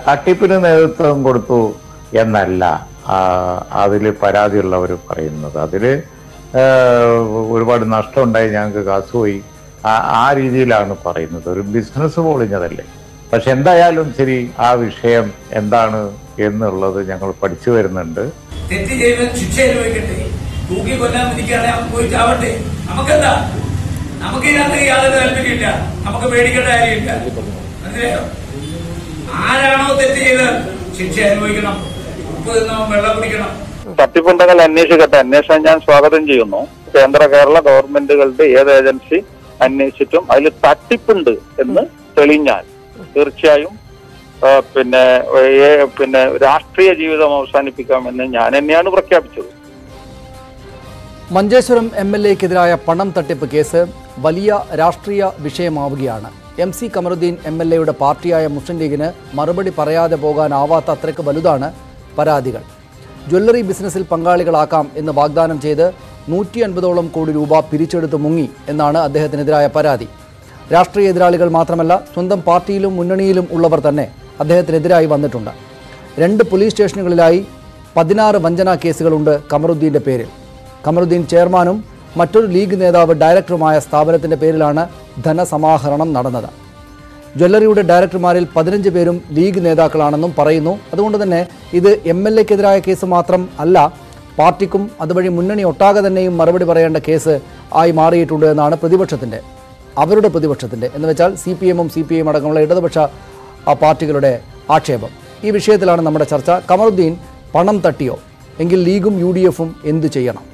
തട്ടിപ്പിന് നേതൃത്വം കൊടുത്തു എന്നല്ല അതിൽ പരാതിയുള്ളവർ പറയുന്നത് അതിൽ ഒരുപാട് നഷ്ടമുണ്ടായി ഞങ്ങൾക്ക് കാശ് പോയി ആ- ആ രീതിയിലാണ് പറയുന്നത് ഒരു ബിസിനസ് പൊളിഞ്ഞതല്ലേ പക്ഷെ എന്തായാലും ശരി ആ വിഷയം എന്താണ് എന്നുള്ളത് ഞങ്ങൾ പഠിച്ചു വരുന്നുണ്ട് തെറ്റ് ചെയ്ത് ശിക്ഷ അനുഭവിക്കട്ടെ തൂക്കി കൊല്ലാൻ വിധിക്കാതെ അവൻ പോയി ചാവട്ടെ നമുക്കെന്താ നമുക്ക് ഇതിനകത്ത് യാതൊരു താല്പര്യമില്ല നമുക്ക് പേടിക്കേണ്ട കാര്യമില്ല മനസ്സിലായോ ആരാണോ തെറ്റ് ചെയ്ത് ശിക്ഷ അനുഭവിക്കണം ഉപ്പ് തിന്നവൻ വെള്ളം കുടിക്കണം തട്ടിപ്പുണ്ടെങ്കിൽ അന്വേഷിക്കട്ടെ അന്വേഷണം ഞാൻ സ്വാഗതം ചെയ്യുന്നു കേന്ദ്ര കേരള ഗവൺമെന്റുകളുടെ ഏത് ഏജൻസി അന്വേഷിച്ചിട്ടും അതിൽ തട്ടിപ്പുണ്ട് എന്ന് തെളിഞ്ഞാൽ തീർച്ചയായും ആ, പിന്നെ ഏ- പിന്നെ രാഷ്ട്രീയ ജീവിതം അവസാനിപ്പിക്കാമെന്ന് ഞാൻ തന്നെയാണ് പ്രഖ്യാപിച്ചത് മഞ്ചേശ്വരം എം എൽ എക്കെതിരായ പണം തട്ടിപ്പ് കേസ് വലിയ രാഷ്ട്രീയ വിഷയമാവുകയാണ് M C Kamaruddin M L എയുടെ പാർട്ടിയായ മുസ്ലിം ലീഗിന് മറുപടി പറയാതെ പോകാനാവാത്ത അത്രയ്ക്ക് വലുതാണ് പരാതികൾ ജ്വല്ലറി ബിസിനസ്സിൽ പങ്കാളികളാക്കാം എന്ന് വാഗ്ദാനം ചെയ്ത് നൂറ്റി അൻപതോളം കോടി രൂപ പിരിച്ചെടുത്ത് മുങ്ങി എന്നാണ് അദ്ദേഹത്തിനെതിരായ പരാതി രാഷ്ട്രീയ എതിരാളികൾ മാത്രമല്ല സ്വന്തം പാർട്ടിയിലും മുന്നണിയിലും ഉള്ളവർ തന്നെ അദ്ദേഹത്തിനെതിരായി വന്നിട്ടുണ്ട് രണ്ട് പോലീസ് സ്റ്റേഷനുകളിലായി പതിനാറ് വഞ്ചനാ കേസുകളുണ്ട് കമറുദ്ദീൻ്റെ പേരിൽ കമറുദ്ദീൻ ചെയർമാനും മറ്റൊരു ലീഗ് നേതാവ് ഡയറക്ടറുമായ സ്ഥാപനത്തിൻ്റെ പേരിലാണ് ധനസമാഹരണം നടന്നത് ജ്വല്ലറിയുടെ ഡയറക്ടർമാരിൽ പതിനഞ്ച് പേരും ലീഗ് നേതാക്കളാണെന്നും പറയുന്നു അതുകൊണ്ട് തന്നെ ഇത് എം എൽ എക്കെതിരായ കേസ് മാത്രം അല്ല പാർട്ടിക്കും അതുവഴി മുന്നണി ഒട്ടാകെ തന്നെയും മറുപടി പറയേണ്ട കേസ് ആയി മാറിയിട്ടുണ്ട് എന്നാണ് പ്രതിപക്ഷത്തിൻ്റെ അവരുടെ പ്രതിപക്ഷത്തിൻ്റെ എന്ന് വെച്ചാൽ സി പി എമ്മും സി പി ഐയും അടക്കമുള്ള ഇടതുപക്ഷ ആ, പാർട്ടികളുടെ ആക്ഷേപം ഈ വിഷയത്തിലാണ് നമ്മുടെ ചർച്ച കമറുദ്ദീൻ പണം തട്ടിയോ എങ്കിൽ ലീഗും യു ഡി എഫും എന്തു ചെയ്യണം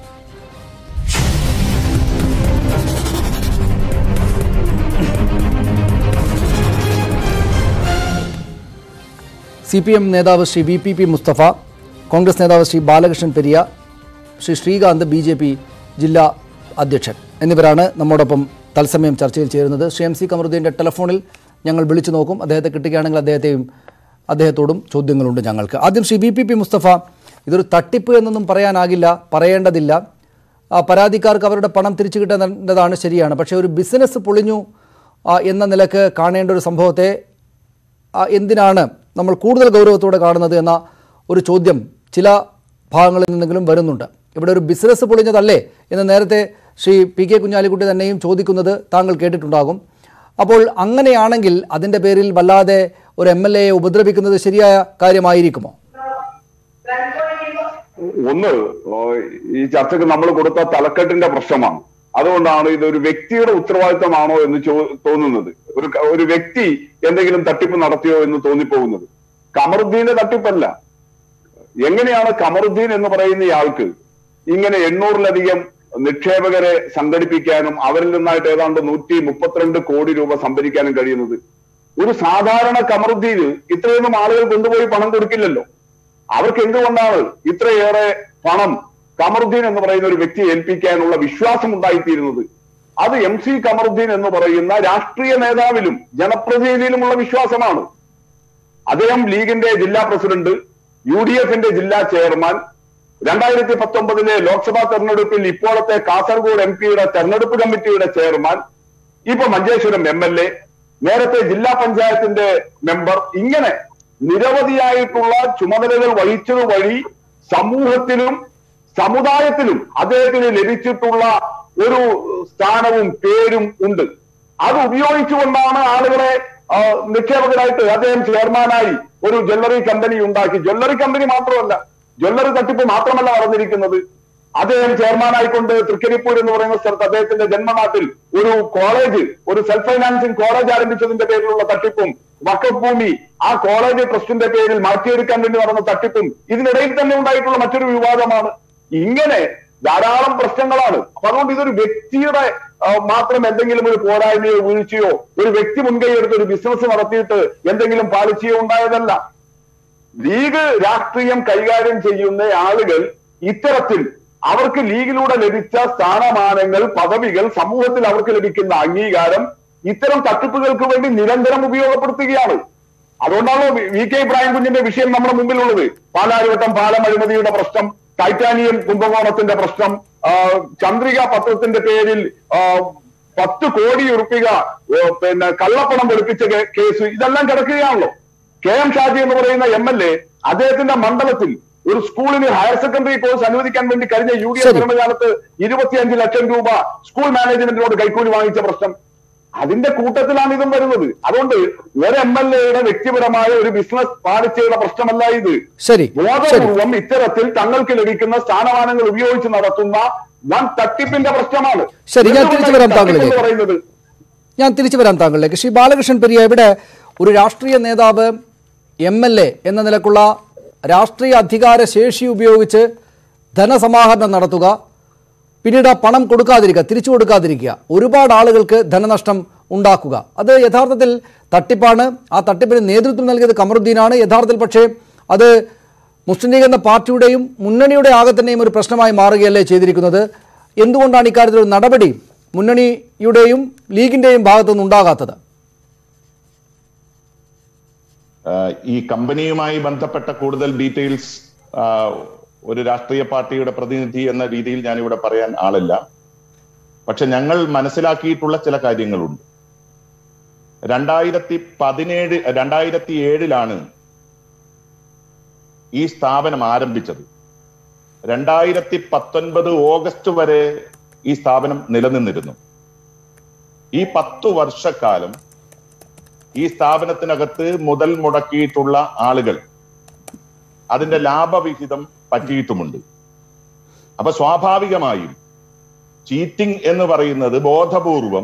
സി പി എം നേതാവ് Shri V P P Mustafa Congress നേതാവ് Shri Balakrishnan Periya Shri Srikanth B J P ജില്ലാ അധ്യക്ഷൻ എന്നിവരാണ് നമ്മോടൊപ്പം തത്സമയം ചർച്ചയിൽ ചേരുന്നത് ശ്രീ എം സി കമറുദ്ദീൻ്റെ ടെലഫോണിൽ ഞങ്ങൾ വിളിച്ചു നോക്കും അദ്ദേഹത്തെ കിട്ടുകയാണെങ്കിൽ അദ്ദേഹത്തെയും അദ്ദേഹത്തോടും ചോദ്യങ്ങളുണ്ട് ഞങ്ങൾക്ക് ആദ്യം Shri V P P Mustafa ഇതൊരു തട്ടിപ്പ് എന്നൊന്നും പറയാനാകില്ല പറയേണ്ടതില്ല ആ, പരാതിക്കാർക്ക് അവരുടെ പണം തിരിച്ചു കിട്ടേണ്ടതാണ് ശരിയാണ് പക്ഷേ ഒരു ബിസിനസ് പൊളിഞ്ഞു ആ, എന്ന നിലക്ക് കാണേണ്ട ഒരു സംഭവത്തെ ആ, എന്തിനാണ് നമ്മൾ കൂടുതൽ ഗൗരവത്തോടെ കാണുന്നത് എന്ന ഒരു ചോദ്യം ചില ഭാഗങ്ങളിൽ നിന്നെങ്കിലും വരുന്നുണ്ട് ഇവിടെ ഒരു ബിസിനസ് പൊളിഞ്ഞതല്ലേ എന്ന് നേരത്തെ ശ്രീ പി കെ കുഞ്ഞാലിക്കുട്ടി തന്നെയും ചോദിക്കുന്നത് താങ്കൾ കേട്ടിട്ടുണ്ടാകും അപ്പോൾ അങ്ങനെയാണെങ്കിൽ അതിൻ്റെ പേരിൽ വല്ലാതെ ഒരു എം എൽ എയെ ഉപദ്രവിക്കുന്നത് ശരിയായ കാര്യമായിരിക്കുമോ ഒന്ന് ഓ, ഈ ചർച്ചയ്ക്ക് നമ്മൾ കൊടുത്ത തലക്കെട്ടിന്റെ പ്രശ്നമാണ് അതുകൊണ്ടാണ് ഇതൊരു വ്യക്തിയുടെ ഉത്തരവാദിത്തമാണോ എന്ന് ചോ തോന്നുന്നത് ഒരു ക- ഒരു വ്യക്തി എന്തെങ്കിലും തട്ടിപ്പ് നടത്തിയോ എന്ന് തോന്നിപ്പോകുന്നത് കമറുദ്ദീന്റെ തട്ടിപ്പല്ല എങ്ങനെയാണ് കമറുദ്ദീൻ എന്ന് പറയുന്ന ഇയാൾക്ക് ഇങ്ങനെ എണ്ണൂറിലധികം നിക്ഷേപകരെ സംഘടിപ്പിക്കാനും അവരിൽ നിന്നായിട്ട് ഏതാണ്ട് നൂറ്റി മുപ്പത്തിരണ്ട് കോടി രൂപ സംഭരിക്കാനും കഴിയുന്നത് ഒരു സാധാരണ കമറുദ്ദീന് ഇത്രയൊന്നും ആളുകൾ കൊണ്ടുപോയി പണം കൊടുക്കില്ലല്ലോ അവർക്ക് എന്തുകൊണ്ടാണ് ഇത്രയേറെ പണം കമറുദ്ദീൻ എന്ന് പറയുന്ന ഒരു വ്യക്തിയെ ഏൽപ്പിക്കാനുള്ള വിശ്വാസം ഉണ്ടായിത്തീരുന്നത് അത് എം സി കമറുദ്ദീൻ എന്ന് പറയുന്ന രാഷ്ട്രീയ നേതാവിലും ജനപ്രതിനിധിയിലുമുള്ള വിശ്വാസമാണ് അദ്ദേഹം ലീഗിന്റെ ജില്ലാ പ്രസിഡന്റ് യു ഡി എഫിന്റെ ജില്ലാ ചെയർമാൻ രണ്ടായിരത്തി പത്തൊമ്പതിലെ ലോക്സഭാ തെരഞ്ഞെടുപ്പിൽ ഇപ്പോഴത്തെ കാസർഗോഡ് എം പിയുടെ തെരഞ്ഞെടുപ്പ് കമ്മിറ്റിയുടെ ചെയർമാൻ ഇപ്പൊ മഞ്ചേശ്വരം എം എൽ എ നേരത്തെ ജില്ലാ പഞ്ചായത്തിന്റെ മെമ്പർ ഇങ്ങനെ നിരവധിയായിട്ടുള്ള ചുമതലകൾ വഹിച്ചത് വഴി സമൂഹത്തിലും സമുദായത്തിലും അദ്ദേഹത്തിന് ലഭിച്ചിട്ടുള്ള ഒരു സ്ഥാനവും പേരും ഉണ്ട് അത് ഉപയോഗിച്ചുകൊണ്ടാണ് ആളുകളെ ആ, നിക്ഷേപകരായിട്ട് അദ്ദേഹം ചെയർമാനായി ഒരു ജ്വല്ലറി കമ്പനി ഉണ്ടാക്കി ജ്വല്ലറി കമ്പനി മാത്രമല്ല ജ്വല്ലറി തട്ടിപ്പ് മാത്രമല്ല നടന്നിരിക്കുന്നത് അദ്ദേഹം ചെയർമാനായിക്കൊണ്ട് തൃക്കരിപ്പൂർ എന്ന് പറയുന്ന സ്ഥലത്ത് അദ്ദേഹത്തിന്റെ ജന്മനാട്ടിൽ ഒരു കോളേജ് ഒരു സെൽഫ് ഫൈനാൻസിങ് കോളേജ് ആരംഭിച്ചതിന്റെ പേരിലുള്ള തട്ടിപ്പും വക്കഫ് ഭൂമി ആ കോളേജ് ട്രസ്റ്റിന്റെ പേരിൽ മാറ്റിയെടുക്കാൻ വേണ്ടി നടന്ന തട്ടിപ്പും ഇതിനിടയിൽ തന്നെ ഉണ്ടായിട്ടുള്ള മറ്റൊരു വിവാദമാണ് ഇങ്ങനെ ധാരാളം പ്രശ്നങ്ങളാണ് അപ്പൊ അതുകൊണ്ട് ഇതൊരു വ്യക്തിയുടെ ആ, മാത്രം എന്തെങ്കിലും ഒരു പോരായ്മയോ വീഴ്ചയോ ഒരു വ്യക്തി മുൻകൈ എടുത്ത് ഒരു ബിസിനസ് നടത്തിയിട്ട് എന്തെങ്കിലും പാളിച്ചയോ ഉണ്ടായതല്ല ലീഗ് രാഷ്ട്രീയം കൈകാര്യം ചെയ്യുന്ന ആളുകൾ ഇത്തരത്തിൽ അവർക്ക് ലീഗിലൂടെ ലഭിച്ച സ്ഥാനമാനങ്ങൾ പദവികൾ സമൂഹത്തിൽ അവർക്ക് ലഭിക്കുന്ന അംഗീകാരം ഇത്തരം തട്ടിപ്പുകൾക്ക് വേണ്ടി നിരന്തരം ഉപയോഗപ്പെടുത്തുകയാണ് അതുകൊണ്ടാണ് വി- വി കെ ഇബ്രാഹിം കുഞ്ഞിന്റെ വിഷയം നമ്മുടെ മുമ്പിലുള്ളത് പാലാരിവട്ടം പാലം അഴിമതിയുടെ പ്രശ്നം ടൈറ്റാനിയം കുംഭകോണത്തിന്റെ പ്രശ്നം ആ, ചന്ദ്രിക പത്രത്തിന്റെ പേരിൽ ആ, പത്ത് കോടി ഉറുപ്പിക ഏ, പിന്നെ കള്ളപ്പണം വെളുപ്പിച്ച കേ- കേസ് ഇതെല്ലാം കിടക്കുകയാണല്ലോ കെ എം ഷാജി എന്ന് പറയുന്ന എം എൽ എ അദ്ദേഹത്തിന്റെ മണ്ഡലത്തിൽ ഒരു സ്കൂളിന് ഹയർ സെക്കൻഡറി കോഴ്സ് അനുവദിക്കാൻ വേണ്ടി കഴിഞ്ഞ യു ഡി എഫ് ശരി. ഭരണകാലത്ത് ഇരുപത്തിയഞ്ച് ലക്ഷം രൂപ സ്കൂൾ മാനേജ്മെന്റിനോട് കൈക്കൂലി വാങ്ങിച്ച പ്രശ്നം അതിന്റെ കൂട്ടത്തിലാണ് ഇതും വരുന്നത് അതുകൊണ്ട് ഒരു എം എൽ എയുടെ വ്യക്തിപരമായ ഒരു ബിസിനസ് പാലിച്ചയുടെ പ്രശ്നമല്ല ഇത് ശരി ശരി ബോധപൂർവം ഇത്തരത്തിൽ തങ്ങൾക്ക് ലഭിക്കുന്ന സ്ഥാനമാനങ്ങൾ ഉപയോഗിച്ച് നടത്തുന്ന വൻ തട്ടിപ്പിന്റെ പ്രശ്നമാണ് ശരി, ഞാൻ തിരിച്ചു വരാം തട്ടിപ്പ് എന്ന് താങ്കളിലേക്ക്. പറയുന്നത് ഞാൻ തിരിച്ചു വരാം താങ്കളിലേക്ക് ശ്രീ ബാലകൃഷ്ണൻ പെരിയ ഇവിടെ ഒരു രാഷ്ട്രീയ നേതാവ് എം എൽ എ എന്ന നിലക്കുള്ള രാഷ്ട്രീയ അധികാര ശേഷി ഉപയോഗിച്ച് ധനസമാഹരണം നടത്തുക പിന്നീട് ആ പണം കൊടുക്കാതിരിക്കുക തിരിച്ചു കൊടുക്കാതിരിക്കുക ഒരുപാട് ആളുകൾക്ക് ധനനഷ്ടം ഉണ്ടാക്കുക അത് യഥാർത്ഥത്തിൽ തട്ടിപ്പാണ് ആ തട്ടിപ്പിന് നേതൃത്വം നൽകിയത് കമറുദ്ദീനാണ് യഥാർത്ഥത്തിൽ പക്ഷേ അത് മുസ്ലിം ലീഗ് എന്ന പാർട്ടിയുടെയും മുന്നണിയുടെ ആകെ തന്നെയും ഒരു പ്രശ്നമായി മാറുകയല്ലേ ചെയ്തിരിക്കുന്നത് എന്തുകൊണ്ടാണ് ഇക്കാര്യത്തിൽ ഒരു നടപടി മുന്നണിയുടെയും ലീഗിന്റെയും ഭാഗത്തുനിന്ന് ഉണ്ടാകാത്തത് ആഹ് ഈ കമ്പനിയുമായി ബന്ധപ്പെട്ട കൂടുതൽ ഡീറ്റെയിൽസ് ഒരു രാഷ്ട്രീയ പാർട്ടിയുടെ പ്രതിനിധി എന്ന രീതിയിൽ ഞാനിവിടെ പറയാൻ ആളില്ല പക്ഷെ ഞങ്ങൾ മനസ്സിലാക്കിയിട്ടുള്ള ചില കാര്യങ്ങളുണ്ട് രണ്ടായിരത്തി പതിനേഴ് രണ്ടായിരത്തി ഏഴിലാണ് ഈ സ്ഥാപനം ആരംഭിച്ചത് രണ്ടായിരത്തി പത്തൊൻപത് ഓഗസ്റ്റ് വരെ ഈ സ്ഥാപനം നിലനിന്നിരുന്നു ഈ പത്തു വർഷക്കാലം ഈ സ്ഥാപനത്തിനകത്ത് മുതൽ മുടക്കിയിട്ടുള്ള ആളുകൾ അതിന്റെ ലാഭവിഹിതം പറ്റിയിട്ടുമുണ്ട് അപ്പൊ സ്വാഭാവികമായും ചീറ്റിംഗ് എന്ന് പറയുന്നത് ബോധപൂർവം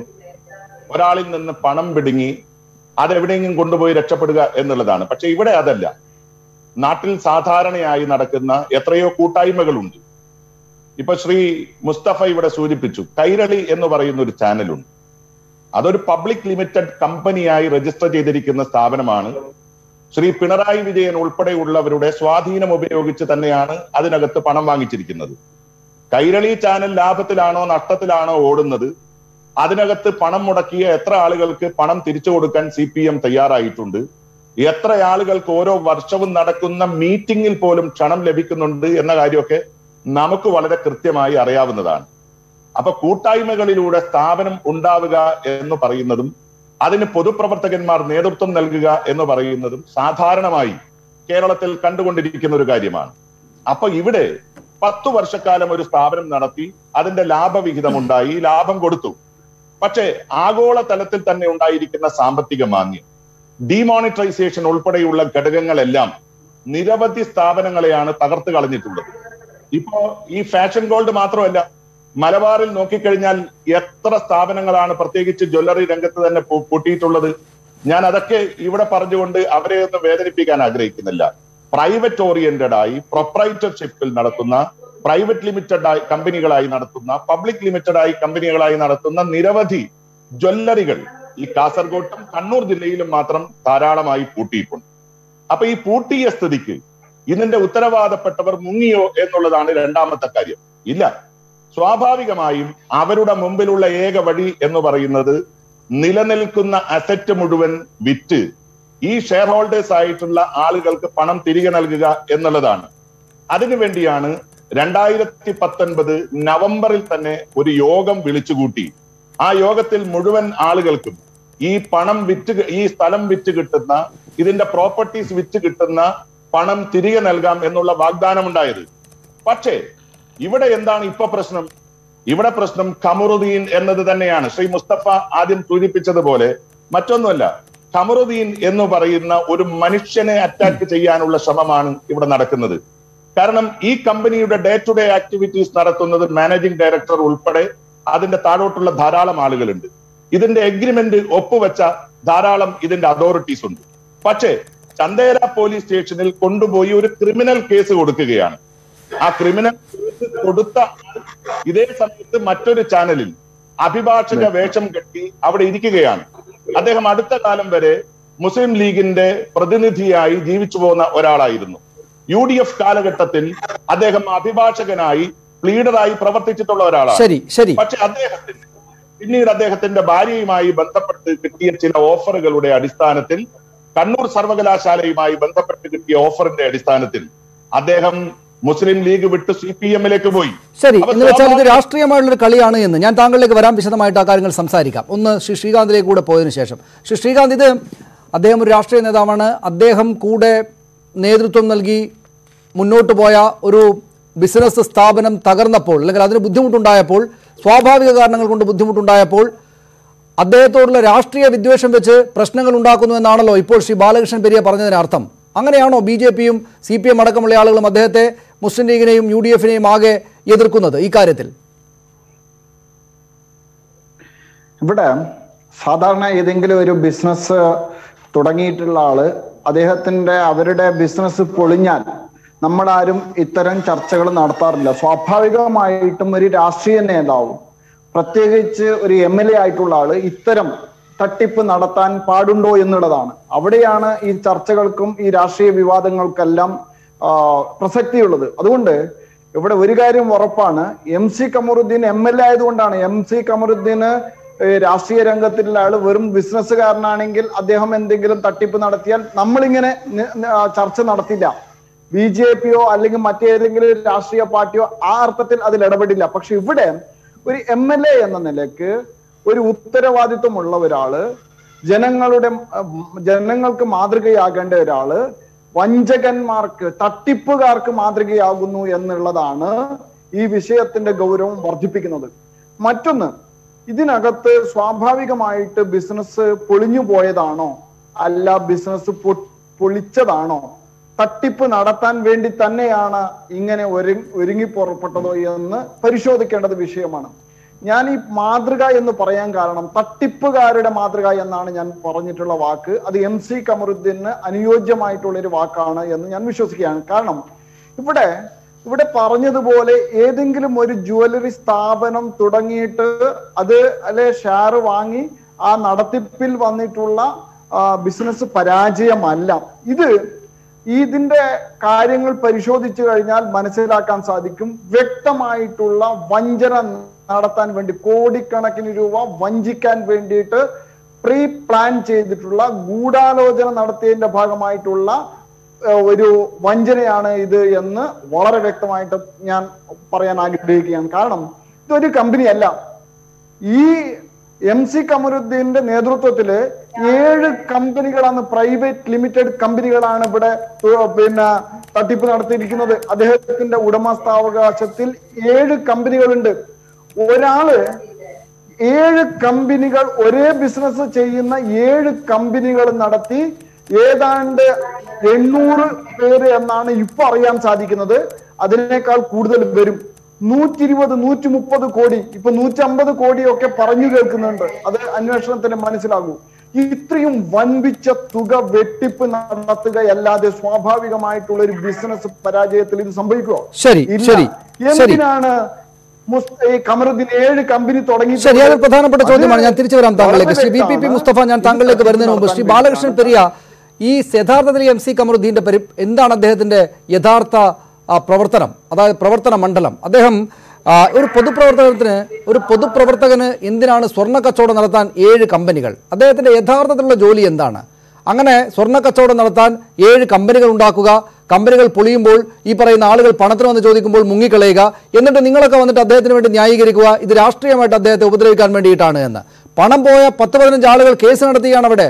ഒരാളിൽ നിന്ന് പണം പിടുങ്ങി അതെവിടെയെങ്കിലും കൊണ്ടുപോയി രക്ഷപ്പെടുക എന്നുള്ളതാണ് പക്ഷെ ഇവിടെ അതല്ല നാട്ടിൽ സാധാരണയായി നടക്കുന്ന എത്രയോ കൂട്ടായ്മകളുണ്ട് ഇപ്പൊ ശ്രീ മുസ്തഫ ഇവിടെ സൂചിപ്പിച്ചു കൈരളി എന്ന് പറയുന്ന ഒരു ചാനലുണ്ട് അതൊരു പബ്ലിക് ലിമിറ്റഡ് കമ്പനിയായി രജിസ്റ്റർ ചെയ്തിരിക്കുന്ന സ്ഥാപനമാണ് ശ്രീ പിണറായി വിജയൻ ഉൾപ്പെടെയുള്ളവരുടെ സ്വാധീനം ഉപയോഗിച്ച് തന്നെയാണ് അതിനകത്ത് പണം വാങ്ങിച്ചിരിക്കുന്നത് കൈരളി ചാനൽ ലാഭത്തിലാണോ നഷ്ടത്തിലാണോ ഓടുന്നത് അതിനകത്ത് പണം മുടക്കിയ എത്ര ആളുകൾക്ക് പണം തിരിച്ചു കൊടുക്കാൻ സി പി എം തയ്യാറായിട്ടുണ്ട് എത്ര ആളുകൾക്ക് ഓരോ വർഷവും നടക്കുന്ന മീറ്റിംഗിൽ പോലും ക്ഷണം ലഭിക്കുന്നുണ്ട് എന്ന കാര്യമൊക്കെ നമുക്ക് വളരെ കൃത്യമായി അറിയാവുന്നതാണ് അപ്പൊ കൂട്ടായ്മകളിലൂടെ സ്ഥാപനം ഉണ്ടാവുക എന്ന് പറയുന്നതും അതിന് പൊതുപ്രവർത്തകന്മാർ നേതൃത്വം നൽകുക എന്ന് പറയുന്നതും സാധാരണമായി കേരളത്തിൽ കണ്ടുകൊണ്ടിരിക്കുന്ന ഒരു കാര്യമാണ് അപ്പൊ ഇവിടെ പത്തു വർഷക്കാലം ഒരു സ്ഥാപനം നടത്തി അതിന്റെ ലാഭവിഹിതം ഉണ്ടായി ലാഭം കൊടുത്തു പക്ഷേ ആഗോള തലത്തിൽ തന്നെ ഉണ്ടായിരിക്കുന്ന സാമ്പത്തിക മാന്ദ്യം ഡിമോണിറ്റൈസേഷൻ ഉൾപ്പെടെയുള്ള ഘടകങ്ങളെല്ലാം നിരവധി സ്ഥാപനങ്ങളെയാണ് തകർത്ത് കളഞ്ഞിട്ടുള്ളത് ഇപ്പോ ഈ ഫാഷൻ ഗോൾഡ് മാത്രമല്ല മലബാറിൽ നോക്കിക്കഴിഞ്ഞാൽ എത്ര സ്ഥാപനങ്ങളാണ് പ്രത്യേകിച്ച് ജ്വല്ലറി രംഗത്ത് തന്നെ പൂ- പൂട്ടിയിട്ടുള്ളത് ഞാൻ അതൊക്കെ ഇവിടെ പറഞ്ഞുകൊണ്ട് അവരെ ഒന്നും വേദനിപ്പിക്കാൻ ആഗ്രഹിക്കുന്നില്ല പ്രൈവറ്റ് ഓറിയന്റഡ് ആയി പ്രൊപ്പറൈറ്റർഷിപ്പിൽ നടത്തുന്ന പ്രൈവറ്റ് ലിമിറ്റഡ് ആയി കമ്പനികളായി നടത്തുന്ന പബ്ലിക് ലിമിറ്റഡ് ആയി കമ്പനികളായി നടത്തുന്ന നിരവധി ജ്വല്ലറികൾ ഈ കാസർഗോട്ടും കണ്ണൂർ ജില്ലയിലും മാത്രം ധാരാളമായി പൂട്ടിയിട്ടുണ്ട് അപ്പൊ ഈ പൂട്ടിയ സ്ഥിതിക്ക് ഇതിന്റെ ഉത്തരവാദപ്പെട്ടവർ മുങ്ങിയോ എന്നുള്ളതാണ് രണ്ടാമത്തെ കാര്യം ഇല്ല സ്വാഭാവികമായും അവരുടെ മുമ്പിലുള്ള ഏക വഴി എന്ന് പറയുന്നത് നിലനിൽക്കുന്ന അസറ്റ് മുഴുവൻ വിറ്റ് ഈ ഷെയർ ഹോൾഡേഴ്സ് ആയിട്ടുള്ള ആളുകൾക്ക് പണം തിരികെ നൽകുക എന്നുള്ളതാണ് അതിനുവേണ്ടിയാണ് രണ്ടായിരത്തി പത്തൊൻപത് നവംബറിൽ തന്നെ ഒരു യോഗം വിളിച്ചുകൂട്ടി ആ യോഗത്തിൽ മുഴുവൻ ആളുകൾക്കും ഈ പണം വിറ്റ് കി- ഈ സ്ഥലം വിറ്റ് കിട്ടുന്ന ഇതിന്റെ പ്രോപ്പർട്ടീസ് വിറ്റ് കിട്ടുന്ന പണം തിരികെ നൽകാം എന്നുള്ള വാഗ്ദാനം ഉണ്ടായത് പക്ഷേ ഇവിടെ എന്താണ് ഇപ്പൊ പ്രശ്നം ഇവിടെ പ്രശ്നം ഖമറുദ്ദീൻ എന്നത് തന്നെയാണ് ശ്രീ മുസ്തഫ ആദ്യം സൂചിപ്പിച്ചതുപോലെ മറ്റൊന്നുമല്ല ഖമറുദ്ദീൻ എന്ന് പറയുന്ന ഒരു മനുഷ്യനെ അറ്റാക്ക് ചെയ്യാനുള്ള ശ്രമമാണ് ഇവിടെ നടക്കുന്നത് കാരണം ഈ കമ്പനിയുടെ ഡേ ടു ഡേ ആക്ടിവിറ്റീസ് നടത്തുന്നത് മാനേജിംഗ് ഡയറക്ടർ ഉൾപ്പെടെ അതിന്റെ താഴോട്ടുള്ള ധാരാളം ആളുകളുണ്ട് ഇതിന്റെ എഗ്രിമെന്റ് ഒപ്പുവെച്ച ധാരാളം ഇതിന്റെ അതോറിറ്റീസ് ഉണ്ട് പക്ഷേ ചന്ദേര പോലീസ് സ്റ്റേഷനിൽ കൊണ്ടുപോയി ഒരു ക്രിമിനൽ കേസ് കൊടുക്കുകയാണ് ആ ക്രിമിനൽ കേസ് കൊടുത്ത ആൾ ഇതേ സമയത്ത് മറ്റൊരു ചാനലിൽ അഭിഭാഷക വേഷം കെട്ടി അവിടെ ഇരിക്കുകയാണ് അദ്ദേഹം അടുത്ത കാലം വരെ മുസ്ലിം ലീഗിന്റെ പ്രതിനിധിയായി ജീവിച്ചു പോകുന്ന ഒരാളായിരുന്നു യു ഡി എഫ് കാലഘട്ടത്തിൽ അദ്ദേഹം അഭിഭാഷകനായി ലീഡറായി പ്രവർത്തിച്ചിട്ടുള്ള ഒരാളാണ് ശരി ശരി പക്ഷെ അദ്ദേഹത്തിന് പിന്നീട് അദ്ദേഹത്തിന്റെ ഭാര്യയുമായി ബന്ധപ്പെട്ട് കിട്ടിയ ചില ഓഫറുകളുടെ അടിസ്ഥാനത്തിൽ കണ്ണൂർ സർവകലാശാലയുമായി ബന്ധപ്പെട്ട് കിട്ടിയ ഓഫറിന്റെ അടിസ്ഥാനത്തിൽ അദ്ദേഹം മുസ്ലിം ലീഗ് വിട്ട് സി പി എമ്മിലേക്ക് പോയി ശരി അപ്പൊ എന്ന് വെച്ചാൽ ഇത് സ്വാഭാവിക- രാഷ്ട്രീയമായുള്ളൊരു കളിയാണ് എന്ന് ഞാൻ താങ്കളിലേക്ക് വരാൻ വിശദമായിട്ട് ആ കാര്യങ്ങൾ സംസാരിക്കാം ഒന്ന് ശ്രീ ശ്രീകാന്തിലേക്ക് കൂടെ പോയതിനു ശേഷം ശ്രീ ശ്രീകാന്ത് ഇത് അദ്ദേഹം ഒരു രാഷ്ട്രീയ നേതാവാണ് അദ്ദേഹം കൂടെ നേതൃത്വം നൽകി മുന്നോട്ട് പോയ ഒരു ബിസിനസ് സ്ഥാപനം തകർന്നപ്പോൾ അല്ലെങ്കിൽ അതിന് ബുദ്ധിമുട്ടുണ്ടായപ്പോൾ സ്വാഭാവിക കാരണങ്ങൾ കൊണ്ട് ബുദ്ധിമുട്ടുണ്ടായപ്പോൾ അദ്ദേഹത്തോടുള്ള രാഷ്ട്രീയ വിദ്വേഷം വെച്ച് പ്രശ്നങ്ങൾ ഉണ്ടാക്കുന്നു എന്നാണല്ലോ ഇപ്പോൾ ശ്രീ ബാലകൃഷ്ണൻ പെരിയ പറഞ്ഞതിനർത്ഥം അങ്ങനെയാണോ ബി ജെ പിയും സി പി എം അടക്കമുള്ള ആളുകളും അദ്ദേഹത്തെ മുസ്ലിം ലീഗിനെയും യു ഡി എഫിനെയും ആകെ എതിർക്കുന്നത് ഈ കാര്യത്തിൽ ഇവിടെ സാധാരണ ഏതെങ്കിലും ഒരു ബിസിനസ് തുടങ്ങിയിട്ടുള്ള ആള് അദ്ദേഹത്തിന്റെ അവരുടെ ബിസിനസ് പൊളിഞ്ഞാൽ നമ്മളാരും ഇത്തരം ചർച്ചകൾ നടത്താറില്ല സ്വാഭാവികമായിട്ടും ഒരു രാഷ്ട്രീയ നേതാവും പ്രത്യേകിച്ച് ഒരു എം എൽ എ ആയിട്ടുള്ള ആള് ഇത്തരം തട്ടിപ്പ് നടത്താൻ പാടുണ്ടോ എന്നുള്ളതാണ് അവിടെയാണ് ഈ ചർച്ചകൾക്കും ഈ രാഷ്ട്രീയ വിവാദങ്ങൾക്കെല്ലാം ആ, പ്രസക്തിയുള്ളത് അതുകൊണ്ട് ഇവിടെ ഒരു കാര്യം ഉറപ്പാണ് M C Kamaruddin M L A ആയതുകൊണ്ടാണ് എം സി കമറുദ്ദീന് ഏഹ് രാഷ്ട്രീയ രംഗത്തുള്ള ആള് വെറും ബിസിനസ്സുകാരനാണെങ്കിൽ അദ്ദേഹം എന്തെങ്കിലും തട്ടിപ്പ് നടത്തിയാൽ നമ്മളിങ്ങനെ നി- നി- ആ ചർച്ച നടത്തില്ല ബി ജെ പിയോ അല്ലെങ്കിൽ മറ്റേതെങ്കിലും രാഷ്ട്രീയ പാർട്ടിയോ ആ അർത്ഥത്തിൽ അതിൽ ഇടപെടില്ല പക്ഷെ ഇവിടെ ഒരു എം എൽ എ എന്ന നിലയ്ക്ക് ഒരു ഉത്തരവാദിത്വമുള്ള ഒരാള് ജനങ്ങളുടെ ഉം, ജനങ്ങൾക്ക് മാതൃകയാകേണ്ട ഒരാള് വഞ്ചകന്മാർക്ക് തട്ടിപ്പുകാർക്ക് മാതൃകയാകുന്നു എന്നുള്ളതാണ് ഈ വിഷയത്തിന്റെ ഗൗരവം വർദ്ധിപ്പിക്കുന്നത് മറ്റൊന്ന് ഇതിനകത്ത് സ്വാഭാവികമായിട്ട് ബിസിനസ് പൊളിഞ്ഞു പോയതാണോ അല്ല ബിസിനസ് പൊ- പൊളിച്ചതാണോ തട്ടിപ്പ് നടത്താൻ വേണ്ടി തന്നെയാണ് ഇങ്ങനെ ഒരു ഒരുങ്ങി പുറപ്പെട്ടതോ എന്ന് പരിശോധിക്കേണ്ടത് വിഷയമാണ് ഞാൻ ഈ മാതൃക എന്ന് പറയാൻ കാരണം തട്ടിപ്പുകാരുടെ മാതൃക എന്നാണ് ഞാൻ പറഞ്ഞിട്ടുള്ള വാക്ക് അത് എം സി കമറുദ്ദീന് അനുയോജ്യമായിട്ടുള്ള ഒരു വാക്കാണ് എന്ന് ഞാൻ വിശ്വസിക്കുകയാണ് കാരണം ഇവിടെ ഇവിടെ പറഞ്ഞതുപോലെ ഏതെങ്കിലും ഒരു ജുവലറി സ്ഥാപനം തുടങ്ങിയിട്ട് അത് അല്ലെ ഷെയർ വാങ്ങി ആ നടത്തിപ്പിൽ വന്നിട്ടുള്ള ബിസിനസ് പരാജയമല്ല ഇത് ഇതിന്റെ കാര്യങ്ങൾ പരിശോധിച്ചു കഴിഞ്ഞാൽ മനസ്സിലാക്കാൻ സാധിക്കും വ്യക്തമായിട്ടുള്ള വഞ്ചന നടത്താൻ വേണ്ടി കോടിക്കണക്കിന് രൂപ വഞ്ചിക്കാൻ വേണ്ടിയിട്ട് പ്രീ പ്ലാൻ ചെയ്തിട്ടുള്ള ഗൂഢാലോചന നടത്തിയതിന്റെ ഭാഗമായിട്ടുള്ള ഏഹ്, ഒരു വഞ്ചനയാണ് ഇത് എന്ന് വളരെ വ്യക്തമായിട്ട് ഞാൻ പറയാൻ ആഗ്രഹിക്കുകയാണ് കാരണം ഇതൊരു കമ്പനിയല്ല ഈ എം സി കമറുദ്ദീന്റെ നേതൃത്വത്തില് ഏഴ് കമ്പനികളാണ് പ്രൈവറ്റ് ലിമിറ്റഡ് കമ്പനികളാണ് ഇവിടെ തു- പിന്നെ തട്ടിപ്പ് നടത്തിയിരിക്കുന്നത് അദ്ദേഹത്തിന്റെ ഉടമസ്ഥാവകാശത്തിൽ ഏഴ് കമ്പനികളുണ്ട് ഒരാള് ഏഴ് കമ്പനികൾ ഒരേ ബിസിനസ് ചെയ്യുന്ന ഏഴ് കമ്പനികൾ നടത്തി ഏതാണ്ട് എണ്ണൂറ് പേര് എന്നാണ് ഇപ്പൊ അറിയാൻ സാധിക്കുന്നത് അതിനേക്കാൾ കൂടുതൽ വരും നൂറ്റി ഇരുപത് നൂറ്റി മുപ്പത് കോടി ഇപ്പൊ നൂറ്റി അമ്പത് കോടിയൊക്കെ പറഞ്ഞു കേൾക്കുന്നുണ്ട് അത് അന്വേഷണത്തിന് മനസ്സിലാകൂ ഇത്രയും വൻപിച്ച തുക വെട്ടിപ്പ് നടത്തുകയല്ലാതെ സ്വാഭാവികമായിട്ടുള്ള ഒരു ബിസിനസ് പരാജയത്തിൽ ഇത് സംഭവിക്കുമോ ശരി, ഇല്ല. ശരി, ശരി. എന്തിനാണ് മുസ്- ഈ കമറുദ്ദീൻ ഏഴ് കമ്പനി തുടങ്ങി ശരി അതൊരു പ്രധാനപ്പെട്ട ചോദ്യമാണ് ഞാൻ തിരിച്ചു വരാം താങ്കളിലേക്ക് ശ്രീ ബി പി പി വളരെ മുസ്തഫ ഞാൻ വ്യക്തമാണ്. താങ്കളിലേക്ക് ഇത് വരുന്നതിന് മുമ്പ് ശ്രീ നടത്താൻ ബാലകൃഷ്ണൻ പെരിയ ഈ യഥാർത്ഥത്തിൽ എം സി കമറുദ്ദീന്റെ പരി എന്താണ് അദ്ദേഹത്തിന്റെ യഥാർത്ഥ ആ, പ്രവർത്തനം അതായത് പ്രവർത്തന മണ്ഡലം അദ്ദേഹം ആ, ഒരു പൊതുപ്രവർത്തനത്തിന് ഒരു പൊതുപ്രവർത്തകന് എന്തിനാണ് സ്വർണ്ണ കച്ചവടം നടത്താൻ ഏഴ് കമ്പനികൾ അദ്ദേഹത്തിന്റെ യഥാർത്ഥത്തിലുള്ള ജോലി എന്താണ് അങ്ങനെ സ്വർണ്ണ കച്ചവടം നടത്താൻ ഏഴ് കമ്പനികൾ ഉണ്ടാക്കുക കമ്പനികൾ പൊളിയുമ്പോൾ ഈ പറയുന്ന ആളുകൾ പണത്തിന് വന്ന് ചോദിക്കുമ്പോൾ മുങ്ങിക്കളയുക എന്നിട്ട് നിങ്ങളൊക്കെ വന്നിട്ട് അദ്ദേഹത്തിന് വേണ്ടി ന്യായീകരിക്കുക ഇത് രാഷ്ട്രീയമായിട്ട് അദ്ദേഹത്തെ ഉപദ്രവിക്കാൻ വേണ്ടിയിട്ടാണ് എന്ന് പണം പോയ പത്ത് പതിനഞ്ച് ആളുകൾ കേസ് നടത്തുകയാണ് അവിടെ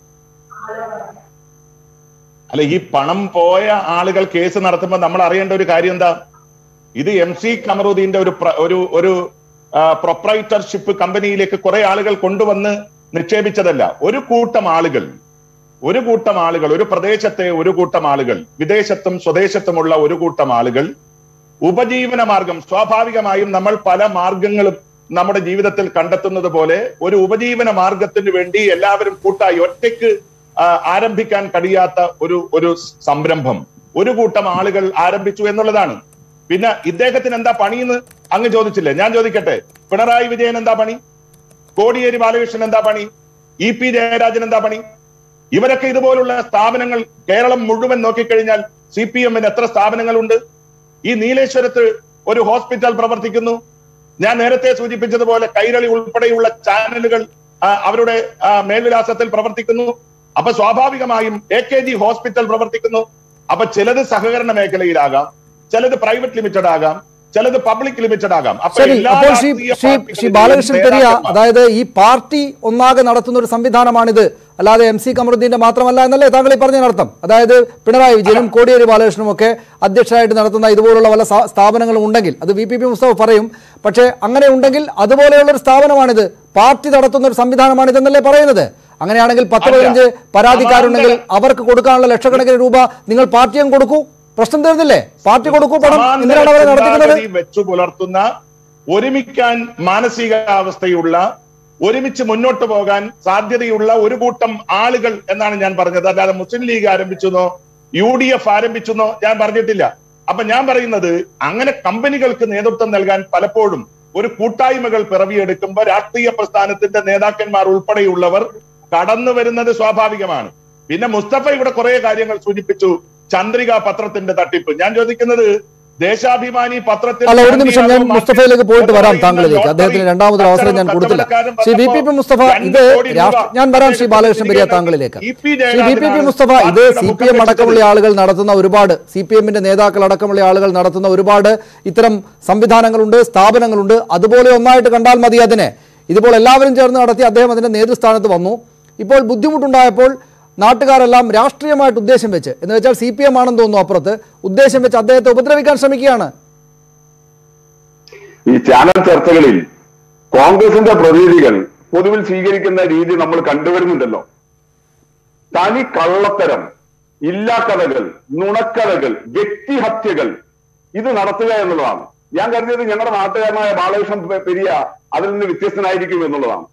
അല്ല ഈ പണം പോയ ആളുകൾ കേസ് നടത്തുമ്പോൾ നമ്മൾ അറിയേണ്ട ഒരു കാര്യം എന്താ ഇത് എം സി കമറുദ്ദീന്റെ ഒരു പ്ര- ഒരു ഒരു പ്രൊപ്പറൈറ്റർഷിപ്പ് കമ്പനിയിലേക്ക് കുറെ ആളുകൾ കൊണ്ടുവന്ന് നിക്ഷേപിച്ചതല്ല ഒരു കൂട്ടം ആളുകൾ ഒരു കൂട്ടം ആളുകൾ ഒരു പ്രദേശത്തെ ഒരു കൂട്ടം ആളുകൾ വിദേശത്തും സ്വദേശത്തുമുള്ള ഒരു കൂട്ടം ആളുകൾ ഉപജീവന മാർഗം സ്വാഭാവികമായും നമ്മൾ പല മാർഗങ്ങളും നമ്മുടെ ജീവിതത്തിൽ കണ്ടെത്തുന്നത് പോലെ ഒരു ഉപജീവന മാർഗത്തിന് വേണ്ടി എല്ലാവരും കൂട്ടായി ഒറ്റയ്ക്ക് ആ, ആരംഭിക്കാൻ കഴിയാത്ത ഒരു ഒരു സംരംഭം ഒരു കൂട്ടം ആളുകൾ ആരംഭിച്ചു എന്നുള്ളതാണ് പിന്നെ ഇദ്ദേഹത്തിന് എന്താ പണിയെന്ന് അങ്ങ് ചോദിച്ചില്ലേ ഞാൻ ചോദിക്കട്ടെ പിണറായി വിജയൻ എന്താ പണി കോടിയേരി ബാലകൃഷ്ണൻ എന്താ പണി ഇ പി ജയരാജൻ എന്താ പണി ഇവരൊക്കെ ഇതുപോലുള്ള സ്ഥാപനങ്ങൾ കേരളം മുഴുവൻ നോക്കിക്കഴിഞ്ഞാൽ സി പി എമ്മിന് എത്ര സ്ഥാപനങ്ങളുണ്ട് ഈ നീലേശ്വരത്ത് ഒരു ഹോസ്പിറ്റൽ പ്രവർത്തിക്കുന്നു ഞാൻ നേരത്തെ സൂചിപ്പിച്ചതുപോലെ കൈരളി ഉൾപ്പെടെയുള്ള ചാനലുകൾ ആ, അവരുടെ ആ, മേൽവിലാസത്തിൽ പ്രവർത്തിക്കുന്നു അപ്പൊ സ്വാഭാവികമായും എ കെ ജി ഹോസ്പിറ്റൽ പ്രവർത്തിക്കുന്നു അപ്പൊ ചിലത് സഹകരണ മേഖലയിലാകാം ചിലത് പ്രൈവറ്റ് ലിമിറ്റഡ് ആകാം ചിലത് പബ്ലിക് ലിമിറ്റഡ് ആകാം അപ്പൊ ശരി എല്ലാ അപ്പോൾ ശ്രീ രാഷ്ട്രീയ ശ്രീ ശ്രീ പാർട്ടികളിലെയും ബാലകൃഷ്ണൻ പെരിയ നേതാക്കന്മാർ അതായത് ഈ പാർട്ടി ഒന്നാകെ നടത്തുന്ന ഒരു സംവിധാനമാണിത് അല്ലാതെ എം സി കമറുദ്ദീന്റെ മാത്രമല്ല എന്നല്ലേ താങ്കൾ ഈ പറഞ്ഞതിനർത്ഥം അതായത് പിണറായി വിജയനും കോടിയേരി ബാലകൃഷ്ണനും ഒക്കെ അധ്യക്ഷരായിട്ട് നടത്തുന്ന ഇതുപോലുള്ള പല സ്ഥാ- സ്ഥാപനങ്ങളും ഉണ്ടെങ്കിൽ അത് വി പി പി മുസ്തഫ പറയും പക്ഷേ അങ്ങനെ ഉണ്ടെങ്കിൽ അതുപോലെയുള്ള ഒരു സ്ഥാപനമാണിത് പാർട്ടി നടത്തുന്ന ഒരു സംവിധാനമാണിതെന്നല്ലേ പറയുന്നത് അങ്ങനെയാണെങ്കിൽ പത്ത് അല്ല. പതിനഞ്ച് പരാതിക്കാരുണ്ടെങ്കിൽ അവർക്ക് കൊടുക്കാനുള്ള ലക്ഷക്കണക്കിന് രൂപ നിങ്ങൾ പാർട്ടിയും കൊടുക്കൂ പ്രശ്നം തീർന്നില്ലേ പാർട്ടി കൊടുക്കൂ പണം സമാന്തര എന്തിനാണ് അവരെ നടത്തിക്കുന്നത് ചിന്താഗതി വെച്ചു പുലർത്തുന്ന ഒരുമിക്കാൻ മാനസികാവസ്ഥയുള്ള ഒരുമിച്ച് മുന്നോട്ട് പോകാൻ സാധ്യതയുള്ള ഒരു കൂട്ടം ആളുകൾ എന്നാണ് ഞാൻ പറഞ്ഞത് അല്ലാതെ മുസ്ലിം ലീഗ് ആരംഭിച്ചെന്നോ യു ഡി എഫ് ആരംഭിച്ചെന്നോ ഞാൻ പറഞ്ഞിട്ടില്ല അപ്പൊ ഞാൻ പറയുന്നത് അങ്ങനെ കമ്പനികൾക്ക് നേതൃത്വം നൽകാൻ പലപ്പോഴും ഒരു കൂട്ടായ്മകൾ പിറവിയെടുക്കുമ്പോൾ രാഷ്ട്രീയ പ്രസ്ഥാനത്തിന്റെ നേതാക്കന്മാർ ഉൾപ്പെടെയുള്ളവർ കടന്നു വരുന്നത് സ്വാഭാവികമാണ് പിന്നെ മുസ്തഫ ഇവിടെ കുറെ കാര്യങ്ങൾ സൂചിപ്പിച്ചു ചന്ദ്രിക പത്രത്തിന്റെ തട്ടിപ്പ് ഞാൻ ചോദിക്കുന്നത് ദേശാഭിമാനി പത്രത്തിൽ അല്ല ഒരു നിമിഷം ഞാൻ മുസ്തഫയിലേക്ക് പോയിട്ട് വരാം താങ്കളിലേക്ക് അദ്ദേഹത്തിന് രണ്ടാമതൊരു അവസരം ഞാൻ കൊടുത്തില്ല Shri V P P Mustafa ഇത് രാഷ്ട്ര- ഞാൻ വരാം ശ്രീ ബാലകൃഷ്ണൻ പെരിയ താങ്കളിലേക്ക് Shri V P P Mustafa ഇത് സി പി എം അടക്കമുള്ള ആളുകൾ നടത്തുന്ന ഒരുപാട് സി പി എമ്മിന്റെ നേതാക്കൾ അടക്കമുള്ള ആളുകൾ നടത്തുന്ന ഒരുപാട് ഇത്തരം സംവിധാനങ്ങളുണ്ട് സ്ഥാപനങ്ങളുണ്ട് അതുപോലെ ഒന്നായിട്ട് കണ്ടാൽ മതി അതിനെ ഇതിപ്പോൾ എല്ലാവരും ചേർന്ന് നടത്തി അദ്ദേഹം അതിന്റെ നേതൃസ്ഥാനത്ത് വന്നു ഇപ്പോൾ ബുദ്ധിമുട്ടുണ്ടായപ്പോൾ നാട്ടുകാരെല്ലാം രാഷ്ട്രീയമായിട്ട് ഉദ്ദേശം വെച്ച് എന്ന് വെച്ചാൽ സി പി എം ആണെന്ന് തോന്നുന്നു അപ്പുറത്ത് ഉദ്ദേശം വെച്ച് അദ്ദേഹത്തെ ഉപദ്രവിക്കാൻ ശ്രമിക്കുകയാണ് ഈ ചാനൽ ചർച്ചകളിൽ കോൺഗ്രസിന്റെ പ്രതിനിധികൾ പൊതുവിൽ സ്വീകരിക്കുന്ന രീതി നമ്മൾ കണ്ടുവരുന്നുണ്ടല്ലോ തനി കള്ളത്തരം ഇല്ലാക്കഥകൾ നുണക്കഥകൾ വ്യക്തിഹത്യകൾ ഇത് നടത്തുക എന്നുള്ളതാണ് ഞാൻ കരുതിയത് ഞങ്ങളുടെ നാട്ടുകാരനായ ബാലകൃഷ്ണൻ പെ- പെരിയ അതിൽ നിന്ന് വ്യത്യസ്തനായിരിക്കും എന്നുള്ളതാണ്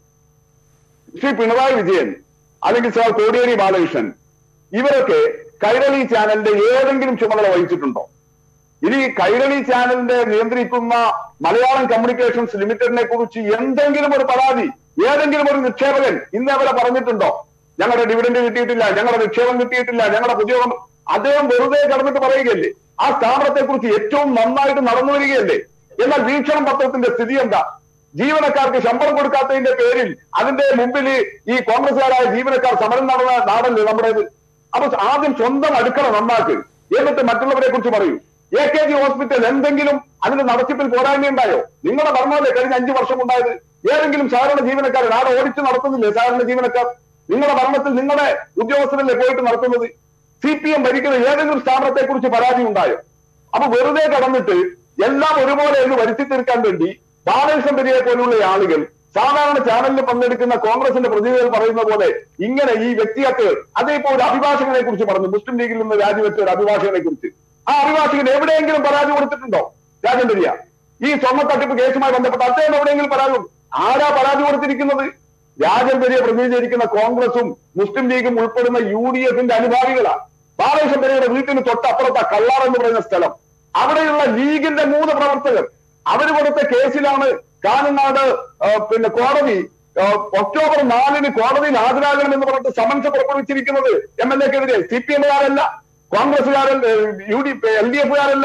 ശ്രീ പിണറായി വിജയൻ അല്ലെങ്കിൽ സാർ കോടിയേരി ബാലകൃഷ്ണൻ ഇവരൊക്കെ കൈരളി ചാനലിന്റെ ഏതെങ്കിലും ചുമതല വഹിച്ചിട്ടുണ്ടോ ഇനി കൈരളി ചാനലിന്റെ നിയന്ത്രിക്കുന്ന മലയാളം കമ്മ്യൂണിക്കേഷൻസ് ലിമിറ്റഡിനെ കുറിച്ച് എന്തെങ്കിലും ഒരു പരാതി ഏതെങ്കിലും ഒരു നിക്ഷേപകൻ ഇന്ന് അവരെ പറഞ്ഞിട്ടുണ്ടോ ഞങ്ങളുടെ ഡിവിഡന്റ് കിട്ടിയിട്ടില്ല ഞങ്ങളുടെ നിക്ഷേപം കിട്ടിയിട്ടില്ല ഞങ്ങളുടെ പുതിയ അദ്ദേഹം വെറുതെ കടന്നിട്ട് പറയുകയല്ലേ ആ സ്ഥാപനത്തെ കുറിച്ച് ഏറ്റവും നന്നായിട്ട് നടന്നു വരികയല്ലേ എന്നാൽ വീക്ഷണം പത്രത്തിന്റെ സ്ഥിതി എന്താ ജീവനക്കാർക്ക് ശമ്പളം കൊടുക്കാത്തതിന്റെ പേരിൽ അതിന്റെ മുമ്പിൽ ഈ കോൺഗ്രസുകാരായ ജീവനക്കാർ സമരം നടന്ന നാടല്ലേ നമ്മുടേത് അപ്പൊ ആദ്യം സ്വന്തം അടുക്കള നന്നാക്ക് എന്നിട്ട് മറ്റുള്ളവരെ കുറിച്ച് പറയൂ എ കെ ജി ഹോസ്പിറ്റൽ എന്തെങ്കിലും അതിന്റെ നടത്തിപ്പിൽ പോരായ്മയുണ്ടായോ നിങ്ങളുടെ ഭരണമല്ലേ കഴിഞ്ഞ അഞ്ചു വർഷം ഉണ്ടായത് ഏതെങ്കിലും സാധാരണ ജീവനക്കാർ നാളെ ഓടിച്ച് നടത്തുന്നില്ലേ സാധാരണ ജീവനക്കാർ നിങ്ങളുടെ ഭരണത്തിൽ നിങ്ങളുടെ ഉദ്യോഗസ്ഥരല്ലേ പോയിട്ട് നടത്തുന്നത് സി പി എം ഭരിക്കുന്ന ഏതെങ്കിലും സ്ഥാപനത്തെ കുറിച്ച് പരാതി ഉണ്ടായോ അപ്പൊ വെറുതെ കടന്നിട്ട് എല്ലാം ഒരുപോലെ എന്ന് വരുത്തി തീർക്കാൻ വേണ്ടി ബാലകൃഷ്ണൻ പെരിയെ പോലുള്ള ആളുകൾ സാധാരണ ചാനലിൽ പങ്കെടുക്കുന്ന കോൺഗ്രസിന്റെ പ്രതിനിധികൾ പറയുന്ന പോലെ ഇങ്ങനെ ഈ വ്യക്തിഹത്യകൾ അതേ ഇപ്പോൾ ഒരു അഭിഭാഷകനെ കുറിച്ച് പറഞ്ഞു മുസ്ലിം ലീഗിൽ നിന്ന് രാജിവെച്ച ഒരു അഭിഭാഷകനെ കുറിച്ച് ആ അഭിഭാഷകൻ എവിടെയെങ്കിലും പരാതി കൊടുത്തിട്ടുണ്ടോ രാജൻ പെരിയ ഈ സ്വർണ്ണ തട്ടിപ്പ് കേസുമായി ബന്ധപ്പെട്ട് അദ്ദേഹം എവിടെയെങ്കിലും പരാതി കൊടുത്തു? ആരാ പരാതി കൊടുത്തിരിക്കുന്നത് രാജൻ പെരിയ പ്രതിനിധീകരിക്കുന്ന കോൺഗ്രസും മുസ്ലിം ലീഗും ഉൾപ്പെടുന്ന യു ഡി എഫിന്റെ അനുഭാവികളാണ് ബാലകൃഷ്ണൻ പെരിയുടെ വീട്ടിന് തൊട്ടപ്പുറത്ത കള്ളാർ എന്ന് പറയുന്ന സ്ഥലം അവിടെയുള്ള ലീഗിന്റെ മൂന്ന് പ്രവർത്തകർ അവര് കൊടുത്ത കേസിലാണ് കാഞ്ഞങ്ങാട് ആ, പിന്നെ കോടതി ആ, ഒക്ടോബർ നാലിന് കോടതിയിൽ ഹാജരാകണം എന്ന് പറഞ്ഞിട്ട് സമൻസ് പുറപ്പെടുവിച്ചിരിക്കുന്നത് എം എൽ എക്കെതിരെ സി പി എമ്മുകാരല്ല കോൺഗ്രസുകാരല്ല യു ഡി എൽ ഡി എഫുകാരല്ല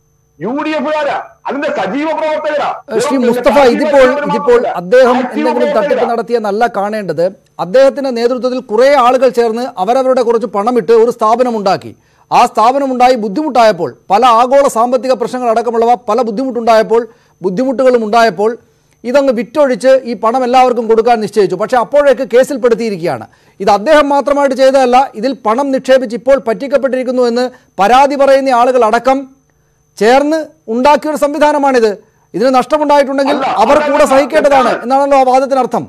യു ഡി എഫുകാരാ അതിന്റെ സജീവ പ്രവർത്തകരാ ശ്രീ വെറും മുസ്തഫ രാഷ്ട്രീയ ഇതിപ്പോൾ പ്രവർത്തകർ ഇതിപ്പോൾ മാത്രമല്ല. അദ്ദേഹം ആക്റ്റീവ് എന്തെങ്കിലും തട്ടിപ്പ് പ്രവർത്തകരാ. നടത്തിയെന്നല്ല കാണേണ്ടത് അദ്ദേഹത്തിന്റെ നേതൃത്വത്തിൽ കുറെ ആളുകൾ ചേർന്ന് അവരവരുടെ കുറച്ച് പണമിട്ട് ഒരു സ്ഥാപനം ഉണ്ടാക്കി ആ സ്ഥാപനമുണ്ടായി ബുദ്ധിമുട്ടായപ്പോൾ പല ആഗോള സാമ്പത്തിക പ്രശ്നങ്ങൾ അടക്കമുള്ളവ പല ബുദ്ധിമുട്ടുണ്ടായപ്പോൾ ബുദ്ധിമുട്ടുകളും ഉണ്ടായപ്പോൾ ഇതങ്ങ് വിറ്റൊഴിച്ച് ഈ പണം എല്ലാവർക്കും കൊടുക്കാൻ നിശ്ചയിച്ചു പക്ഷേ അപ്പോഴേക്ക് കേസിൽപ്പെടുത്തിയിരിക്കുകയാണ് ഇത് അദ്ദേഹം മാത്രമായിട്ട് ചെയ്തതല്ല ഇതിൽ പണം നിക്ഷേപിച്ച് ഇപ്പോൾ പറ്റിക്കപ്പെട്ടിരിക്കുന്നു എന്ന് പരാതി പറയുന്ന ആളുകൾ അടക്കം ചേർന്ന് ഉണ്ടാക്കിയ ഒരു സംവിധാനമാണിത് ഇതിന് നഷ്ടമുണ്ടായിട്ടുണ്ടെങ്കിൽ അല്ല, അവർ അതല്ല, കൂടെ സഹിക്കേണ്ടതാണ് തെറ്റാണ്. എന്നാണല്ലോ ആ വാദത്തിനർത്ഥം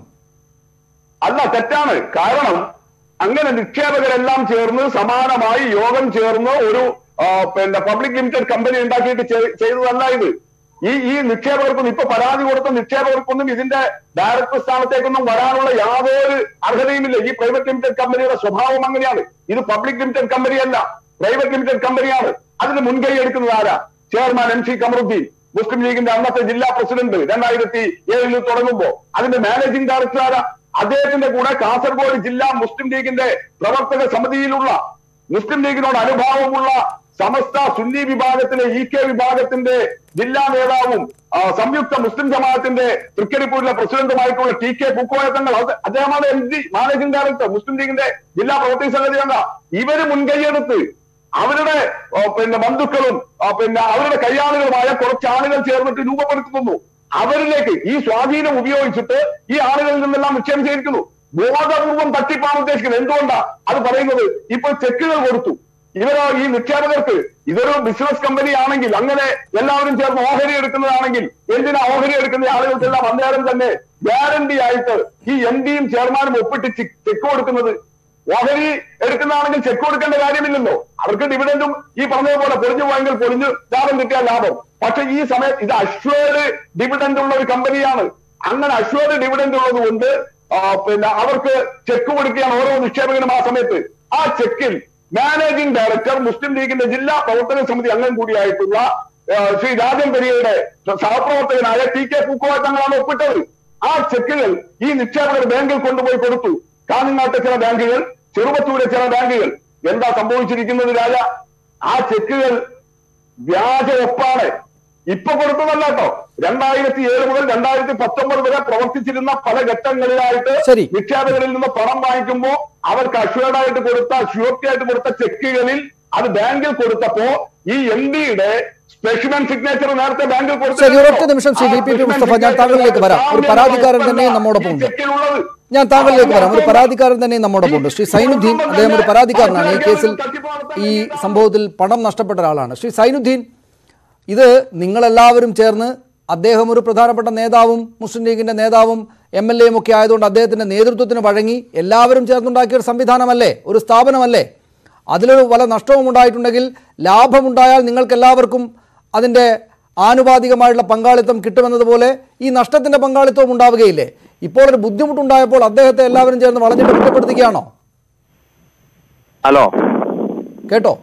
അല്ല തെറ്റാണ് കാരണം അങ്ങനെ നിക്ഷേപകരെല്ലാം ചേർന്ന് സമാനമായി യോഗം ചേർന്ന് ഒരു ആ, പിന്നെ പബ്ലിക് ലിമിറ്റഡ് കമ്പനി ഉണ്ടാക്കിയിട്ട് ചെയ്- ചെയ്തതല്ല ഇത് ഈ ഈ നിക്ഷേപകർക്കൊന്നും ഇപ്പൊ പരാതി കൊടുത്ത നിക്ഷേപകർക്കൊന്നും ഇതിന്റെ ഡയറക്ടർ സ്ഥാനത്തേക്കൊന്നും വരാനുള്ള യാതൊരു അർഹതയുമില്ല ഈ പ്രൈവറ്റ് ലിമിറ്റഡ് കമ്പനിയുടെ സ്വഭാവം അങ്ങനെയാണ് ഇത് പബ്ലിക് ലിമിറ്റഡ് കമ്പനിയല്ല പ്രൈവറ്റ് ലിമിറ്റഡ് കമ്പനിയാണ് അതിന് മുൻകൈ എടുക്കുന്നത് ആരാ chairman M C Kamaruddin Muslim ലീഗിന്റെ അന്നത്തെ ജില്ലാ പ്രസിഡന്റ് രണ്ടായിരത്തി ഏഴിൽ തുടങ്ങുമ്പോ അതിന്റെ മാനേജിംഗ് ഡയറക്ടർ ആരാ അദ്ദേഹത്തിന്റെ കൂടെ കാസർഗോഡ് ജില്ലാ മുസ്ലിം ലീഗിന്റെ പ്രവർത്തക സമിതിയിലുള്ള മുസ്ലിം ലീഗിനോട് അനുഭാവമുള്ള സമസ്ത സുന്നി വിഭാഗത്തിലെ ഇ കെ വിഭാഗത്തിന്റെ ജില്ലാ നേതാവും ആ, സംയുക്ത മുസ്ലിം ജമാഅത്തിന്റെ തൃക്കരിപ്പൂരിലെ പ്രസിഡന്റുമായിട്ടുള്ള ടി കെ പുക്കോയത്തങ്ങൾ അത് അദ്ദേഹമാണ് M D managing director Muslim ലീഗിന്റെ ജില്ലാ പ്രവർത്തക സമിതി അംഗ ഇവര് മുൻകൈയെടുത്ത് അവരുടെ ആ, പിന്നെ ബന്ധുക്കളും ആ, പിന്നെ അവരുടെ കയ്യാളുകളുമായ കുറച്ച് ആളുകൾ ചേർന്നിട്ട് രൂപപ്പെടുത്തുന്നു അവരിലേക്ക് ഈ സ്വാധീനം ഉപയോഗിച്ചിട്ട് ഈ ആളുകളിൽ നിന്നെല്ലാം നിക്ഷേപം ചെയ്തിരിക്കുന്നു ബോധപൂർവം തട്ടിപ്പാണ് ഉദ്ദേശിക്കുന്നത് എന്തുകൊണ്ടാ അത് പറയുന്നത് ഇപ്പൊ ചെക്കുകൾ കൊടുത്തു ഇവരോ ഈ നിക്ഷേപകർക്ക് ഇതൊരു ബിസിനസ് കമ്പനി ആണെങ്കിൽ അങ്ങനെ എല്ലാവരും ചേർന്ന് ഓഹരി എടുക്കുന്നതാണെങ്കിൽ എന്തിനാ ഓഹരി എടുക്കുന്ന ആളുകൾക്കെല്ലാം അന്നേരം തന്നെ ഗ്യാരണ്ടി ആയിട്ട് ഈ എം ഡിയും ചെയർമാനും ഒപ്പിട്ട് ചെ- ചെക്ക് കൊടുക്കുന്നത് ഓഹരി എടുക്കുന്നതാണെങ്കിൽ ചെക്ക് കൊടുക്കേണ്ട കാര്യമില്ലല്ലോ അവർക്ക് ഡിവിഡൻഡും ഈ പറഞ്ഞതുപോലെ പൊളിഞ്ഞു പോയെങ്കിൽ പൊളിഞ്ഞു ലാഭം കിട്ടിയാൽ ലാഭം പക്ഷെ ഈ സമയത്ത് ഇത് അഷ്വേർഡ് ഡിവിഡൻഡ് ഉള്ള ഒരു കമ്പനിയാണ് അങ്ങനെ അഷ്വേർഡ് ഡിവിഡൻഡ് ഉള്ളത് കൊണ്ട് ആ, പിന്നെ അവർക്ക് ചെക്ക് കൊടുക്കുകയാണ് ഓരോ നിക്ഷേപകനും ആ സമയത്ത് ആ ചെക്കിൽ മാനേജിംഗ് ഡയറക്ടർ മുസ്ലിം ലീഗിന്റെ ജില്ലാ പ്രവർത്തക സമിതി അംഗം കൂടിയായിട്ടുള്ള ആ, ശ്രീ രാജൻ പെരിയയുടെ സഹപ്രവർത്തകനായ ടി കെ പൂക്കോയ തങ്ങളാണ് ഒപ്പിട്ടത് ആ ചെക്കുകൾ ഈ നിക്ഷേപകർ ബാങ്കിൽ കൊണ്ടുപോയി കൊടുത്തു കാഞ്ഞങ്ങാട്ടെ ചില ബാങ്കുകൾ ചെറുപത്തൂരെ ചില ബാങ്കുകൾ എന്താ സംഭവിച്ചിരിക്കുന്നത് രാജ ആ ചെക്കുകൾ വ്യാജ ഒപ്പാണ് ഇപ്പൊ കൊടുത്തതല്ല കേട്ടോ രണ്ടായിരത്തി ഏഴ് മുതൽ രണ്ടായിരത്തി പത്തൊമ്പത് വരെ പ്രവർത്തിച്ചിരുന്ന പല ഘട്ടങ്ങളിലായിട്ട് ശരി. നിക്ഷേപകരിൽ നിന്ന് പണം വാങ്ങിക്കുമ്പോൾ അവർക്ക് അഷ്വേർഡ് ആയിട്ട് കൊടുത്ത ഷ്യൂരിറ്റി ആയിട്ട് കൊടുത്ത ചെക്കുകളിൽ അത് ബാങ്കിൽ കൊടുത്തപ്പോ ഈ എം ഡിയുടെ സ്പെഷ്യൽ സിഗ്നേച്ചർ നേരത്തെ ബാങ്കിൽ ശരി ഒരൊറ്റ നിമിഷം Shri V P T Mustafa ഞാൻ താങ്കളിലേക്ക് വരാം ഒരു പരാതിക്കാരൻ തന്നെ നമ്മോടൊപ്പം ഉണ്ട് ഞാൻ താങ്കളിലേക്ക് വരാം ഒരു പരാതിക്കാരൻ തന്നെ നമ്മോടൊപ്പം ഉണ്ട് ശ്രീ സൈനുദ്ദീൻ അദ്ദേഹം ഒരു പരാതിക്കാരനാണ് ഈ കേസിൽ ഈ സംഭവത്തിൽ പണം നഷ്ടപ്പെട്ട ഒരാളാണ് ശ്രീ സൈനുദ്ദീൻ ഇത് നിങ്ങളെല്ലാവരും ചേർന്ന് അദ്ദേഹം ഒരു പ്രധാനപ്പെട്ട നേതാവും മുസ്ലിം ലീഗിന്റെ നേതാവും എം എൽ എയും ഒക്കെ ആയതുകൊണ്ട് അദ്ദേഹത്തിന്റെ നേതൃത്വത്തിന് വഴങ്ങി എല്ലാവരും ചേർന്നുണ്ടാക്കിയ ഒരു സംവിധാനമല്ലേ ഒരു സ്ഥാപനമല്ലേ അതിലൊരു വല്ല നഷ്ടവും ഉണ്ടായിട്ടുണ്ടെങ്കിൽ ലാഭമുണ്ടായാൽ നിങ്ങൾക്ക് എല്ലാവർക്കും അതിൻ്റെ ആനുപാതികമായിട്ടുള്ള പങ്കാളിത്തം കിട്ടുമെന്നതുപോലെ ഈ നഷ്ടത്തിന്റെ പങ്കാളിത്തവും ഉണ്ടാവുകയില്ലേ ഇപ്പോൾ ഒരു ബുദ്ധിമുട്ടുണ്ടായപ്പോൾ അദ്ദേഹത്തെ എല്ലാവരും ചേർന്ന് വളഞ്ഞിട്ട് കുറ്റപ്പെടുത്തുകയാണോ ഹലോ കേട്ടോ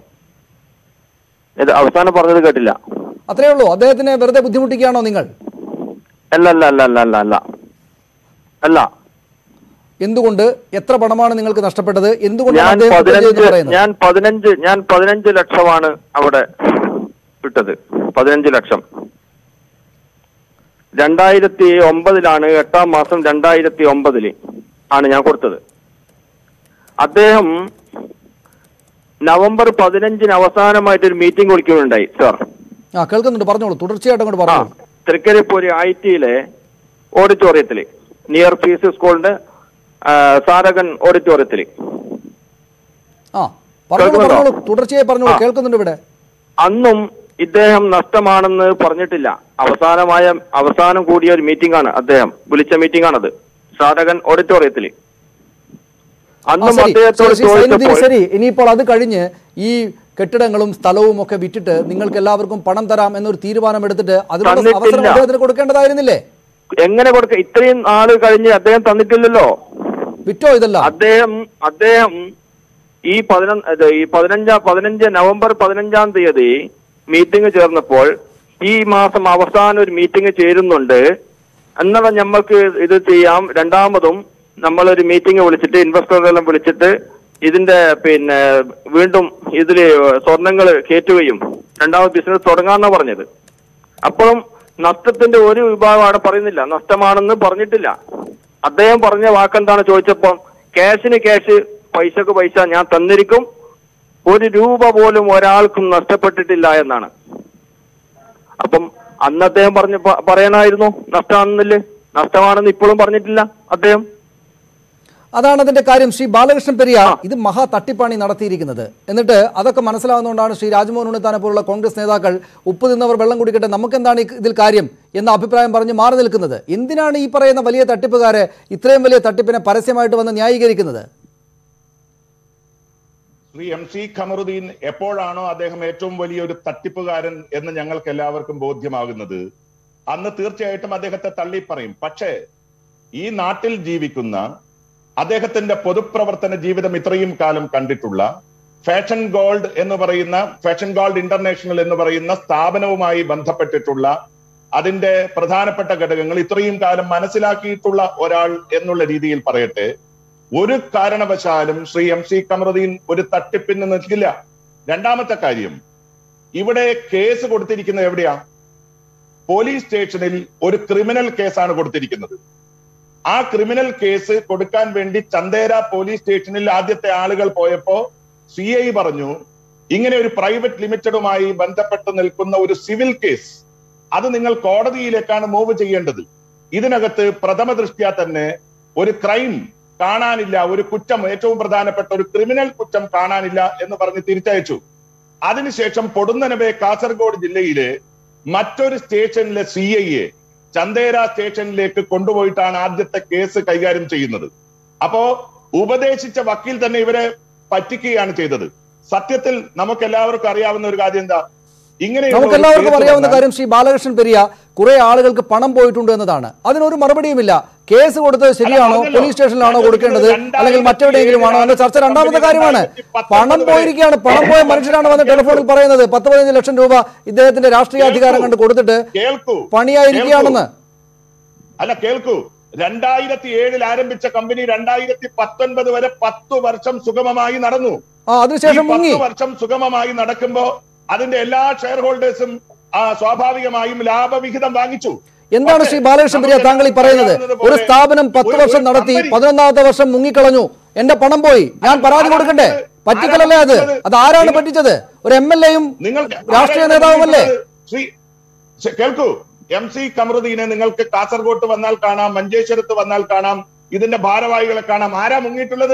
ഇത് അവസാനം പറഞ്ഞത് കേട്ടില്ല അത്രയേ ഉള്ളൂ അദ്ദേഹത്തിനെ വെറുതെ ബുദ്ധിമുട്ടിക്കുകയാണോ നിങ്ങൾ അല്ല അല്ല അല്ല അല്ല അല്ല അല്ല അല്ല എന്തുകൊണ്ട് എത്ര പണമാണ് നിങ്ങൾക്ക് നഷ്ടപ്പെട്ടത് എന്തുകൊണ്ടാണ് ഞാൻ അദ്ദേഹം കുറ്റം ചെയ്തെന്ന് പതിനഞ്ച് പറയുന്നത് ഞാൻ പതിനഞ്ച് ഞാൻ പതിനഞ്ച് ലക്ഷമാണ് അവിടെ ഇട്ടത് പതിനഞ്ച് ലക്ഷം രണ്ടായിരത്തി ഒമ്പതിലാണ് എട്ടാം മാസം രണ്ടായിരത്തി ഒമ്പതില് ആണ് ഞാൻ കൊടുത്തത് അദ്ദേഹം നവംബർ പതിനഞ്ചിന് അവസാനമായിട്ട് ഒരു മീറ്റിംഗ് വിളിക്കുകയുണ്ടായി സാർ ആ കേൾക്കുന്നുണ്ട് പറഞ്ഞോളൂ തുടർച്ചയായിട്ട് അങ്ങോട്ട് ആ പറഞ്ഞോളൂ തൃക്കരിപ്പൂര് ഐ ടിയിലെ ഓഡിറ്റോറിയത്തില് നിയർ പീസ് സ്കൂളിന്റെ ആ, സാരകൻ ഓഡിറ്റോറിയത്തില് ആ പറഞ്ഞോളൂ കേൾക്കുന്നുണ്ടോ? പറഞ്ഞോളൂ തുടർച്ചയായി പറഞ്ഞോളൂ ആ. കേൾക്കുന്നുണ്ട് ഇവിടെ അന്നും ഇദ്ദേഹം നഷ്ടമാണെന്ന് പറഞ്ഞിട്ടില്ല അവസാനമായ അവസാനം കൂടിയ ഒരു മീറ്റിംഗ് ആണ് അദ്ദേഹം വിളിച്ച മീറ്റിംഗ് ആണത് സാരകൻ ഓഡിറ്റോറിയത്തില് ആ, അന്നും ശരി. അദ്ദേഹത്തോട് ശരി, ശരി, സൈനുദ്ദീൻ, ചോദിച്ചപ്പോൾ ശരി ഇനിയിപ്പോൾ അത് കഴിഞ്ഞ് ഈ കെട്ടിടങ്ങളും സ്ഥലവും ഒക്കെ വിറ്റിട്ട് നിങ്ങൾക്ക് എല്ലാവർക്കും പണം തരാം എന്നൊരു തീരുമാനം എടുത്തിട്ട് അതിനുള്ള തന്നിട്ടില്ല. അവസരം അദ്ദേഹത്തിന് കൊടുക്കേണ്ടതായിരുന്നില്ലേ എങ്ങനെ കൊടുക്ക ഇത്രയും നാള് കഴിഞ്ഞ് അദ്ദേഹം തന്നിട്ടില്ലല്ലോ വിറ്റോ ഇതെല്ലാം അദ്ദേഹം അദ്ദേഹം ഈ പതിനൊന്ന് ഇത് ഈ പതിനഞ്ചാം പതിനഞ്ച് നവംബർ പതിനഞ്ചാം തീയതി മീറ്റിംഗ് ചേർന്നപ്പോൾ ഈ മാസം അവസാനം ഒരു മീറ്റിംഗ് ചേരുന്നുണ്ട് എന്നാൽ ഞമ്മക്ക് ഇത് ചെയ്യാം രണ്ടാമതും നമ്മളൊരു മീറ്റിംഗ് വിളിച്ചിട്ട് ഇൻവെസ്റ്ററുകളെല്ലാം വിളിച്ചിട്ട് ഇതിന്റെ പിന്നെ വീണ്ടും ഇതില് സ്വർണങ്ങൾ കയറ്റുകയും രണ്ടാമത് ബിസിനസ് തുടങ്ങാന്നാ പറഞ്ഞത് അപ്പോഴും നഷ്ടത്തിന്റെ ഒരു വിഭാഗം അവിടെ പറയുന്നില്ല നഷ്ടമാണെന്ന് പറഞ്ഞിട്ടില്ല അദ്ദേഹം പറഞ്ഞ വാക്കെന്താണ് ചോദിച്ചപ്പം ക്യാഷിന് ക്യാഷ് പൈസക്ക് പൈസ ഞാൻ തന്നിരിക്കും ഒരു രൂപ പോലും ഒരാൾക്കും നഷ്ടപ്പെട്ടിട്ടില്ല എന്നാണ് അപ്പം അന്ന് അദ്ദേഹം പറഞ്ഞ പ- പറയണമായിരുന്നു നഷ്ടമാണെന്നില്ലേ നഷ്ടമാണെന്ന് ഇപ്പോഴും പറഞ്ഞിട്ടില്ല അദ്ദേഹം അതാണ് അതിന്റെ കാര്യം ശ്രീ ബാലകൃഷ്ണൻ പെരിയ ഇത് മഹാ തട്ടിപ്പാണി നടത്തിയിരിക്കുന്നത് എന്നിട്ട് അതൊക്കെ മനസ്സിലാവുന്നതുകൊണ്ടാണ് ശ്രീ രാജ്മോഹൻ ഉണ്ണിത്താനെ പോലുള്ള കോൺഗ്രസ് നേതാക്കൾ ഉപ്പ് തിന്നവർ വെള്ളം കുടിക്കട്ടെ നമുക്കെന്താണ് ഈ- ഇതിൽ കാര്യം എന്ന അഭിപ്രായം പറഞ്ഞ് മാറി നിൽക്കുന്നത് എന്തിനാണ് ഈ പറയുന്ന വലിയ തട്ടിപ്പുകാരെ ഇത്രയും വലിയ തട്ടിപ്പിനെ പരസ്യമായിട്ട് വന്ന് ന്യായീകരിക്കുന്നത് ശ്രീ എം സി ഖമറുദ്ദീൻ എപ്പോഴാണോ അദ്ദേഹം ഏറ്റവും വലിയ ഒരു തട്ടിപ്പുകാരൻ എന്ന് ഞങ്ങൾക്ക് എല്ലാവർക്കും ബോധ്യമാകുന്നത് അന്ന് തീർച്ചയായിട്ടും അദ്ദേഹത്തെ തള്ളി പറയും പക്ഷേ ഈ നാട്ടിൽ ജീവിക്കുന്ന അദ്ദേഹത്തിന്റെ പൊതുപ്രവർത്തന ജീവിതം ഇത്രയും കാലം കണ്ടിട്ടുള്ള ഫാഷൻ ഗോൾഡ് എന്ന് പറയുന്ന ഫാഷൻ ഗോൾഡ് ഇന്റർനാഷണൽ എന്ന് പറയുന്ന സ്ഥാപനവുമായി ബന്ധപ്പെട്ടിട്ടുള്ള അതിന്റെ പ്രധാനപ്പെട്ട ഘടകങ്ങൾ ഇത്രയും കാലം മനസ്സിലാക്കിയിട്ടുള്ള ഒരാൾ എന്നുള്ള രീതിയിൽ പറയട്ടെ ഒരു കാരണവശാലും ശ്രീ എം സി കമറുദ്ദീൻ ഒരു തട്ടിപ്പിന് നിൽക്കില്ല രണ്ടാമത്തെ കാര്യം ഇവിടെ കേസ് കൊടുത്തിരിക്കുന്നത് എവിടെയാ പോലീസ് സ്റ്റേഷനിൽ ഒരു ക്രിമിനൽ കേസാണ് കൊടുത്തിരിക്കുന്നത് ആ ക്രിമിനൽ കേസ് കൊടുക്കാൻ വേണ്ടി ചന്ദേര പോലീസ് സ്റ്റേഷനിൽ ആദ്യത്തെ ആളുകൾ പോയപ്പോ സി ഐ പറഞ്ഞു ഇങ്ങനെ ഒരു പ്രൈവറ്റ് ലിമിറ്റഡുമായി ബന്ധപ്പെട്ട് നിൽക്കുന്ന ഒരു സിവിൽ കേസ് അത് നിങ്ങൾ കോടതിയിലേക്കാണ് മൂവ് ചെയ്യേണ്ടത് ഇതിനകത്ത് പ്രഥമ ദൃഷ്ട്യാ തന്നെ ഒരു ക്രൈം കാണാനില്ല ഒരു കുറ്റം ഏറ്റവും പ്രധാനപ്പെട്ട ഒരു ക്രിമിനൽ കുറ്റം കാണാനില്ല എന്ന് പറഞ്ഞ് തിരിച്ചയച്ചു അതിനുശേഷം പൊടുന്നനവെ കാസർഗോഡ് ജില്ലയിലെ മറ്റൊരു സ്റ്റേഷനിലെ സി ഐ എ ചന്ദേര സ്റ്റേഷനിലേക്ക് കൊണ്ടുപോയിട്ടാണ് ആദ്യത്തെ കേസ് കൈകാര്യം ചെയ്യുന്നത് അപ്പോ ഉപദേശിച്ച വക്കീൽ തന്നെ ഇവരെ പറ്റിക്കുകയാണ് ചെയ്തത് സത്യത്തിൽ നമുക്ക് എല്ലാവർക്കും അറിയാവുന്ന ഒരു കാര്യം എന്താ ഇങ്ങനെ നമുക്ക് എല്ലാവർക്കും അറിയാവുന്ന കാര്യം ശ്രീ ബാലകൃഷ്ണൻ പെരിയ കുറെ ആളുകൾക്ക് പണം പോയിട്ടുണ്ട് എന്നതാണ് അതിനൊരു മറുപടിയുമില്ല കേസ് കൊടുത്തത് ശരിയാണോ പറഞ്ഞല്ലോ. പോലീസ് സ്റ്റേഷനിലാണോ ഞാൻ കൊടുക്കേണ്ടത് ചോദിക്കുന്നത് അല്ലെങ്കിൽ മറ്റെവിടെയെങ്കിലും ആണോ എന്ന ചർച്ച രണ്ടാമത്തെ കാര്യമാണ് പണം പോയിരിക്കുകയാണ് പണം പോയ മനുഷ്യരാണ് വന്ന് ടെലിഫോണിൽ പറയുന്നത് പത്ത് പതിനഞ്ച് ലക്ഷം രൂപ ഇദ്ദേഹത്തിന്റെ രാഷ്ട്രീയ അധികാരം കണ്ട് കൊടുത്തിട്ട് കേൾക്കൂ പണിയായിരിക്കുകയാണെന്ന് അല്ല കേൾക്കൂ രണ്ടായിരത്തി ഏഴിൽ ആരംഭിച്ച കമ്പനി രണ്ടായിരത്തി പത്തൊൻപത് വരെ പത്തു വർഷം സുഗമമായി നടന്നു ആ അതിനുശേഷം ഈ മുങ്ങി പത്ത് വർഷം സുഗമമായി നടക്കുമ്പോ അതിന്റെ എല്ലാ ഷെയർ ഹോൾഡേഴ്സും ആ, സ്വാഭാവികമായും ലാഭവിഹിതം വാങ്ങിച്ചു എന്താണ് ശ്രീ ബാലകൃഷ്ണൻ പെരിയ താങ്കൾ ഈ പറയുന്നത് ഒരു സ്ഥാപനം പത്ത് ഒരു- വർഷം ഒരു നടത്തി company- പതിനൊന്നാമത്തെ വർഷം മുങ്ങിക്കളഞ്ഞു എന്റെ പണം പോയി ഞാൻ പരാതി ആരാ കൊടുക്കണ്ടേ പറ്റിച്ചത്? പറ്റിക്കലല്ലേ അത് ആരാ അത് ആരാണ് നിങ്ങൾ- പറ്റിച്ചത് ഒരു എം എൽ എയും നിങ്ങൾ രാഷ്ട്രീയ ആരാണ് നേതാവുമല്ലേ പറഞ്ഞിട്ടുള്ളത്? ശ്രീ ശ്രീ- കേൾക്കൂ എം സി കമറുദ്ദീനെ നിങ്ങൾക്ക് കാസർഗോട്ട് വന്നാൽ കാണാം മഞ്ചേശ്വരത്ത് വന്നാൽ കാണാം ഇതിന്റെ ഭാരവാഹികളെ കാണാം ആരാ മുങ്ങിയിട്ടുള്ളത്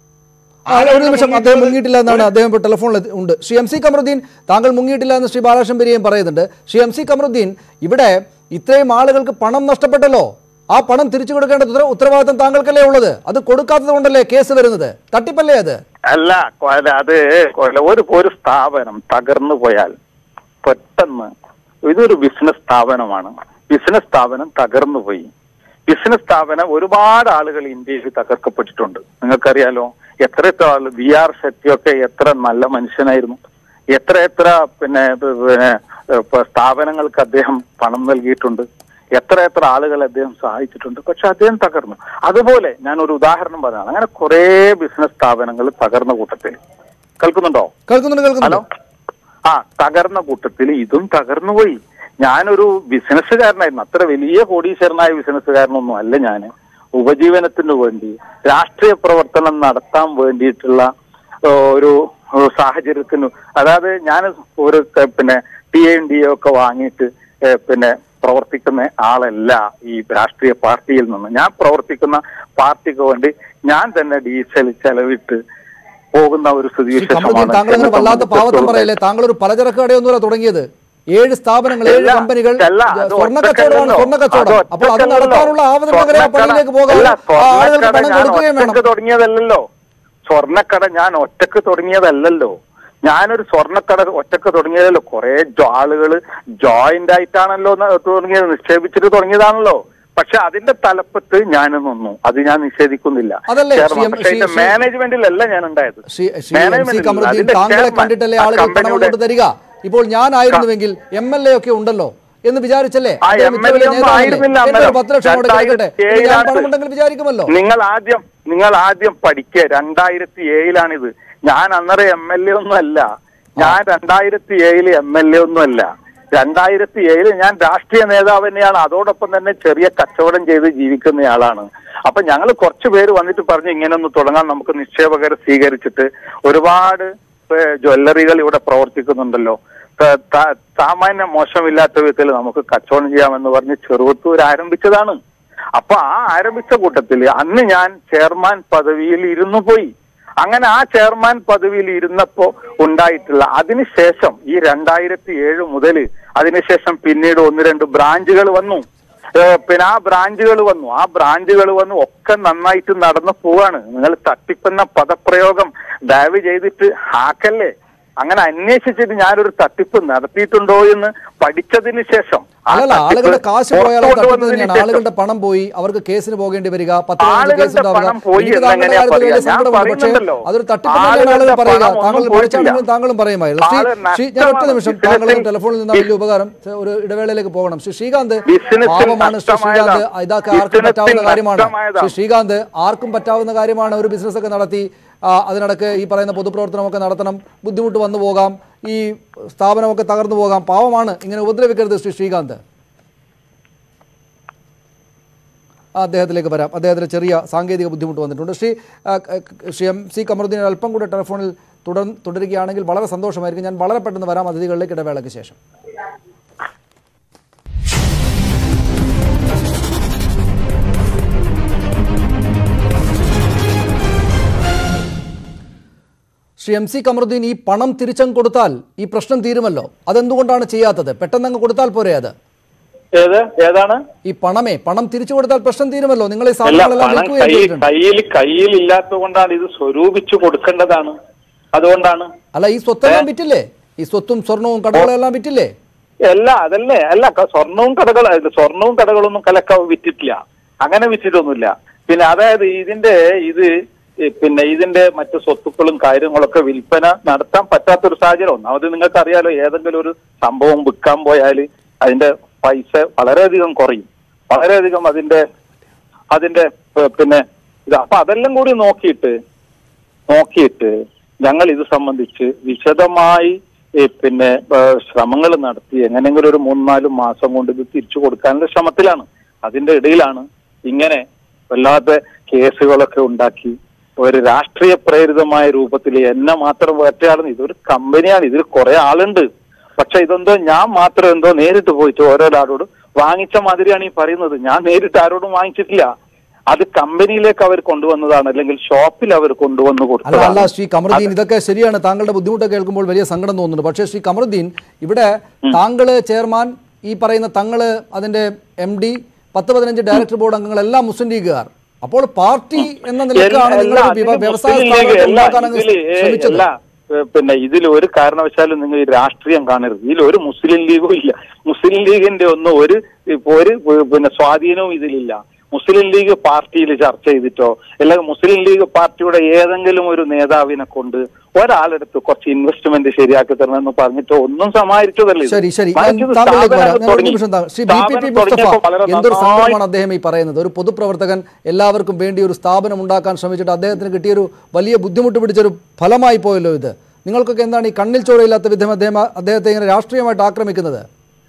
ആ, ഒരു നിമിഷം അദ്ദേഹം മുങ്ങിയിട്ടില്ല എന്നാണ് അദ്ദേഹം ഇപ്പോൾ ടെലിഫോണിൽ എത്തി- ഉണ്ട് ശ്രീ എം സി കമറുദ്ദീൻ താങ്കൾ മുങ്ങിയിട്ടില്ല എന്ന് ശ്രീ ബാലകൃഷ്ണൻ പെരിയയും പറയുന്നുണ്ട് ശ്രീ എം സി കമറുദ്ദീൻ ഇവിടെ ഇത്രയും ആളുകൾക്ക് പണം നഷ്ടപ്പെട്ടല്ലോ ആ പണം തിരിച്ചു കൊടുക്കേണ്ട ഉത്തര- ഉത്തരവാദിത്തം താങ്കൾക്കല്ലേ ഉള്ളത് അത് കൊടുക്കാത്തത് കൊണ്ടല്ലേ കേസ് വരുന്നത് തട്ടിപ്പല്ലേ അത് അല്ല കൊ- അത് കൊ- ഒരു ഒരു സ്ഥാപനം തകർന്നു പോയാൽ പെട്ടെന്ന് ഇതൊരു ബിസിനസ് സ്ഥാപനമാണ് ബിസിനസ് സ്ഥാപനം തകർന്നു പോയി ബിസിനസ് സ്ഥാപനം ഒരുപാട് ആളുകൾ ഇന്ത്യയിൽ തകർക്കപ്പെട്ടിട്ടുണ്ട് നിങ്ങൾക്കറിയാലോ എത്ര എത്ര ആൾ വി ആർ ഷെട്ടിയൊക്കെ എത്ര നല്ല മനുഷ്യനായിരുന്നു എത്ര എത്ര പിന്നെ പ് പിന്നെ ഇപ്പൊ സ്ഥാപനങ്ങൾക്ക് അദ്ദേഹം പണം നൽകിയിട്ടുണ്ട് എത്ര എത്ര ആളുകളെ അദ്ദേഹം സഹായിച്ചിട്ടുണ്ട് പക്ഷെ അദ്ദേഹം തകർന്നു അതുപോലെ ഞാൻ ഒരു ഉദാഹരണം പറഞ്ഞാണ് അങ്ങനെ കുറെ ബിസിനസ് സ്ഥാപനങ്ങൾ തകർന്ന കൂട്ടത്തിൽ കേൾക്കുന്നുണ്ടോ കേൾക്കുന്നുണ്ട് ഹലോ കേൾക്കുന്നുണ്ട് ആ തകർന്ന കൂട്ടത്തിൽ ഇതും തകർന്നുപോയി ഞാനൊരു ബിസിനസ്സുകാരനായിരുന്നു അത്ര വലിയ കോടീശ്വരനായ ബിസിനസ്സുകാരനൊന്നും അല്ല ഞാൻ ഉപജീവനത്തിന് വേണ്ടി രാഷ്ട്രീയ പ്രവർത്തനം നടത്താൻ വേണ്ടിയിട്ടുള്ള ഏ, ഒരു ഒരു സാഹചര്യത്തിന് അതായത് ഞാൻ ഒരു ക- പിന്നെ ടി എൻ ഡി ഒക്കെ വാങ്ങിയിട്ട് ഏ, പിന്നെ പ്രവർത്തിക്കുന്ന ആളല്ല ഈ രാഷ്ട്രീയ പാർട്ടിയിൽ നിന്ന് ഞാൻ പ്രവർത്തിക്കുന്ന പാർട്ടിക്ക് വേണ്ടി ഞാൻ തന്നെ ഡീസൽ ചെലവിട്ട് പോകുന്ന ഒരു ശ്രീ കമറുദ്ദീൻ സ്ഥിതിവിശേഷമാണ് താങ്കൾ അങ്ങനെ എന്നെ വല്ലാത്ത പാവത്തം സംബന്ധിച്ചിടത്തോളം. പറയല്ലേ താങ്കൾ ഒരു പലചരക്ക് കടയൊന്നുമല്ല തുടങ്ങിയത് ഏഴ് സ്ഥാപനങ്ങൾ ഏഴ് അല്ല, കമ്പനികൾ അല്ല, അത് സ്വർണ്ണ ഒറ്റക്കല്ലല്ലോ. കച്ചവടമാണ് സ്വർണ്ണ കച്ചവടം അത് അപ്പോൾ അത് ഒറ്റക്കല്ലല്ലോ. നടത്താനുള്ള ആവതനകരെ ആ സ്വർണ്ണക്കട- പണിയിലേക്ക് പോകാൻ അല്ല, ആ ആളുകൾക്ക് സ്വർണ്ണക്കട പണം ഞാൻ കൊടുക്കുകയും വേണം ഒറ്റക്ക് തുടങ്ങിയതല്ലല്ലോ സ്വർണ്ണക്കട ഞാൻ ഒറ്റക്ക് തുടങ്ങിയതല്ലല്ലോ ഞാനൊരു സ്വർണ്ണക്കട ഒറ്റക്ക് തുടങ്ങിയതല്ലോ കുറെ ആളുകൾ ജോയിന്റ് ആയിട്ടാണല്ലോ ന- തുടങ്ങിയത് നിക്ഷേപിച്ചിട്ട് തുടങ്ങിയതാണല്ലോ പക്ഷെ അതിന്റെ തലപ്പത്ത് ഞാൻ നിന്നു അത് ഞാൻ നിഷേധിക്കുന്നില്ല അതല്ലേ, ചെയർമാൻ. ശ്രീ എം- പക്ഷേ ഇതിന്റെ ശ്രീ- ശ്രീ- മാനേജ്മെന്റിലല്ല ഞാൻ ഉണ്ടായത് ശ്രീ ശ്രീ എം സി മാനേജ്മെന്റിൽ കമറുദ്ദീൻ അതിന്റെ താങ്കളെ ചെയർമാൻ, കണ്ടിട്ടല്ലേ ആ ആളുകൾ പണം കമ്പനിയുടെ- കൊണ്ട് തരിക ഇപ്പോൾ ഞാനായിരുന്നുവെങ്കിൽ എം എൽ എ ഒക്കെ ഉണ്ടല്ലോ എന്ന് വിചാരിച്ചല്ലേ ആ അദ്ദേഹം ഇത്ര MLA വലിയ ഒന്നും നേതാവല്ലേ? ആയിരുന്നില്ല എന്റെ ഒരു അന്നേരം. പത്ത് ലക്ഷം കൊണ്ട് കിടക്കട്ടെ എന്ന് ഞാൻ രണ്ടായിരത്തി പണമുണ്ടെങ്കിൽ വിചാരിക്കുമല്ലോ നിങ്ങൾ ആദ്യം നിങ്ങൾ ആദ്യം പഠിക്കുക രണ്ടായിരത്തി ഏഴിലാണിത് ഞാൻ അന്നേരം എം എൽ എ ഒന്നും അല്ല ഞാൻ രണ്ടായിരത്തി ഏഴില് എം എൽ എ ഒന്നും അല്ല രണ്ടായിരത്തി ഏഴില് ഞാൻ രാഷ്ട്രീയ നേതാവ് തന്നെയാണ് അതോടൊപ്പം തന്നെ ചെറിയ കച്ചവടം ചെയ്ത് ജീവിക്കുന്നയാളാണ് അപ്പൊ ഞങ്ങൾ കുറച്ചു പേര് വന്നിട്ട് പറഞ്ഞു ഇങ്ങനെ ഒന്ന് തുടങ്ങാൻ നമുക്ക് നിക്ഷേപകരെ സ്വീകരിച്ചിട്ട് ഒരുപാട് ഏഹ്, ജ്വല്ലറികൾ ഇവിടെ പ്രവർത്തിക്കുന്നുണ്ടല്ലോ ത- ത- സാമാന്യ മോശമില്ലാത്ത വിധത്തിൽ നമുക്ക് കച്ചവടം ചെയ്യാമെന്ന് പറഞ്ഞ് ചെറുവത്തൂർ ആരംഭിച്ചതാണ് അപ്പൊ ആ ആരംഭിച്ച കൂട്ടത്തിൽ അന്ന് ഞാൻ ചെയർമാൻ പദവിയിൽ ഇരുന്നു പോയി അങ്ങനെ ആ ചെയർമാൻ പദവിയിൽ ഇരുന്നപ്പോ ഉണ്ടായിട്ടുള്ള അതിനുശേഷം ഈ രണ്ടായിരത്തി ഏഴ് മുതൽ അതിനുശേഷം പിന്നീട് ഒന്ന് രണ്ട് ബ്രാഞ്ചുകൾ വന്നു ഏഹ് പിന്നെ ആ ബ്രാഞ്ചുകൾ വന്നു ആ ബ്രാഞ്ചുകൾ വന്നു ഒക്കെ നന്നായിട്ട് നടന്നു പോവാണ് നിങ്ങൾ തട്ടിപ്പെന്ന പദപ്രയോഗം ദയവ് ചെയ്തിട്ട് ആക്കല്ലേ അങ്ങനെ അന്വേഷിച്ചിട്ട് ഞാനൊരു തട്ടിപ്പ് നടത്തിയിട്ടുണ്ടോ എന്ന് പഠിച്ചതിന് ശേഷം ആ അല്ലല്ല തട്ടിപ്പ് ആളുകളുടെ കാശ് പോയാൽ പുറത്തു തട്ടിപ്പ് കൊണ്ടുവന്നതിന് തന്നെയാണ് ശേഷം ആളുകളുടെ പണം പോയി അവർക്ക് കേസിന് പോകേണ്ടി വരിക പത്ത് പതിനഞ്ച് ആളുകളുടെ കേസ് ഉണ്ടാവുക പണം പോയി എനിക്ക് എന്ന് താങ്കളുടെ എങ്ങനെയാ കാര്യത്തിൽ വലിയ പറയുക? ഞാൻ സങ്കടമുണ്ട് പക്ഷേ പറയുന്നുണ്ടല്ലോ. അതൊരു തട്ടിപ്പ് തന്നെയാണ് ആളുകൾ ആളുകളുടെ പറയുക പണം ഒന്നും താങ്കൾ പോയിട്ടില്ല. പഠിച്ചാണെങ്കിലും താങ്കളും പറയുമായിരുന്നു ശ്രീ ആള് ശ്രീ ഞാൻ ഒറ്റ നഷ്ടമാണ്. നിമിഷം താങ്കൾ ബിസിനസ്സിൽ- ടെലിഫോണിൽ നിന്ന് വലിയ ഉപകാരം ഒരു ഇടവേളയിലേക്ക് പോകണം ശ്രീ ശ്രീകാന്ത് ബിസിനസ്സിൽ പാവമാണ് ശ്രീ ശ്രീകാന്ത് നഷ്ടമായതാണ്. ഇതൊക്കെ ആർക്കും ബിസിനസ്സിൽ പറ്റാവുന്ന കാര്യമാണ് നഷ്ടമായതാണ്. ശ്രീ ശ്രീകാന്ത് ആർക്കും പറ്റാവുന്ന കാര്യമാണ് ഒരു ബിസിനസ് ഒക്കെ നടത്തി ആ, അതിനിടക്ക് ഈ പറയുന്ന പൊതുപ്രവർത്തനമൊക്കെ നടത്തണം ബുദ്ധിമുട്ട് വന്നു പോകാം ഈ സ്ഥാപനമൊക്കെ തകർന്നു പോകാം പാവമാണ് ഇങ്ങനെ ഉപദ്രവിക്കരുത് ശ്രീ ശ്രീകാന്ത് ആ, അദ്ദേഹത്തിലേക്ക് വരാം അദ്ദേഹത്തിന് ചെറിയ സാങ്കേതിക ബുദ്ധിമുട്ട് വന്നിട്ടുണ്ട് ശ്രീ ആ, ക- ക- ശ്രീ എം സി കമറുദ്ദീൻ അല്പം കൂടെ ടെലിഫോണിൽ തുടർ തുടരുകയാണെങ്കിൽ വളരെ സന്തോഷമായിരിക്കും ഞാൻ വളരെ പെട്ടെന്ന് വരാം അതിഥികളിലേക്ക് ഇടവേളയ്ക്ക് ശേഷം ശ്രീ എം സി കമറുദ്ദീൻ ഈ പണം തിരിച്ചങ്ങ് കൊടുത്താൽ ഈ പ്രശ്നം തീരുമല്ലോ അതെന്തുകൊണ്ടാണ് ചെയ്യാത്തത് പെട്ടെന്ന് അങ്ങ് കൊടുത്താൽ പോരെ അത് ഏത് ഏതാണ് ഈ പണമേ പണം തിരിച്ചു കൊടുത്താൽ പ്രശ്നം തീരുമല്ലോ നിങ്ങൾ ഈ അല്ല സാധനങ്ങളെല്ലാം പണം വിൽക്കുകയും കയ്യിൽ ചെയ്തിട്ടുണ്ട് കയ്യിൽ കയ്യിൽ ഇല്ലാത്തത് കൊണ്ടാണ് ഇത് സ്വരൂപിച്ചു കൊടുക്കേണ്ടതാണ് അതുകൊണ്ടാണ് അല്ല ഈ സ്വത്തെല്ലാം വിറ്റില്ലേ ഈ സ്വത്തും സ്വർണവും കടകളും എല്ലാം വിറ്റില്ലേ അല്ല അതല്ലേ അല്ല ക- സ്വർണവും കടകൾ ഇത് സ്വർണവും കടകളൊന്നും കലക്ക വിറ്റിട്ടില്ല അങ്ങനെ വിറ്റിട്ടൊന്നുമില്ല പിന്നെ അതായത് ഇതിന്റെ ഇത് ഈ പിന്നെ ഇതിന്റെ മറ്റു സ്വത്തുക്കളും കാര്യങ്ങളൊക്കെ വിൽപ്പന നടത്താൻ പറ്റാത്തൊരു സാഹചര്യം ഒന്നാമത് നിങ്ങൾക്ക് അറിയാലോ ഏതെങ്കിലും ഒരു സംഭവം വിൽക്കാൻ പോയാൽ അതിന്റെ പൈസ വളരെയധികം കുറയും വളരെയധികം അതിന്റെ അതിന്റെ ഏ, പിന്നെ ഇത് അപ്പൊ അതെല്ലാം കൂടി നോക്കിയിട്ട് നോക്കിയിട്ട് ഞങ്ങൾ ഇത് സംബന്ധിച്ച് വിശദമായി ഏ, പിന്നെ ശ്രമങ്ങൾ നടത്തി എങ്ങനെയെങ്കിലും ഒരു മൂന്നാല് മാസം കൊണ്ട് ഇത് തിരിച്ചു കൊടുക്കാനുള്ള ശ്രമത്തിലാണ് അതിന്റെ ഇടയിലാണ് ഇങ്ങനെ വല്ലാത്ത കേസുകളൊക്കെ ഉണ്ടാക്കി ഒരു രാഷ്ട്രീയ പ്രേരിതമായ രൂപത്തിൽ എന്നെ മാത്രം വേട്ടയാടുന്നു ഇതൊരു കമ്പനിയാണ് ഇതിൽ കുറെ ആളുണ്ട് പക്ഷെ ഇതെന്തോ ഞാൻ മാത്രം എന്തോ നേരിട്ട് പോയിട്ട് ഓരോരാളോട് വാങ്ങിച്ച മാതിരിയാണ് ഈ പറയുന്നത് ഞാൻ നേരിട്ട് ആരോടും വാങ്ങിച്ചിട്ടില്ല അത് കമ്പനിയിലേക്ക് അവർ കൊണ്ടുവന്നതാണ് അല്ലെങ്കിൽ ഷോപ്പിൽ അവർ കൊണ്ടുവന്ന് അല്ല അല്ല കൊടുത്തതാണ് ശ്രീ കമറുദ്ദീൻ ഇതൊക്കെ ശരിയാണ് താങ്കളുടെ ബുദ്ധിമുട്ട് കേൾക്കുമ്പോൾ വലിയ സങ്കടം തോന്നുന്നു പക്ഷേ ശ്രീ കമറുദ്ദീൻ ഇവിടെ താങ്കള് ചെയർമാൻ ഈ പറയുന്ന തങ്ങള് അതിന്റെ എം ഡി പത്ത് പതിനഞ്ച് ഡയറക്ടർ ബോർഡ് അംഗങ്ങൾ എല്ലാം മുസ്ലിം ലീഗുകാർ അപ്പോൾ പാർട്ടി എന്ന നിലക്കാണ് നിങ്ങൾ എല്ലാ- ഒരു വിവ- ഇതില് വ്യവസായ മുസ്ലിം ലീഗ് സ്ഥാപനത്തെ എല്ലാ- ഉണ്ടാക്കാൻ അങ്ങ് ഇതില് ഏ- ശ്രമിച്ചത് എല്ലാ, ഏ, പിന്നെ ഇതിൽ ഒരു കാരണവശാലും നിങ്ങൾ ഈ രാഷ്ട്രീയം കാണരുത് ഇതിൽ ഒരു മുസ്ലിം ലീഗും ഇല്ല മുസ്ലിം ലീഗിന്റെ ഒന്നും ഒരു ഇപ്പൊ ഒരു പിന്നെ സ്വാധീനവും ഇതിലില്ല മുസ്ലിം ലീഗ് പാർട്ടിയിൽ ചർച്ച ചെയ്തിട്ടോ അല്ലെങ്കിൽ മുസ്ലിം ലീഗ് പാർട്ടിയുടെ ഏതെങ്കിലും ഒരു നേതാവിനെ കൊണ്ട് ഒരാളെടുത്ത് കുറച്ച് ഇൻവെസ്റ്റ്മെന്റ് ശരിയാക്കി തരണമെന്ന് പറഞ്ഞിട്ടോ ഒന്നും സമാഹരിച്ചതല്ല ഇത്. ശരി ശരി മറിച്ച് ഞാൻ ഇത് താങ്കളിലേക്ക് സ്ഥാപനം വരാം ഞാൻ ഒരു തുടങ്ങി. നിമിഷം താങ്കൾ ശ്രീ ബി പി പി സ്ഥാപനം മുസ്തഫ തുടങ്ങിയപ്പോൾ വളരെ എന്തൊരു നന്നായി സങ്കടമാണ് അദ്ദേഹം ഈ പറയുന്നത് ഒരു പൊതുപ്രവർത്തകൻ എല്ലാവർക്കും വേണ്ടി ഒരു സ്ഥാപനം ഉണ്ടാക്കാൻ ശ്രമിച്ചിട്ട് അദ്ദേഹത്തിന് കിട്ടിയൊരു വലിയ ബുദ്ധിമുട്ട് പിടിച്ചൊരു ഫലമായി പോയല്ലോ ഇത് നിങ്ങൾക്കൊക്കെ എന്താണ് ഈ കണ്ണിൽ ചോരയില്ലാത്ത വിധം അദ്ദേഹം അദ്ദേഹത്തെ ഇങ്ങനെ രാഷ്ട്രീയമായിട്ട് ആക്രമിക്കുന്നത്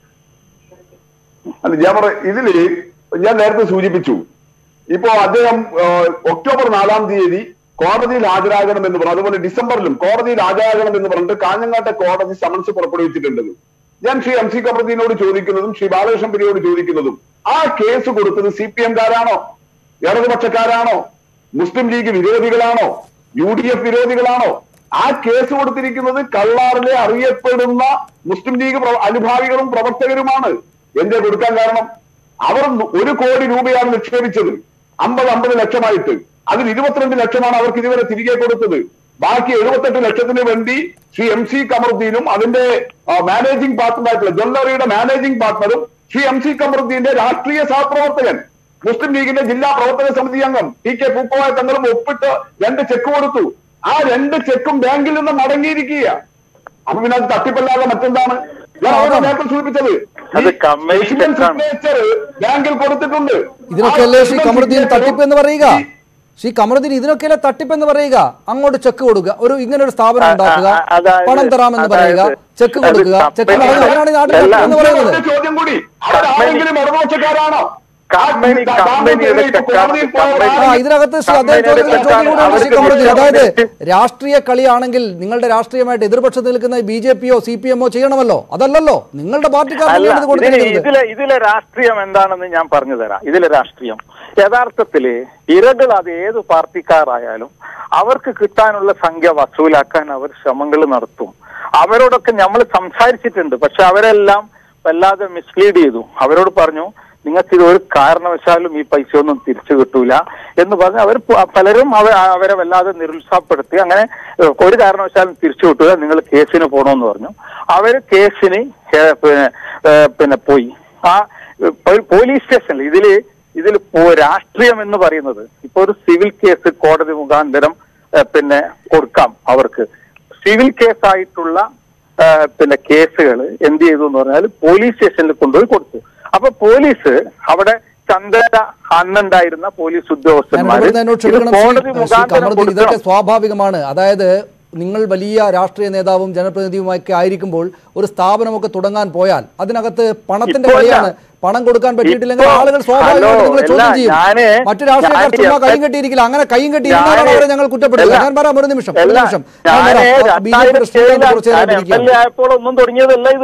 അല്ല ഞാൻ പറ ഇതില് ഞാൻ നേരത്തെ സൂചിപ്പിച്ചു ഇപ്പോ അദ്ദേഹം ആ, ഒക്ടോബർ നാലാം തീയതി കോടതിയിൽ ഹാജരാകണം എന്ന് പറഞ്ഞു അതുപോലെ ഡിസംബറിലും കോടതിയിൽ ഹാജരാകണം എന്ന് പറഞ്ഞിട്ട് കാഞ്ഞങ്ങാട്ടെ കോടതി സമൻസ് പുറപ്പെടുവിച്ചിട്ടുണ്ടത് ഞാൻ ശ്രീ എം സി കമറുദ്ദീനോട് ചോദിക്കുന്നതും ശ്രീ ബാലകൃഷ്ണൻ പിരിയോട് ചോദിക്കുന്നതും ആ കേസ് കൊടുത്തത് സി പി എംകാരാണോ ഇടതുപക്ഷക്കാരാണോ മുസ്ലിം ലീഗ് വിരോധികളാണോ യു ഡി എഫ് വിരോധികളാണോ ആ കേസ് കൊടുത്തിരിക്കുന്നത് കള്ളാറിലെ അറിയപ്പെടുന്ന മുസ്ലിം ലീഗ് പ്ര- അനുഭാവികളും പ്രവർത്തകരുമാണ് എന്തേ കൊടുക്കാൻ കാരണം അവർ ഒരു കോടി രൂപയാണ് നിക്ഷേപിച്ചത് അമ്പത് അമ്പത് ലക്ഷമായിട്ട് അതിൽ ഇരുപത്തിരണ്ട് ലക്ഷമാണ് അവർക്ക് ഇതുവരെ തിരികെ കൊടുത്തത് ബാക്കി എഴുപത്തെട്ട് ലക്ഷത്തിന് വേണ്ടി ശ്രീ എം സി കമറുദ്ദീനും അതിന്റെ മാനേജിംഗ് പാർട്ണറായിട്ടുള്ള ജ്വല്ലറിയുടെ മാനേജിംഗ് പാർട്ണറും ശ്രീ എം സി കമറുദ്ദീന്റെ രാഷ്ട്രീയ സഹപ്രവർത്തകൻ മുസ്ലിം ലീഗിന്റെ ജില്ലാ പ്രവർത്തക സമിതി അംഗം ടി കെ പൂക്കോയ തങ്ങളും ഒപ്പിട്ട് രണ്ട് ചെക്ക് കൊടുത്തു ആ രണ്ട് ചെക്കും ബാങ്കിൽ നിന്ന് മടങ്ങിയിരിക്കുക അപ്പൊ പിന്നെ അത് തട്ടിപ്പല്ലാതെ മറ്റെന്താണ് ഞാൻ അവിടെ നേരത്തെ സൂചിപ്പിച്ചത് അത് കമ്മീഷൻ ചെക്കാണ്. സിഗ്നേച്ചർ ബാങ്കിൽ കൊടുത്തിട്ടുണ്ട് ഇതിനൊക്കെയല്ലേ ശ്രീ ആ കമറുദ്ദീൻ signature തട്ടിപ്പ് എന്ന് പറയുക ഈ- ശ്രീ കമറുദ്ദീൻ ഇതിനൊക്കെയല്ലേ തട്ടിപ്പ് എന്ന് പറയുക അങ്ങോട്ട് ചെക്ക് കൊടുക്കുക ഒരു ഇങ്ങനെ ഒരു സ്ഥാപനം ആ, ആ, ഉണ്ടാക്കുക ആ, അതായത് പണം തരാമെന്ന് പറയുക അതായത് ചെക്ക് അത് കൊടുക്കുക ചെക്ക് കമ്പനി- അതിനാണ് ഈ നാട്ടിൽ അല്ല, തട്ടിപ്പ് എന്ന് പറയുന്നത് ഒരു ചോദ്യം കൂടി അവരാരെങ്കിലും ഇടതുപക്ഷക്കാരാണോ കമ്പനി- ആ, കമ്പനിയുടെ ഇപ്പൊ കോടതിയിൽ പോയ കമ്പനി- ആ ഒരാൾ ഇതിനകത്ത് ശ്രീ അദ്ദേഹം കമ്പനിയുടെ ചോദിക്കുന്ന ചോദ്യം കൂടിയുണ്ട് ശ്രീ അവർക്ക് കമറുദ്ദീൻ വിഷയം അതായത് വെച്ച് രാഷ്ട്രീയ കളിയാണെങ്കിൽ നിങ്ങളുടെ രാഷ്ട്രീയമായിട്ട് എതിർപക്ഷത്ത് നിൽക്കുന്ന ബി ജെ പിയോ സി പി എമ്മോ ചെയ്യണമല്ലോ അതല്ലല്ലോ നിങ്ങളുടെ പാർട്ടിക്കാർ അല്ല തന്നെയാണ് ഇത് ഇതിലെ കൊടുത്തിരിക്കുന്നത് ഇതിലെ ഇതിലെ രാഷ്ട്രീയം എന്താണെന്ന് ഞാൻ പറഞ്ഞു തരാം ഇതിലെ രാഷ്ട്രീയം യഥാർത്ഥത്തില് ഇരകൾ അത് ഏത് പാർട്ടിക്കാരായാലും അവർക്ക് കിട്ടാനുള്ള സംഖ്യ വസൂലാക്കാൻ അവർ ശ്രമങ്ങൾ നടത്തും അവരോടൊക്കെ നമ്മൾ സംസാരിച്ചിട്ടുണ്ട് പക്ഷെ അവരെല്ലാം വല്ലാതെ മിസ്ലീഡ് ചെയ്തു അവരോട് പറഞ്ഞു നിങ്ങൾക്ക് ഇത് ഒരു കാരണവശാലും ഈ പൈസ ഒന്നും തിരിച്ചു കിട്ടൂല എന്ന് പറഞ്ഞ് അവർ പ- പലരും അവ- അവരെ വല്ലാതെ നിരുത്സാഹപ്പെടുത്തി അങ്ങനെ ഏഹ്, ഒരു കാരണവശാലും തിരിച്ചു കിട്ടൂല നിങ്ങൾ കേസിന് പോകണമെന്ന് പറഞ്ഞു അവര് കേസിന് ഏഹ്, പിന്നെ ഏഹ്, പിന്നെ പോയി ആ ഏഹ്, പോ- പോലീസ് സ്റ്റേഷനിൽ ഇതില് ഇതിൽ പോ- രാഷ്ട്രീയം എന്ന് പറയുന്നത് ഇപ്പൊ ഒരു സിവിൽ കേസ് കോടതി മുഖാന്തരം ഏഹ്, പിന്നെ കൊടുക്കാം അവർക്ക് സിവിൽ കേസായിട്ടുള്ള ആ, പിന്നെ കേസുകൾ എന്ത് ചെയ്തു എന്ന് പറഞ്ഞാൽ പോലീസ് സ്റ്റേഷനിൽ കൊണ്ടുപോയി കൊടുത്തു അപ്പൊ പോലീസ് അവിടെ ചന്ദ്ര അന്നുണ്ടായിരുന്ന പോലീസ് ഞാൻ ഉദ്യോഗസ്ഥന്മാർ ഇവിടുന്ന് എന്നോട് ഇത് ക്ഷമിക്കണം ശ്രീ- കോടതി ശ്രീ മുഖാന്തരം കമറുദ്ദീൻ ഇതൊക്കെ കൊടുക്കണം സ്വാഭാവികമാണ് അതായത് നിങ്ങൾ വലിയ രാഷ്ട്രീയ നേതാവും ജനപ്രതിനിധിയുമൊക്കെ ആയിരിക്കുമ്പോൾ ഒരു സ്ഥാപനമൊക്കെ തുടങ്ങാൻ പോയാൽ അതിനകത്ത് പണത്തിന്റെ ഇപ്പോ കളിയാണ് അല്ല. പണം കൊടുക്കാൻ പറ്റിയിട്ടില്ലെങ്കിൽ ഇപ്പോ- ആളുകൾ സ്വാഭാവികമായിട്ട് ഹലോ, നിങ്ങളെ ചോദ്യം അല്ല, ചെയ്യും ഞാന് മറ്റു രാഷ്ട്രീയക്കാർ ഞാന് ചുമ്മാ കൈയും എപ്പ- കെട്ടിയിരിക്കില്ല അങ്ങനെ കൈയും കെട്ടി ഞാന് ഇരുന്നാലാണ് അവരെ ഞങ്ങൾ കുറ്റപ്പെടുത്തുക അല്ല. ഞാൻ പറയാം ഒരു നിമിഷം ഒരു അല്ല, നിമിഷം ഞാൻ ഞാന് വരാം. ബി ജെ പിയുടെ രണ്ടായിരത്തി സ്റ്റുഡിയോയിൽ ഏഴിലാണ് കുറച്ച് നേരം ഞാൻ എം എൽ എ ഇരിക്കുകയാണ്. ആയപ്പോൾ ഒന്നും തുടങ്ങിയതല്ല ഇത്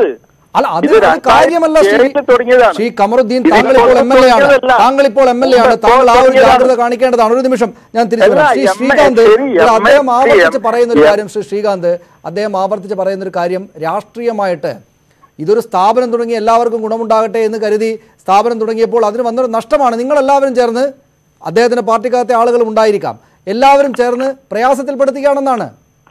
അല്ല അത് ഇത് അത് കാര്യമല്ല ശ്രീ നേരത്തെ തുടങ്ങിയതാണ് ശ്രീ കമറുദ്ദീൻ ഇത് താങ്കൾ ഇപ്പോൾ എം എൽ എ ആണ് തുടങ്ങിയതല്ല. താങ്കൾ ഇപ്പോൾ എം എൽ എ ആണ് ഇത് താങ്കൾ ആ ഒരു തുടങ്ങിയതാണ്. ജാഗ്രത കാണിക്കേണ്ടതാണ് ഒരു നിമിഷം ഞാൻ തിരിച്ചു അല്ല, വരാം ശ്രീ എം- ശ്രീകാന്ത് ശരി, അല്ല, എം- അദ്ദേഹം ആവർത്തിച്ച് എം- പറയുന്ന ഒരു എം- കാര്യം ശ്രീ ശ്രീകാന്ത് അദ്ദേഹം ആവർത്തിച്ച് പറയുന്ന ഒരു കാര്യം രാഷ്ട്രീയമായിട്ട് ഇതൊരു സ്ഥാപനം തുടങ്ങി എല്ലാവർക്കും ഗുണമുണ്ടാകട്ടെ എന്ന് കരുതി സ്ഥാപനം തുടങ്ങിയപ്പോൾ അതിന് വന്നൊരു നഷ്ടമാണ് നിങ്ങൾ എല്ലാവരും ചേർന്ന് അദ്ദേഹത്തിന്റെ പാർട്ടിക്കകത്തെ ആളുകളും ഉണ്ടായിരിക്കാം എല്ലാവരും ചേർന്ന് പ്രയാസത്തിൽപ്പെടുത്തുകയാണെന്നാണ്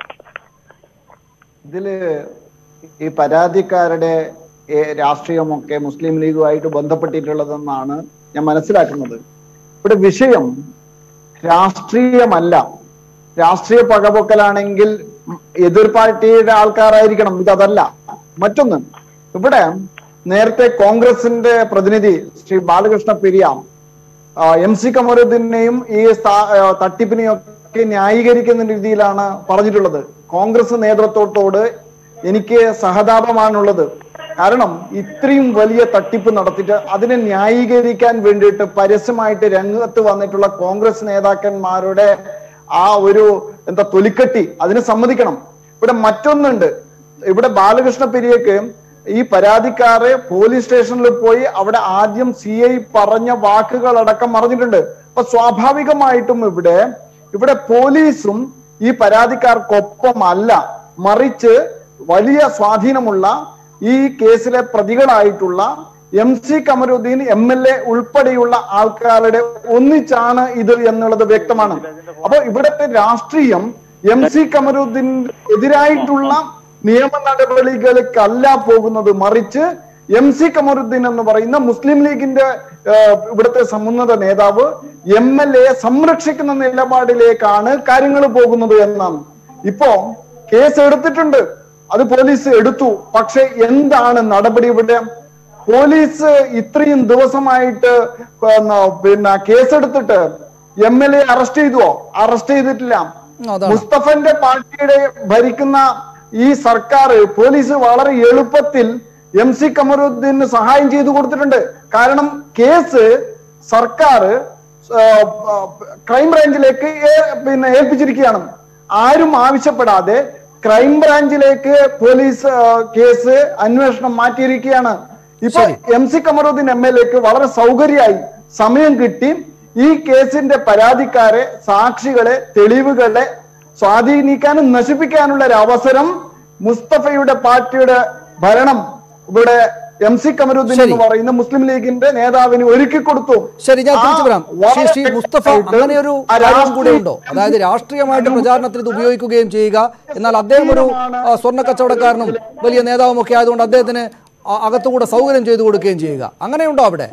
ഇതില് ഈ പരാതിക്കാരുടെ ഏ, രാഷ്ട്രീയമൊക്കെ മുസ്ലിം ലീഗുമായിട്ട് ബന്ധപ്പെട്ടിട്ടുള്ളതെന്നാണ് ഞാൻ മനസ്സിലാക്കുന്നത് ഇവിടെ വിഷയം രാഷ്ട്രീയമല്ല രാഷ്ട്രീയ പകപൊക്കലാണെങ്കിൽ എതിർ പാർട്ടിയുടെ ആൾക്കാരായിരിക്കണം ഇതല്ല മറ്റൊന്ന് ഇവിടെ നേരത്തെ കോൺഗ്രസിന്റെ പ്രതിനിധി ശ്രീ ബാലകൃഷ്ണ പെരിയ ആ, എം സി കമറുദ്ദീനെയും ഈ സ്ഥാ- ആ, തട്ടിപ്പിനെയും ഒക്കെ ന്യായീകരിക്കുന്ന രീതിയിലാണ് പറഞ്ഞിട്ടുള്ളത് കോൺഗ്രസ് നേതൃത്വത്തോട് എനിക്ക് സഹതാപമാണുള്ളത് കാരണം ഇത്രയും വലിയ തട്ടിപ്പ് നടത്തിയിട്ട് അതിനെ ന്യായീകരിക്കാൻ വേണ്ടിയിട്ട് പരസ്യമായിട്ട് രംഗത്ത് വന്നിട്ടുള്ള കോൺഗ്രസ് നേതാക്കന്മാരുടെ ആ ഒരു എന്താ തൊലിക്കെട്ടി അതിന് സമ്മതിക്കണം ഇവിടെ മറ്റൊന്നുണ്ട് ഇവിടെ ബാലകൃഷ്ണ പെരിയക്ക് ഈ പരാതിക്കാരെ പോലീസ് സ്റ്റേഷനിൽ പോയി അവിടെ ആദ്യം സി ഐ പറഞ്ഞ വാക്കുകൾ അടക്കം പറഞ്ഞിട്ടുണ്ട് അപ്പൊ സ്വാഭാവികമായിട്ടും ഇവിടെ ഇവിടെ പോലീസും ഈ പരാതിക്കാർക്കൊപ്പമല്ല മറിച്ച് വലിയ സ്വാധീനമുള്ള ഈ കേസിലെ പ്രതികളായിട്ടുള്ള M C Kamaruddin M L A ഉൾപ്പെടെയുള്ള ആൾക്കാരുടെ ഒന്നിച്ചാണ് ഇത് എന്നുള്ളത് വ്യക്തമാണ് അപ്പൊ ഇവിടുത്തെ രാഷ്ട്രീയം എം സി കമറുദ്ദീൻ എതിരായിട്ടുള്ള നിയമ നടപടികൾക്കല്ല പോകുന്നത് മറിച്ച് എം സി കമറുദ്ദീൻ എന്ന് പറയുന്ന മുസ്ലിം ലീഗിന്റെ ഏഹ്, ഇവിടുത്തെ സമുന്നത നേതാവ് എം എൽ എ സംരക്ഷിക്കുന്ന നിലപാടിലേക്കാണ് കാര്യങ്ങൾ പോകുന്നത് എന്നാണ് ഇപ്പോ കേസ് എടുത്തിട്ടുണ്ട് അത് പോലീസ് എടുത്തു പക്ഷെ എന്താണ് നടപടി ഇവിടെ പോലീസ് ഇത്രയും ദിവസമായിട്ട് പിന്നെ പിന്നെ കേസെടുത്തിട്ട് എം എൽ എ അറസ്റ്റ് ചെയ്തുവോ അറസ്റ്റ് ചെയ്തിട്ടില്ല അതാണ്. മുസ്തഫന്റെ പാർട്ടിയുടെ ഭരിക്കുന്ന ഈ സർക്കാർ പോലീസ് വളരെ എളുപ്പത്തിൽ എം സി കമറുദ്ദീന് സഹായം ചെയ്തു കൊടുത്തിട്ടുണ്ട് കാരണം കേസ് സർക്കാർ ക്രൈംബ്രാഞ്ചിലേക്ക് പിന്നെ ഏൽപ്പിച്ചിരിക്കുകയാണ് ആരും ആവശ്യപ്പെടാതെ ക്രൈംബ്രാഞ്ചിലേക്ക് പോലീസ് ആ, കേസ് അന്വേഷണം മാറ്റിയിരിക്കുകയാണ് ഇപ്പൊ ശരി. M C Kamaruddin M L എക്ക് വളരെ സൗകര്യമായി സമയം കിട്ടി ഈ കേസിന്റെ പരാതിക്കാരെ സാക്ഷികളെ തെളിവുകളെ സ്വാധീനിക്കാനും നശിപ്പിക്കാനുള്ള ഒരു അവസരം മുസ്തഫയുടെ പാർട്ടിയുടെ ഭരണം ഇവിടെ എം സി കമറുദ്ദീൻ ശരി. എന്ന് പറയുന്ന മുസ്ലിം ലീഗിന്റെ നേതാവിന് ഒരുക്കി കൊടുത്തു ശരി ഞാൻ ആ തിരിച്ചു വരാം ശ്രീ വളരെ ശ്രീ മുസ്തഫ വ്യക്തമായിട്ട് അങ്ങനെ ഒരു ആ കാര്യം കൂടെ രാഷ്ട്രീയ- ഉണ്ടോ അതായത് രാഷ്ട്രീയമായിട്ട് പ്രചാരണത്തിന് ഇത് ഉപയോഗിക്കുകയും ചെയ്യുക എന്നാൽ അദ്ദേഹം ഒരു ആ, സ്വർണ്ണ കച്ചവടക്കാരനും വലിയ നേതാവും ഒക്കെ ആയതുകൊണ്ട് അദ്ദേഹത്തിന് ആ- അകത്തുകൂടെ സൗകര്യം ചെയ്തു കൊടുക്കുകയും ചെയ്യുക അങ്ങനെയുണ്ടോ അവിടെ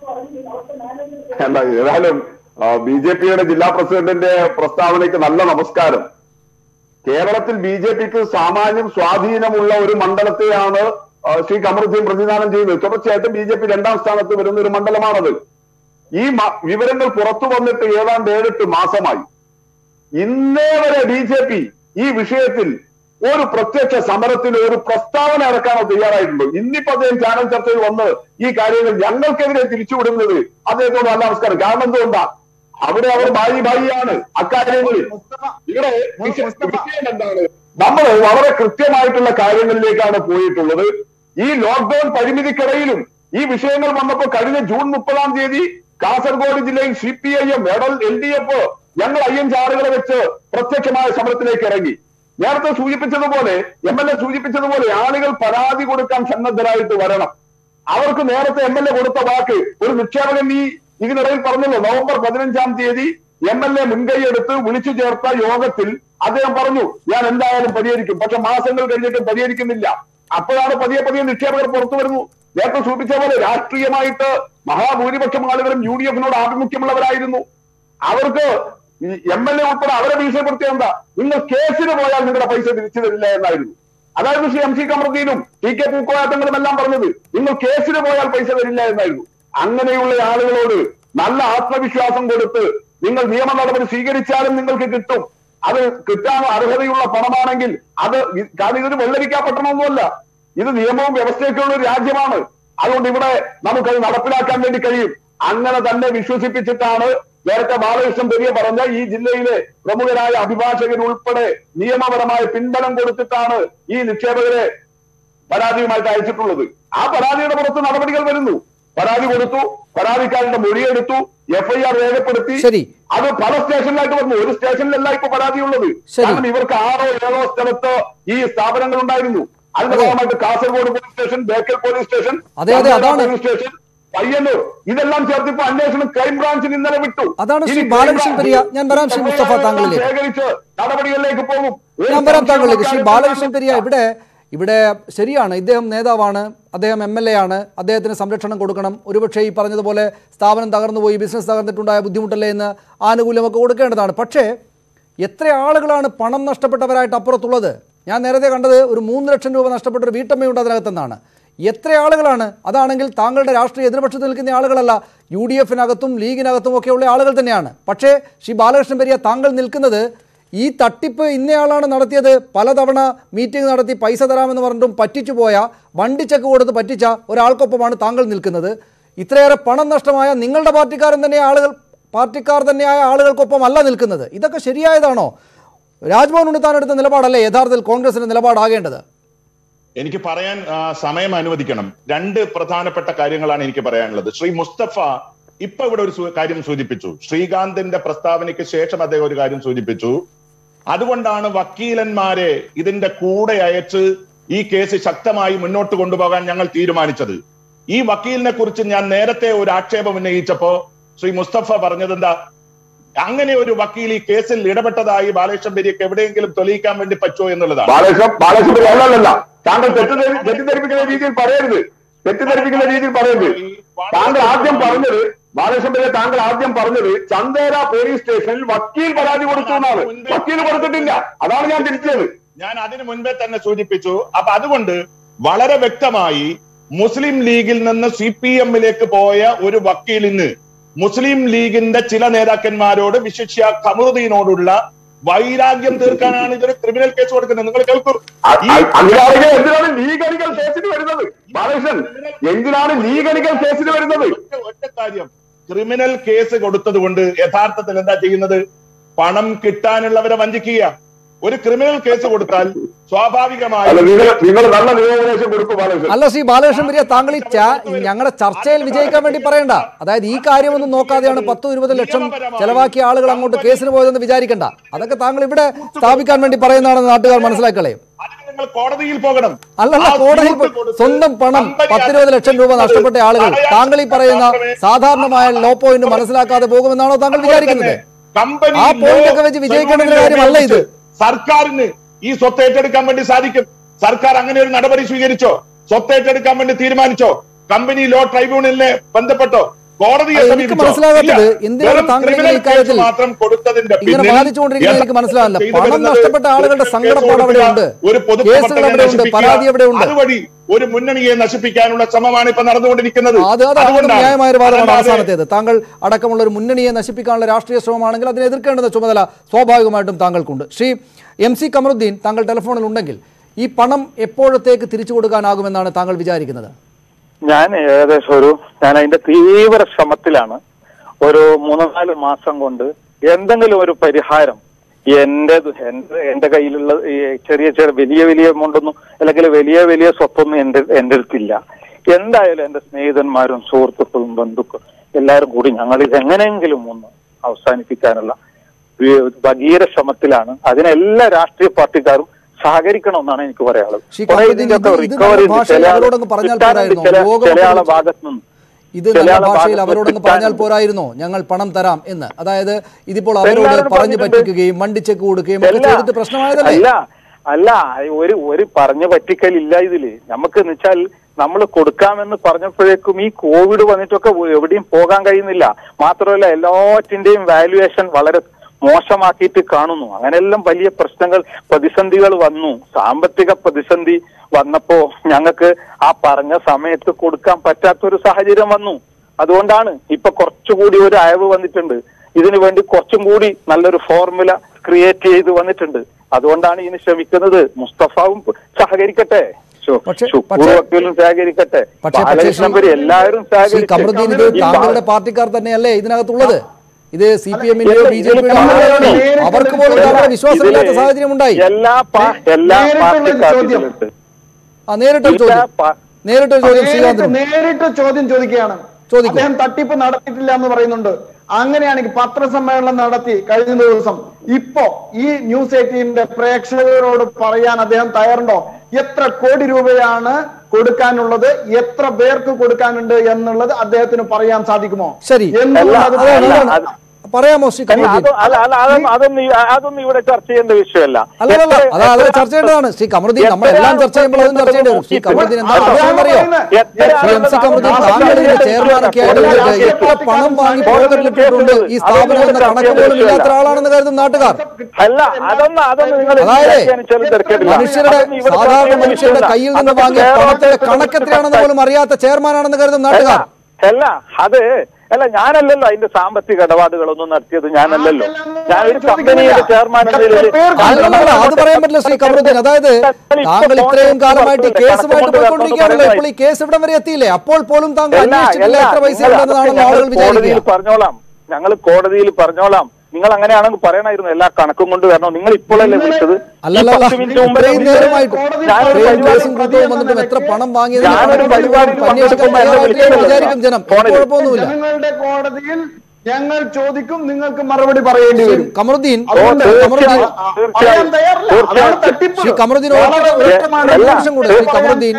അല്ല ഏതായാലും ബി ജെ പിയുടെ ജില്ലാ പ്രസിഡന്റിന്റെ പ്രസ്താവനയ്ക്ക് നല്ല നമസ്കാരം കേരളത്തിൽ ബി ജെ പിക്ക് സാമാന്യം സ്വാധീനമുള്ള ഒരു മണ്ഡലത്തെയാണ് ആ, ശ്രീ കമറുദ്ദീൻ പ്രതിദാനം ചെയ്യുന്നത് തുടർച്ചയായിട്ടും ബി ജെ പി രണ്ടാം സ്ഥാനത്ത് വരുന്ന ഒരു മണ്ഡലമാണത് ഈ മ- വിവരങ്ങൾ പുറത്തു വന്നിട്ട് ഏതാണ്ട് ഏഴെട്ട് മാസമായി ഇന്നേ വരെ ബി ജെ പി ഈ വിഷയത്തിൽ ഒരു പ്രത്യക്ഷ സമരത്തിൽ ഒരു പ്രസ്താവന ഇറക്കാനോ തയ്യാറായിട്ടുണ്ടോ ഇന്നിപ്പോ അദ്ദേഹം ചാനൽ ചർച്ചയിൽ വന്ന് ഈ കാര്യങ്ങൾ ഞങ്ങൾക്കെതിരെ തിരിച്ചുവിടുന്നത് അദ്ദേഹത്തോട് നല്ല നമസ്കാരം കാരണം എന്തുകൊണ്ടാ അവിടെ അവർ ഭായി ഭായിയാണ് അക്കാര്യങ്ങളിൽ ഇവിടെ വിഷ- വിഷയം എന്താണ് നമ്മൾ വളരെ കൃത്യമായിട്ടുള്ള കാര്യങ്ങളിലേക്കാണ് പോയിട്ടുള്ളത് ഈ ലോക്ക്ഡൌൺ പരിമിതിക്കിടയിലും ഈ വിഷയങ്ങൾ വന്നപ്പോൾ കഴിഞ്ഞ ജൂൺ മുപ്പതാം തീയതി കാസർഗോഡ് ജില്ലയിൽ C P I M L D F ഞങ്ങൾ അയ്യഞ്ചാറുകളെ വെച്ച് പ്രത്യക്ഷമായ സമരത്തിലേക്ക് ഇറങ്ങി നേരത്തെ സൂചിപ്പിച്ചതുപോലെ എം എൽ എ സൂചിപ്പിച്ചതുപോലെ ആളുകൾ പരാതി കൊടുക്കാൻ സന്നദ്ധരായിട്ട് വരണം അവർക്ക് നേരത്തെ എം എൽ എ കൊടുത്ത വാക്ക് ഒരു നിക്ഷേപകൻ ഈ ഇതിനിടയിൽ പറഞ്ഞല്ലോ നവംബർ പതിനഞ്ചാം തീയതി എം എൽ എ മുൻകൈയെടുത്ത് വിളിച്ചു ചേർത്ത യോഗത്തിൽ അദ്ദേഹം പറഞ്ഞു ഞാൻ എന്തായാലും പരിഹരിക്കും പക്ഷെ മാസങ്ങൾ കഴിഞ്ഞിട്ടും പരിഹരിക്കുന്നില്ല അപ്പോഴാണ് പതിയെ പതിയെ നിക്ഷേപകർ പുറത്തു വരുന്നു നേരത്തെ സൂചിപ്പിച്ച പോലെ രാഷ്ട്രീയമായിട്ട് മഹാഭൂരിപക്ഷം ആളുകളും യു ഡി എഫിനോട് ആഭിമുഖ്യമുള്ളവരായിരുന്നു അവർക്ക് ഈ എം എൽ എ ഉൾപ്പെടെ അവരെ ഭീഷണിപ്പെടുത്തിയ എന്താ നിങ്ങൾ കേസിന് പോയാൽ നിങ്ങളുടെ പൈസ തിരിച്ചു തരില്ല എന്നായിരുന്നു അതായത് ശ്രീ എം സി കമറുദ്ദീനും ടി കെ പൂക്കോയാത്തങ്ങളും എല്ലാം പറഞ്ഞത് നിങ്ങൾ കേസിന് പോയാൽ പൈസ തരില്ല എന്നായിരുന്നു അങ്ങനെയുള്ള ആളുകളോട് നല്ല ആത്മവിശ്വാസം കൊടുത്ത് നിങ്ങൾ നിയമ നടപടി സ്വീകരിച്ചാലും നിങ്ങൾക്ക് കിട്ടും അത് കിട്ടാൻ അർഹതയുള്ള പണമാണെങ്കിൽ അത് ഇ- കാരണം ഇതൊരു വെള്ളരിക്കാ പട്ടണമൊന്നുമല്ല ഇത് നിയമവും വ്യവസ്ഥയൊക്കെയുള്ള ഒരു രാജ്യമാണ് അതുകൊണ്ട് ഇവിടെ നമുക്കത് നടപ്പിലാക്കാൻ വേണ്ടി കഴിയും അങ്ങനെ തന്നെ വിശ്വസിപ്പിച്ചിട്ടാണ് നേരത്തെ ബാലകൃഷ്ണൻ പെരിയ പറഞ്ഞ ഈ ജില്ലയിലെ പ്രമുഖരായ അഭിഭാഷകർ ഉൾപ്പെടെ നിയമപരമായ പിൻബലം കൊടുത്തിട്ടാണ് ഈ നിക്ഷേപകരെ പരാതിയുമായിട്ട് അയച്ചിട്ടുള്ളത് ആ പരാതിയുടെ പുറത്ത് നടപടികൾ വരുന്നു പരാതി കൊടുത്തു പരാതിക്കാരന്റെ മൊഴിയെടുത്തു എഫ്ഐആർ രേഖപ്പെടുത്തി ശരി. അത് പല സ്റ്റേഷനിലായിട്ട് വന്നു ഒരു സ്റ്റേഷനിലല്ല ഇപ്പൊ പരാതിയുള്ളത് ശരി. കാരണം ഇവർക്ക് ആറോ ഏഴോ സ്ഥലത്ത് ഈ സ്ഥാപനങ്ങൾ ഉണ്ടായിരുന്നു അതിന്റെ അതെ. ഭാഗമായിട്ട് Kasaragod police station Bekal police station അതെ, അതെ, ചന്ദ്രന അതാണ്. പോലീസ് സ്റ്റേഷൻ പയ്യന്നൂർ ഇതെല്ലാം ചേർത്തിപ്പോ അന്വേഷണം ക്രൈംബ്രാഞ്ചിന് ഇന്നലെ വിട്ടു അതാണ് ശ്രീ ഇനി ബാലകൃഷ്ണൻ ക്രൈംബ്രാഞ്ച് പെരിയ. ഞാൻ വരാം ശ്രീ മുസ്തഫ താങ്കളിലേക്ക്. ശേഖരിച്ച് നടപടികളിലേക്ക് പോകും ഒരു ഞാൻ വരാം താങ്കളിലേക്ക് ശ്രീ സംശയവും ബാലകൃഷ്ണൻ പെരിയ ഇവിടെ ഇവിടെ ശരിയാണ് ഇദ്ദേഹം നേതാവാണ് അദ്ദേഹം എം എൽ എ ആണ് അദ്ദേഹത്തിന് സംരക്ഷണം കൊടുക്കണം ഒരുപക്ഷെ ഈ പറഞ്ഞതുപോലെ സ്ഥാപനം തകർന്നുപോയി ബിസിനസ് തകർന്നിട്ടുണ്ടായ ബുദ്ധിമുട്ടല്ലേ എന്ന് ആനുകൂല്യമൊക്കെ കൊടുക്കേണ്ടതാണ് പക്ഷേ എത്ര ആളുകളാണ് പണം നഷ്ടപ്പെട്ടവരായിട്ട് അപ്പുറത്തുള്ളത് ഞാൻ നേരത്തെ കണ്ടത് ഒരു മൂന്ന് ലക്ഷം രൂപ നഷ്ടപ്പെട്ട ഒരു വീട്ടമ്മയുണ്ട് അതിനകത്തെന്നാണ് എത്ര ആളുകളാണ് അതാണെങ്കിൽ താങ്കളുടെ രാഷ്ട്രീയ എതിർപക്ഷത്ത് നിൽക്കുന്ന ആളുകളല്ല യു ഡി എഫിനകത്തും ലീഗിനകത്തും ഒക്കെയുള്ള ആളുകൾ തന്നെയാണ് പക്ഷേ ശ്രീ ബാലകൃഷ്ണൻ പെരിയ താങ്കൾ നിൽക്കുന്നത് ഈ തട്ടിപ്പ് ഇന്നയാളാണ് നടത്തിയത് പലതവണ മീറ്റിംഗ് നടത്തി പൈസ തരാമെന്ന് പറഞ്ഞിട്ടും പറ്റിച്ചു പോയ വണ്ടി ചെക്ക് കൊടുത്ത് പറ്റിച്ച ഒരാൾക്കൊപ്പമാണ് താങ്കൾ നിൽക്കുന്നത് ഇത്രയേറെ പണം നഷ്ടമായ നിങ്ങളുടെ പാർട്ടിക്കാരൻ തന്നെ ആളുകൾ പാർട്ടിക്കാർ തന്നെയായ ആളുകൾക്കൊപ്പം അല്ല നിൽക്കുന്നത് ഇതൊക്കെ ശരിയായതാണോ രാജ്ഭവൻ ഉണ്ണിത്താൻ എടുത്ത നിലപാടല്ലേ യഥാർത്ഥത്തിൽ കോൺഗ്രസിന്റെ നിലപാടാകേണ്ടത് എനിക്ക് പറയാൻ ആ, സമയം അനുവദിക്കണം രണ്ട് പ്രധാനപ്പെട്ട കാര്യങ്ങളാണ് എനിക്ക് പറയാനുള്ളത് ശ്രീ മുസ്തഫ ഇപ്പൊ ഇവിടെ ഒരു സു- കാര്യം സൂചിപ്പിച്ചു ശ്രീകാന്തിന്റെ പ്രസ്താവനയ്ക്ക് ശേഷം അദ്ദേഹം ഒരു കാര്യം സൂചിപ്പിച്ചു അതുകൊണ്ടാണ് വക്കീലന്മാരെ ഇതിന്റെ കൂടെ അയച്ച് ഈ കേസ് ശക്തമായി മുന്നോട്ട് കൊണ്ടുപോകാൻ ഞങ്ങൾ തീരുമാനിച്ചത് ഈ വക്കീലിനെ കുറിച്ച് ഞാൻ നേരത്തെ ഒരു ആക്ഷേപം ഉന്നയിച്ചപ്പോ ശ്രീ മുസ്തഫ പറഞ്ഞത് എന്താ അങ്ങനെ ഒരു വക്കീൽ ഈ കേസിൽ ഇടപെട്ടതായി ബാലകൃഷ്ണൻ പെരിയക്ക് എവിടെയെങ്കിലും തെളിയിക്കാൻ വേണ്ടി പറ്റുമോ എന്നുള്ളതാണ് ബാലകൃഷ്ണൻ ബാലകൃഷ്ണൻ അല്ലല്ല താങ്കൾ തെറ്റിദ്ധരി തെറ്റിദ്ധരിപ്പിക്കുന്ന രീതിയിൽ പറയരുത് തെറ്റിദ്ധരിപ്പിക്കുന്ന രീതിയിൽ പറയരുത് താങ്കൾ ആദ്യം പറഞ്ഞത് ബാലകൃഷ്ണൻ പിള്ളെ താങ്കൾ ആദ്യം പറഞ്ഞത് ചന്ദേര പോലീസ് സ്റ്റേഷനിൽ വക്കീൽ പരാതി കൊടുത്തു എന്നാണ് വക്കീൽ കൊടുത്തിട്ടില്ല അതാണ് ഞാൻ തിരിച്ചത് ഞാൻ അതിനു മുൻപേ തന്നെ സൂചിപ്പിച്ചു അപ്പൊ അതുകൊണ്ട് വളരെ വ്യക്തമായി മുസ്ലിം ലീഗിൽ നിന്ന് സി പി എമ്മിലേക്ക് പോയ ഒരു വക്കീലിന് മുസ്ലിം ലീഗിന്റെ ചില നേതാക്കന്മാരോട് വിശിഷ്യ കമറുദ്ദീനോടുള്ള വൈരാഗ്യം തീർക്കാനാണ് ഇതൊരു ക്രിമിനൽ കേസ് കൊടുക്കുന്നത് നിങ്ങൾ കേൾക്കൂ ഈ അങ്ങനെയാണെങ്കിൽ എന്തിനാണ് ലീഗലികൾ കേസിന് വരുന്നത് ബാലകൃഷ്ണൻ എന്തിനാണ് ലീഗലികൾ കേസിന് വരുന്നത് ഒറ്റ- ഒറ്റ കാര്യം ക്രിമിനൽ കേസ് കൊടുത്തത് കൊണ്ട് യഥാർത്ഥത്തിൽ എന്താ ചെയ്യുന്നത് പണം കിട്ടാനുള്ളവരെ വഞ്ചിക്കുക ഒരു ക്രിമിനൽ കേസ് കൊടുത്താൽ സ്വാഭാവികമായി അല്ല നിങ്ങൾ നിങ്ങൾ നല്ല നിയമോപദേശം കൊടുക്കും ബാലകൃഷ്ണൻ അല്ല ശ്രീ ബാലകൃഷ്ണൻ പെരിയ താങ്കൾ ഈ ചാ- ഞങ്ങളുടെ ചർച്ചയിൽ വിജയിക്കാൻ വേണ്ടി പറയണ്ട അതായത് ഈ കാര്യമൊന്നും നോക്കാതെയാണ് പത്ത് ഇരുപത് ലക്ഷം ചെലവാക്കിയ ആളുകൾ അങ്ങോട്ട് കേസിന് പോയതെന്ന് വിചാരിക്കണ്ട അതൊക്കെ താങ്കൾ ഇവിടെ സ്ഥാപിക്കാൻ വേണ്ടി പറയുന്നതാണെന്ന് നാട്ടുകാർ മനസ്സിലാക്കളെ അതിന് നിങ്ങൾ കോടതിയിൽ പോകണം അല്ലല്ല ആ കോടതിയിൽ സ്യൂട്ട് കൊടുത്ത് സ്വന്തം പണം കമ്പനി പത്തിരുപത് ലക്ഷം രൂപ നഷ്ടപ്പെട്ട ആളുകൾ തടയാൻ താങ്കൾ ഈ പറയുന്ന മാത്രമേ സാധാരണമായ ലോ പോയിന്റ് മനസ്സിലാക്കാതെ പോകുമെന്നാണോ താങ്കൾ വിചാരിക്കുന്നത് കമ്പനി ആ point ഒക്കെ വെച്ച് വിജയിക്കേണ്ടതിന്റെ കാര്യമല്ല ഇത്. സർക്കാരിന് ഈ സ്വത്ത് ഏറ്റെടുക്കാൻ വേണ്ടി സാധിക്കും സർക്കാർ അങ്ങനെ ഒരു നടപടി സ്വീകരിച്ചോ സ്വത്ത് ഏറ്റെടുക്കാൻ വേണ്ടി തീരുമാനിച്ചോ കമ്പനി ലോ ട്രൈബ്യൂണലിനെ ബന്ധപ്പെട്ടോ കോടതിയെ അത് എനിക്ക് സമീപിച്ചോ? മനസ്സിലാകാത്തത് ഇല്ല. എന്തിനാണ് വെറും താങ്കൾ criminal ഇങ്ങനെ ഇക്കാര്യത്തിൽ case മാത്രം കൊടുത്തതിന്റെ ഇങ്ങനെ പിന്നിൽ ബാധിച്ചുകൊണ്ടിരിക്കുന്നത് എനിക്ക് മനസ്സിലാവില്ല ചെയ്തു പണം വരുന്നത് നഷ്ടപ്പെട്ട ആളുകളുടെ ഒരു സങ്കടപ്പാട് കേസ് അവിടെ ഉണ്ട് കൊടുക്കുക, ഒരു കേസുകൾ പൊതുപ്രവർത്തകനെ അവിടെ ഉണ്ട് നശിപ്പിക്കുക. പരാതി അവിടെ ഉണ്ട് അതുവഴി ഒരു മുന്നണിയെ നശിപ്പിക്കാനുള്ള ശ്രമമാണ് ഇപ്പൊ നടന്നുകൊണ്ടിരിക്കുന്നത് അത് അത് അവിടെ അതുകൊണ്ടാണ്. ന്യായമായ ഒരു വാദമാണ് അതല്ലാതെ അവസാനത്തേത് താങ്കൾ അടക്കമുള്ള ഒരു മുന്നണിയെ നശിപ്പിക്കാനുള്ള രാഷ്ട്രീയ ശ്രമമാണെങ്കിൽ അതിനെ എതിർക്കേണ്ടുന്ന ചുമതല സ്വാഭാവികമായിട്ടും താങ്കൾക്കുണ്ട് ശ്രീ എം സി കമറുദ്ദീൻ താങ്കൾ ടെലിഫോണിൽ ഉണ്ടെങ്കിൽ ഈ പണം എപ്പോഴത്തേക്ക് തിരിച്ചു കൊടുക്കാനാകുമെന്നാണ് താങ്കൾ വിചാരിക്കുന്നത് ഞാൻ ഏകദേശം ഒരു ഞാൻ അതിന്റെ തീവ്ര ശ്രമത്തിലാണ് ഒരു മൂന്ന് നാല് മാസം കൊണ്ട് എന്തെങ്കിലും ഒരു പരിഹാരം എന്റെ എന്റെ എന്റെ കയ്യിലുള്ള ഈ ചെറിയ ചെറിയ വലിയ വലിയ എമൗണ്ടൊന്നും അല്ലെങ്കിൽ വലിയ വലിയ സ്വത്തൊന്നും എന്റെ എന്റെ അടുത്തില്ല എന്തായാലും എന്റെ സ്നേഹിതന്മാരും സുഹൃത്തുക്കളും ബന്ധുക്കളും എല്ലാവരും കൂടി ഞങ്ങൾ ഇത് എങ്ങനെയെങ്കിലും ഒന്ന് അവസാനിപ്പിക്കാനുള്ള വി- ഭഗീര ശ്രമത്തിലാണ് അതിന് എല്ലാ രാഷ്ട്രീയ പാർട്ടിക്കാരും സഹകരിക്കണമെന്നാണ് എനിക്ക് പറയാനുള്ളത് ശ്രീ കുറെ കമറുദ്ദീൻ, ഇതിന്റെയൊക്കെ ഇത് ഇത് recovery നല്ല ഭാഷയിൽ ചില ആള് അവരോടൊന്ന് പറഞ്ഞാൽ കിട്ടാനുണ്ട് പോരായിരുന്നോ? ചില യോഗം ചില ആളെ വിളിച്ച് ഭാഗത്തു നിന്ന് ഇത് ചില നല്ല ആളെ ഭാഷയിൽ ഭാഗത്ത് അവരോടൊന്ന് കിട്ടാനുണ്ട്. പറഞ്ഞാൽ പോരായിരുന്നോ ഞങ്ങൾ പണം തരാം എന്ന് അതായത് ഇതിപ്പോൾ അവരോട് എല്ലാവരും പറഞ്ഞു പറഞ്ഞിട്ടുണ്ട്. പറ്റിക്കുകയും വണ്ടി ചെക്ക് കൊടുക്കുകയും ഒക്കെ അല്ല, ചെയ്തിട്ട് പ്രശ്നമായതല്ലേ അല്ല അല്ല ഒരു ഒരു പറഞ്ഞു പറ്റിക്കലില്ല ഇതില് നമുക്ക് വെച്ചാൽ നമ്മൾ കൊടുക്കാമെന്ന് പറഞ്ഞപ്പോഴേക്കും ഈ കോവിഡ് വന്നിട്ടൊക്കെ എവിടെയും പോകാൻ കഴിയുന്നില്ല മാത്രമല്ല എല്ലാറ്റിന്റെയും വാല്യുവേഷൻ വളരെ മോശമാക്കിയിട്ട് കാണുന്നു അങ്ങനെയെല്ലാം വലിയ പ്രശ്നങ്ങൾ പ്രതിസന്ധികൾ വന്നു സാമ്പത്തിക പ്രതിസന്ധി വന്നപ്പോ ഞങ്ങൾക്ക് ആ പറഞ്ഞ സമയത്ത് കൊടുക്കാൻ പറ്റാത്തൊരു സാഹചര്യം വന്നു അതുകൊണ്ടാണ് ഇപ്പൊ കുറച്ചുകൂടി ഒരു അയവ് വന്നിട്ടുണ്ട് ഇതിനു വേണ്ടി കുറച്ചും കൂടി നല്ലൊരു ഫോർമുല ക്രിയേറ്റ് ചെയ്ത് വന്നിട്ടുണ്ട് അതുകൊണ്ടാണ് ഇതിന് ശ്രമിക്കുന്നത് മുസ്തഫാവും സഹകരിക്കട്ടെ ശു- പക്ഷേ- ശുക്കൂർ പക്ഷേ- വക്കീലും സഹകരിക്കട്ടെ പക്ഷേ പക്ഷേ ബാലകൃഷ്ണൻ പെരി എല്ലാവരും ശ്രീ സഹകരിച്ചു. കമറുദ്ദീൻ ഇത് ഈ താങ്കളുടെ ബാ- പാർട്ടിക്കാർ തന്നെയല്ലേ ഇതിനകത്തുള്ളത് ഇത് സി പി എമ്മിന്റെയോ ഇതിൽ- ബി ഇതിൽ ജെ പിയുടെ കമറുദ്ദീൻ അവർക്ക് പോലും താങ്കളെ വിശ്വാസമില്ലാത്ത ഇതില് സാഹചര്യം ഉണ്ടായി എല്ലാ പാ- എല്ലാ നേരിട്ടുള്ള പാർട്ടിക്കാർക്കും ചോദ്യം. ഇതിലുണ്ട് ആ നേരിട്ടൊരു ഇല്ല, ചോദ്യം പ- നേരിട്ടൊരു ചോദ്യം നേരിട്ട് ശ്രീകാന്തിനും നേരിട്ട് ചോദ്യം ചോദിക്കുകയാണ് ചോദിക്കൂ. അദ്ദേഹം തട്ടിപ്പ് നടത്തിയിട്ടില്ല എന്ന് പറയുന്നുണ്ട് അങ്ങനെയാണെങ്കിൽ പത്രസമ്മേളനം നടത്തി കഴിഞ്ഞ ദിവസം ഇപ്പോ ഈ ന്യൂസ് എയ്റ്റീന്റെ പ്രേക്ഷകരോട് പറയാൻ അദ്ദേഹം തയ്യാറുണ്ടോ എത്ര കോടി രൂപയാണ് കൊടുക്കാനുള്ളത് എത്ര പേർക്ക് കൊടുക്കാനുണ്ട് എന്നുള്ളത് അദ്ദേഹത്തിന് പറയാൻ സാധിക്കുമോ ശരി എന്തുകൊണ്ട് അത് അല്ല, പറയാൻ- അല്ല, അത് പറയാമോ ശ്രീ അല്ല, കമറുദ്ദീൻ അത് അല്ല അല്ല അതൊന്നും അതൊന്നും ഈ- അതൊന്നും ഇവിടെ ചർച്ച ചെയ്യേണ്ട വിഷയമല്ല അല്ലല്ല എത്ര- അത് അത് എത്ര- ചർച്ച ചെയ്യേണ്ടതാണ് ശ്രീ കമറുദ്ദീൻ നമ്മളെല്ലാം ചർച്ച ചെയ്യുമ്പോൾ അതും ചർച്ച ചെയ്യേണ്ടി വരും ശ്രീ കമറുദ്ദീൻ എന്താ അതാണ് പ്രശ്നം അറിയോ പറയുന്നത്. ശ്രീ എം സി കമറുദ്ദീൻ താങ്കൾ ഇതിന്റെ ചെയർമാനൊക്കെ ആയിട്ട് എത്ര പണം വാങ്ങി പോക്കറ്റിലിട്ടിട്ടുണ്ട് ഈ സ്ഥാപനം എന്ന കണക്ക് പോലും ഇല്ലാത്ത ഒരാളാണെന്ന് കരുതും നാട്ടുകാർ അല്ല അതൊന്നും അതൊന്നും നിങ്ങൾ അതായത് വ്യാഖ്യാനിച്ചാലും തിരക്കേടില്ല. മനുഷ്യരുടെ അതൊന്നും ഇവിടെ സാധാരണ ചർച്ച ചെയ്യേണ്ട മനുഷ്യരുടെ വിഷയമല്ല. കയ്യിൽ നിന്ന് അതൊക്കെ വാങ്ങിയ വേറെ പണത്തിന്റെ ഒരു കണക്ക് എത്രയാണെന്ന് പോലും അറിയാത്ത ചെയർമാനാണെന്ന് കരുതും നാട്ടുകാർ അല്ല അത് അല്ല ഞാനല്ലല്ലോ അതിന്റെ സാമ്പത്തിക ഇടപാടുകളൊന്നും നടത്തിയത് ഞാനല്ലല്ലോ ഞാനൊരു കമ്പനിയുടെ ചെയർമാൻ എന്ന നിലയിൽ അല്ലല്ല, അത് പറയാൻ പറ്റില്ല ശ്രീ കമറുദ്ദീൻ അതായത് താങ്കൾ ഇത്രയും കാലമായിട്ട് ഈ കേസുമായിട്ട് പോയിക്കൊണ്ടിരിക്കുകയാണല്ലോ ഇപ്പോൾ ഈ കേസ് ഇവിടം വരെ എത്തിയില്ലേ അപ്പോൾ പോലും താങ്കൾ അല്ല, അന്വേഷിച്ചിട്ടില്ല അല്ല, എത്ര പൈസ നിങ്ങൾ ഉണ്ടെന്നാണല്ലോ അതൊക്കെ ആളുകൾ ഞങ്ങൾ കോടതിയിൽ വിചാരിക്കുക പറഞ്ഞോളാം ഞങ്ങൾ കോടതിയിൽ പറഞ്ഞോളാം നിങ്ങൾ അങ്ങനെയാണെങ്കിൽ പറയണമായിരുന്നു എല്ലാ കണക്കും കൊണ്ട് വരണം നിങ്ങൾ ഇപ്പോഴല്ലേ വിളിച്ചത് ഈ അല്ലല്ല പത്ത് മിനിറ്റ് മുമ്പ് ഇത്രയും വിളിച്ചത് നേരമായിട്ട് ഞാനൊരു ഇത്രയും പരിപാടി കേസും കൂട്ടവും വന്നിട്ടും എത്ര പണം വാങ്ങിയതിനെ ഞാനൊരു പറ്റി പരിപാടിയിൽ അന്വേഷിക്കാൻ പങ്കെടുക്കുമ്പോൾ എന്നെ തയ്യാറായിട്ടില്ല എന്ന് വിളിച്ചതല്ലേ? വിചാരിക്കും ജനം ഫോണിൽ. കുഴപ്പമൊന്നുമില്ല ജനങ്ങളുടെ കോടതിയിൽ ഞങ്ങൾ ചോദിക്കും നിങ്ങൾക്ക് മറുപടി പറയേണ്ടി ശ്രീ വരും കമറുദ്ദീൻ അതുകൊണ്ട് കമറുദ്ദീൻ തീർച്ചയായും. പറയാൻ തയ്യാറില്ല അതാണ് തട്ടിപ്പ് ശ്രീ കമറുദ്ദീൻ വളരെ ഒരു വ്യക്തമാണ്. ഒരു നിമിഷം കൂടെ ശ്രീ കമറുദ്ദീൻ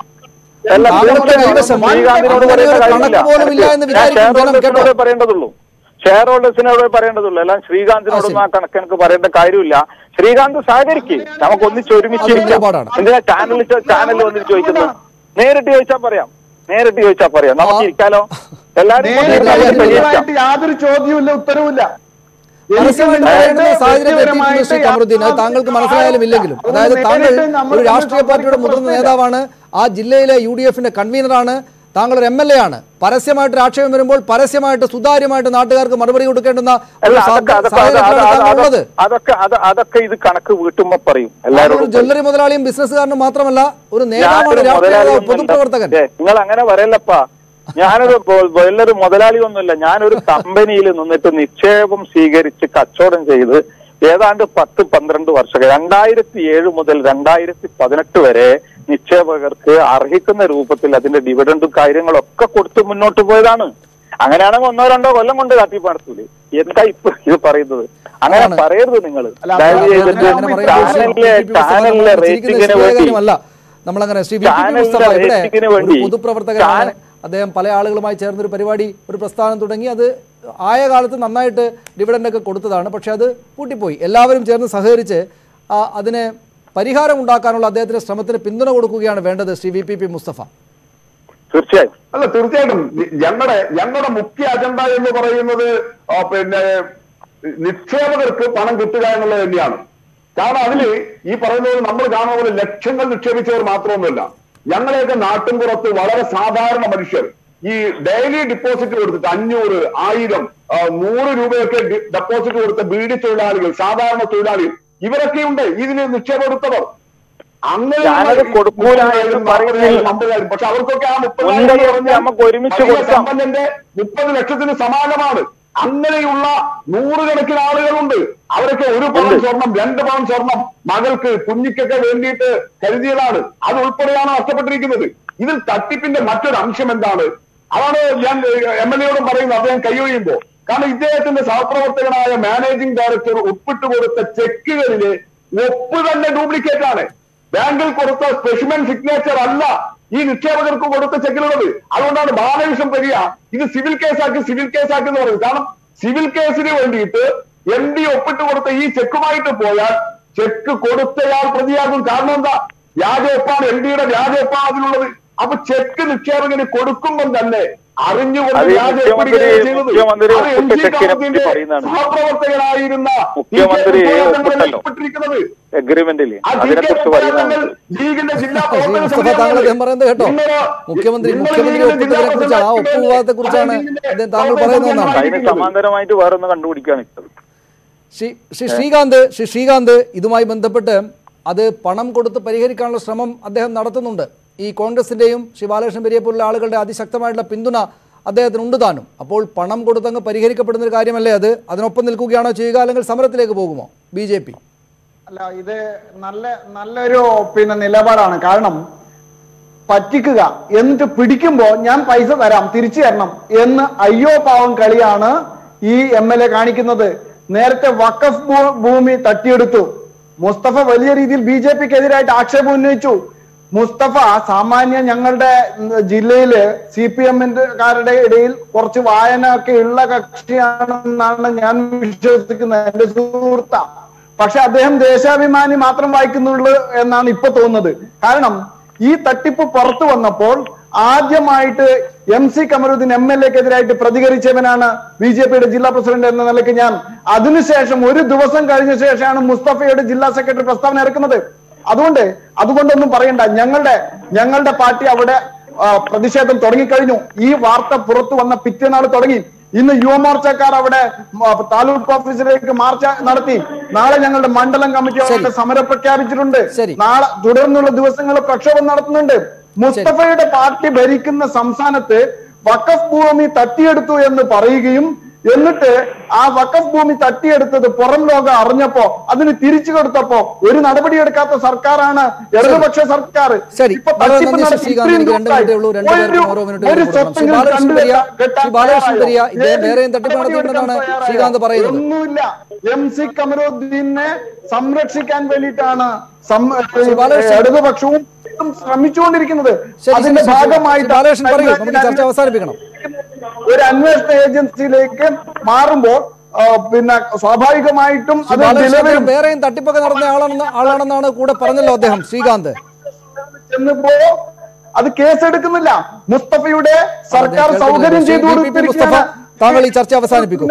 അല്ല, താങ്കളുടെ തീർച്ചയായും കൈവശം ശ്രീകാന്തിനോട് അങ്ങനെ ഒരു പറയേണ്ട കണക്ക് കാര്യമില്ല. പോലും ഇല്ല എന്ന് ഞാൻ വിചാരിക്കും ഷെയർ ജനം കേട്ടോ ഹോൾഡേഴ്സിനോടേ പറയേണ്ടതുള്ളൂ ഷെയർ ഹോൾഡേഴ്സിനോടേ പറയേണ്ടതുള്ളൂ എല്ലാം ശ്രീകാന്തിനോടൊന്നും ആ കണക്ക് എനിക്ക് പറയേണ്ട കാര്യമില്ല ശ്രീകാന്ത് സഹകരിക്ക് നമുക്ക് ഒന്നിച്ച് ഒരുമിച്ച് അത് ഇരിക്കാം. നിലപാടാണ്. എന്തിനാ ചാനലിൽ ചാനലിൽ വന്നിട്ട് ചോദിക്കുന്നത് നേരിട്ട് ചോദിച്ചാൽ പറയാം നേരിട്ട് ചോദിച്ചാൽ പറയാം നമുക്ക് ആ. ഇരിക്കാലോ എല്ലാവരും നേരിട്ട് കൂടി നേരിട്ട് പരിഹരിക്കാം. നേരിട്ട് യാതൊരു ചോദ്യവുമില്ല ഉത്തരവില്ല പരസ്യമായിട്ട് പറയേണ്ടുന്ന സാഹചര്യം വ്യക്തിപരമായിട്ട് എത്തിയിട്ടുണ്ട് ശ്രീ കമറുദ്ദീൻ അത് താങ്കൾക്ക് മനസ്സിലായാലും ഇല്ലെങ്കിലും അതായത് താങ്കൾ ഒരു രാഷ്ട്രീയ പാർട്ടിയുടെ മുതിർന്ന നേതാവാണ് ആ ജില്ലയിലെ യു ഡി എഫിന്റെ കൺവീനറാണ് താങ്കൾ ഒരു എം എൽ എ ആണ് പരസ്യമായിട്ട് രാഷ്ട്രീയം വരുമ്പോൾ പരസ്യമായിട്ട് സുതാര്യമായിട്ട് നാട്ടുകാർക്ക് മറുപടി കൊടുക്കേണ്ടുന്ന ഒരു അല്ല സാ- അതൊക്കെ അതൊക്കെ സാഹചര്യത്തിലാണ് അത് താങ്കൾ അത് ഉള്ളത് അതൊക്കെ അത് അതൊക്കെ ഇത് കണക്ക് വീട്ടുമ്പോ പറയും താങ്കൾ ഒരു എല്ലാവരോടും ജ്വല്ലറി മുതലാളിയും ബിസിനസ്സുകാരനും മാത്രമല്ല ഒരു നേതാവാണ് ഞാനൊരു രാഷ്ട്രീയ നേതാവ് മുതലാളിയൊന്നുമല്ല. പൊതുപ്രവർത്തകൻ ഏ, നിങ്ങൾ അങ്ങനെ പറയല്ലപ്പാ ഞാനൊരു ബോ- വലിയൊരു മുതലാളി ഒന്നുമില്ല ഞാനൊരു കമ്പനിയിൽ നിന്നിട്ട് നിക്ഷേപം സ്വീകരിച്ച് കച്ചവടം ചെയ്ത് ഏതാണ്ട് പത്ത് പന്ത്രണ്ട് വർഷം രണ്ടായിരത്തി ഏഴ് മുതൽ രണ്ടായിരത്തി പതിനെട്ട് വരെ നിക്ഷേപകർക്ക് അർഹിക്കുന്ന രൂപത്തിൽ അതിന്റെ ഡിവിഡൻഡും കാര്യങ്ങളും ഒക്കെ കൊടുത്ത് മുന്നോട്ട് പോയതാണ് അങ്ങനെയാണെങ്കിൽ ഒന്നോ രണ്ടോ കൊല്ലം കൊണ്ട് കാട്ടിപ്പാടത്തൂലേ എന്താ ഇപ്പൊ ഇത് പറയുന്നത് അങ്ങനെ അതാണ്. പറയരുത് നിങ്ങൾ അല്ല, ദയവ് അത് ചെയ്തിട്ട് അങ്ങനെ പറയുമ്പോൾ ചാനലിലെ ചാനലിലെ റേറ്റിംഗിന് വേണ്ടി അല്ല നമ്മളങ്ങനെ ശ്രീ വി പി ചാനലിന്റെ മുസ്തഫ ഇവിടെ റേറ്റിംഗിന് ഒരു വേണ്ടി പൊതുപ്രവർത്തകനാണ് ചാനൽ- അദ്ദേഹം പല ആളുകളുമായി ചേർന്നൊരു പരിപാടി ഒരു പ്രസ്ഥാനം തുടങ്ങി അത് ആയ കാലത്ത് നന്നായിട്ട് ഡിവിഡൻഡ് ഒക്കെ കൊടുത്തതാണ് പക്ഷെ അത് പൂട്ടിപ്പോയി എല്ലാവരും ചേർന്ന് സഹകരിച്ച് ആ, അതിന് പരിഹാരം ഉണ്ടാക്കാനുള്ള അദ്ദേഹത്തിന്റെ ശ്രമത്തിന് പിന്തുണ കൊടുക്കുകയാണ് വേണ്ടത് Shri V P P Mustafa തീർച്ചയായും അല്ല തീർച്ചയായിട്ടും ഞങ്ങളുടെ ഞങ്ങളുടെ മുഖ്യ അജണ്ട എന്ന് പറയുന്നത് ആ, പിന്നെ നിക്ഷേപകർക്ക് പണം കിട്ടുക എന്നുള്ളത് തന്നെയാണ് കാരണം അതില് ഈ പറയുന്നത് നമ്മൾ കാണുന്ന പോലെ ലക്ഷങ്ങൾ നിക്ഷേപിച്ചവർ മാത്രമൊന്നുമല്ല ഞങ്ങളെയൊക്കെ നാട്ടിൻപുറത്ത് വളരെ സാധാരണ മനുഷ്യർ ഈ ഡെയിലി ഡിപ്പോസിറ്റ് കൊടുത്തിട്ട് അഞ്ഞൂറ് ആയിരം ആ, നൂറ് രൂപയൊക്കെ ഡെപ്പോസിറ്റ് കൊടുത്ത ബീഡി തൊഴിലാളികൾ സാധാരണ തൊഴിലാളികൾ ഇവരൊക്കെയുണ്ട് ഇതിന് നിക്ഷേപം എടുത്തവർ അങ്ങനെ ഞാനത് കൊടുക്കൂല എന്ന് പറയുന്നില്ല. പക്ഷെ അവർക്കൊക്കെ ആ മുപ്പത് മുൻകൈ എടുത്ത് നമുക്ക് ഒരുമിച്ച് കൊടുക്കാം. സമ്പന്നന്റെ മുപ്പത് ലക്ഷത്തിന് സമാനമാണ് അങ്ങനെയുള്ള നൂറുകണക്കിന് ആളുകളുണ്ട് അവരൊക്കെ ഒരു പവൻ ഉണ്ട്. സ്വർണം രണ്ട് പവൻ സ്വർണം മകൾക്ക് കുഞ്ഞിക്കൊക്കെ വേണ്ടിയിട്ട് കരുതിയതാണ് അത് ഉൾപ്പെടെയാണ് നഷ്ടപ്പെട്ടിരിക്കുന്നത് ഇതിൽ തട്ടിപ്പിന്റെ മറ്റൊരു അംശം എന്താണ് അതാണ് ഞാൻ എം എൽ എയോടും പറയുന്നത് അദ്ദേഹം കൈയൊഴിയുമ്പോ കാരണം ഇദ്ദേഹത്തിന്റെ സഹപ്രവർത്തകനായ മാനേജിംഗ് ഡയറക്ടർ ഒപ്പിട്ട് കൊടുത്ത ചെക്കുകളില് ഒപ്പ് തന്നെ ഡ്യൂപ്ലിക്കേറ്റ് ആണ് ബാങ്കിൽ കൊടുത്ത സ്പെഷ്യമെൻ സിഗ്നേച്ചർ അല്ല ഈ നിക്ഷേപകർക്ക് കൊടുത്ത ചെക്കിലുള്ളത് അതുകൊണ്ടാണ് ബാലവിഷം വരിക ഇത് സിവിൽ കേസാക്കി സിവിൽ കേസാക്കി എന്ന് പറയുന്നത് കാരണം സിവിൽ കേസിന് വേണ്ടിയിട്ട് എം ഡി ഒപ്പിട്ട് കൊടുത്ത ഈ ചെക്കുമായിട്ട് പോയാൽ ചെക്ക് കൊടുത്തയാൾ പ്രതിയാകും കാരണം എന്താ വ്യാജ ഒപ്പാണ് എം ഡിയുടെ വ്യാജ ഒപ്പാണ് അതിലുള്ളത് അപ്പൊ ചെക്ക് നിക്ഷേപകന് കൊടുക്കുമ്പം തന്നെ അറിഞ്ഞുകൊണ്ട് അത് ഈ വ്യാജ മുഖ്യമന്ത്രി- ഒപ്പിടുകയാണ് ചെയ്യുന്നത് മുഖ്യമന്ത്രി അത് എം ഒപ്പിട്ട ജി ചെക്കിനെ കാമത്തിന്റെ പറ്റി പറയുന്നതാണ്. സഹപ്രവർത്തകനായിരുന്ന മുഖ്യമന്ത്രി ടി കെ കുമാരൻ ഒപ്പിട്ടല്ലോ. ഒപ്പിട്ടിരിക്കുന്നത് എഗ്രിമെന്റിൽ ആ അതിനെ DK കുറിച്ച് പ്രവർത്തകങ്ങൾ പറയുന്നതാണ് ലീഗിന്റെ ജില്ലാ ശ്രീ പ്രവർത്തക മുസ്തഫ സമിതിയാണ് താങ്കൾ അദ്ദേഹം പറയുന്നത് കേട്ടോ നിങ്ങള് മുഖ്യമന്ത്രി നിങ്ങള് മുഖ്യമന്ത്രി ലീഗിന്റെ ഒപ്പിട്ടതിനെ ജില്ലാ കുറിച്ചാണ് ആ ഒപ്പ് പ്രസിഡന്റ് വിവാദത്തെ കുറിച്ചാണ് ലീഗിന്റെ അദ്ദേഹം താങ്കൾ പ്രവർത്തക പറയുന്നത് എന്നാണ് സമിതിയാണ് അതിന് സമാന്തരമായിട്ട് വേറെ ഒന്ന് കണ്ടുപിടിക്കാൻ നിൽക്കുന്നത് ശ്രീ ശ്രീ ശ്രീകാന്ത് ശ്രീ ശ്രീകാന്ത് ഇതുമായി ബന്ധപ്പെട്ട് അത് പണം കൊടുത്ത് പരിഹരിക്കാനുള്ള ശ്രമം അദ്ദേഹം നടത്തുന്നുണ്ട് ഈ കോൺഗ്രസിന്റെയും ശ്രീ ബാലകൃഷ്ണൻ പെരിയെ പോലുള്ള ആളുകളുടെ അതിശക്തമായിട്ടുള്ള പിന്തുണ അദ്ദേഹത്തിനുണ്ട് താനും അപ്പോൾ പണം കൊടുത്തങ്ങ് പരിഹരിക്കപ്പെടുന്ന ഒരു കാര്യമല്ലേ അത് അതിനൊപ്പം നിൽക്കുകയാണോ ചെയ്യുക അല്ലെങ്കിൽ സമരത്തിലേക്ക് പോകുമോ ബി ജെ പി അല്ല ഇത് നല്ല നല്ലൊരു പിന്നെ നിലപാടാണ് കാരണം പറ്റിക്കുക എന്നിട്ട് പിടിക്കുമ്പോ ഞാൻ പൈസ തരാം തിരിച്ചു തരണം എന്ന് അയ്യോ പാവം കളിയാണ് ഈ എം എൽ എ കാണിക്കുന്നത് നേരത്തെ വഖഫ് ഭൂ- ഭൂമി തട്ടിയെടുത്തു മുസ്തഫ വലിയ രീതിയിൽ ബി ജെ പിക്ക് എതിരായിട്ട് ആക്ഷേപം ഉന്നയിച്ചു മുസ്തഫ സാമാന്യ ഞങ്ങളുടെ ഉം, ജില്ലയില് സി പി എമ്മിന്റെ ഇടയിൽ കുറച്ച് വായന ഒക്കെ ഉള്ള കക്ഷിയാണെന്നാണ് ഞാൻ വിശ്വസിക്കുന്നത് എന്റെ സുഹൃത്ത പക്ഷെ അദ്ദേഹം ദേശാഭിമാനി മാത്രം വായിക്കുന്നുള്ളൂ എന്നാണ് ഇപ്പൊ തോന്നുന്നത് കാരണം ഈ തട്ടിപ്പ് പുറത്തു വന്നപ്പോൾ ആദ്യമായിട്ട് M C Kamaruddin M L എക്കെതിരായിട്ട് പ്രതികരിച്ചവനാണ് ബി ജെ പിയുടെ ജില്ലാ പ്രസിഡന്റ് എന്ന നിലയ്ക്ക് ഞാൻ അതിനുശേഷം ഒരു ദിവസം കഴിഞ്ഞ ശേഷമാണ് മുസ്തഫയുടെ ജില്ലാ സെക്രട്ടറി പ്രസ്താവന ഇറക്കുന്നത് അതുകൊണ്ട് അതുകൊണ്ടൊന്നും പറയണ്ട ഞങ്ങളുടെ ഞങ്ങളുടെ പാർട്ടി അവിടെ ആ, പ്രതിഷേധം തുടങ്ങിക്കഴിഞ്ഞു ഈ വാർത്ത പുറത്തു വന്ന പിറ്റേനാൾ തുടങ്ങി ഇന്ന് യുവമോർച്ചക്കാർ അവിടെ ആ, താലൂക്ക് ഓഫീസിലേക്ക് മാർച്ച് നടത്തി നാളെ ഞങ്ങളുടെ മണ്ഡലം കമ്മിറ്റി അവിടെ സമരം പ്രഖ്യാപിച്ചിട്ടുണ്ട് ശരി. നാളെ തുടർന്നുള്ള ദിവസങ്ങൾ പ്രക്ഷോഭം നടത്തുന്നുണ്ട് മുസ്തഫയുടെ പാർട്ടി ഭരിക്കുന്ന സംസ്ഥാനത്ത് വഖഫ് ഭൂമി തട്ടിയെടുത്തു എന്ന് പറയുകയും എന്നിട്ട് ആ വഖഫ് ഭൂമി തട്ടിയെടുത്തത് പുറം ലോകം അറിഞ്ഞപ്പോ അതിന് തിരിച്ചു കൊടുത്തപ്പോ ഒരു നടപടിയെടുക്കാത്ത സർക്കാരാണ് ഇടതുപക്ഷ സർക്കാർ ശരി ഇപ്പൊ വളരെ തട്ടിപ്പ് നന്ദി ശ്രീ നടത്തി ശ്രീകാന്ത് എനിക്ക് രണ്ട് മിനിറ്റേ ഉള്ളൂ രണ്ട് പേർക്കും ഒരു- ഓരോ മിനിറ്റ് ഒരു വീതം കൊടുക്കണം ശ്രീ സ്വത്തെങ്കിലും ബാലകൃഷ്ണൻ പെരിയ കണ്ടെത്താൻ ശ്രീ ബാലകൃഷ്ണൻ പെരിയ തയ്യാറായോ? ഇദ്ദേഹം വേറെയും തട്ടിപ്പ് നടത്തിയിട്ടുണ്ടെന്നാണ് തയ്യാറായോ? ശ്രീകാന്ത് പറയുന്നത് ഒന്നുമില്ല എം സി കമറുദ്ദീനെ സംരക്ഷിക്കാൻ വേണ്ടിയിട്ടാണ് സം- ശ്രീ ബാലകൃഷ്ണൻ- ഇടതുപക്ഷവും ശ്രമിച്ചുകൊണ്ടിരിക്കുന്നത് ശരി, അതിന്റെ ശരി, ശരി. ഭാഗമായിട്ട് ശ്രീ ബാലകൃഷ്ണൻ പറയൂ നമുക്ക് ഈ ചർച്ച അവസാനിപ്പിക്കണം ഒരു അന്വേഷണ ഏജൻസിയിലേക്ക് മാറുമ്പോൾ ആ, പിന്നെ സ്വാഭാവികമായിട്ടും ശ്രീ അത് ബാലകൃഷ്ണൻ നിലവിൽ അദ്ദേഹം വേറെയും തട്ടിപ്പൊക്കെ നടന്ന ആളാണെന്ന് ആളാണെന്നാണ് കൂടെ പറഞ്ഞല്ലോ അദ്ദേഹം ശ്രീകാന്ത് ചെന്നപ്പോ അത് കേസെടുക്കുന്നില്ല മുസ്തഫയുടെ സർക്കാർ കേൾക്കുന്നില്ല. സൗകര്യം ശ്രീ ചെയ്തു വി പി പി മുസ്തഫ, താങ്കൾ ഈ ചർച്ച അവസാനിപ്പിക്കൂ.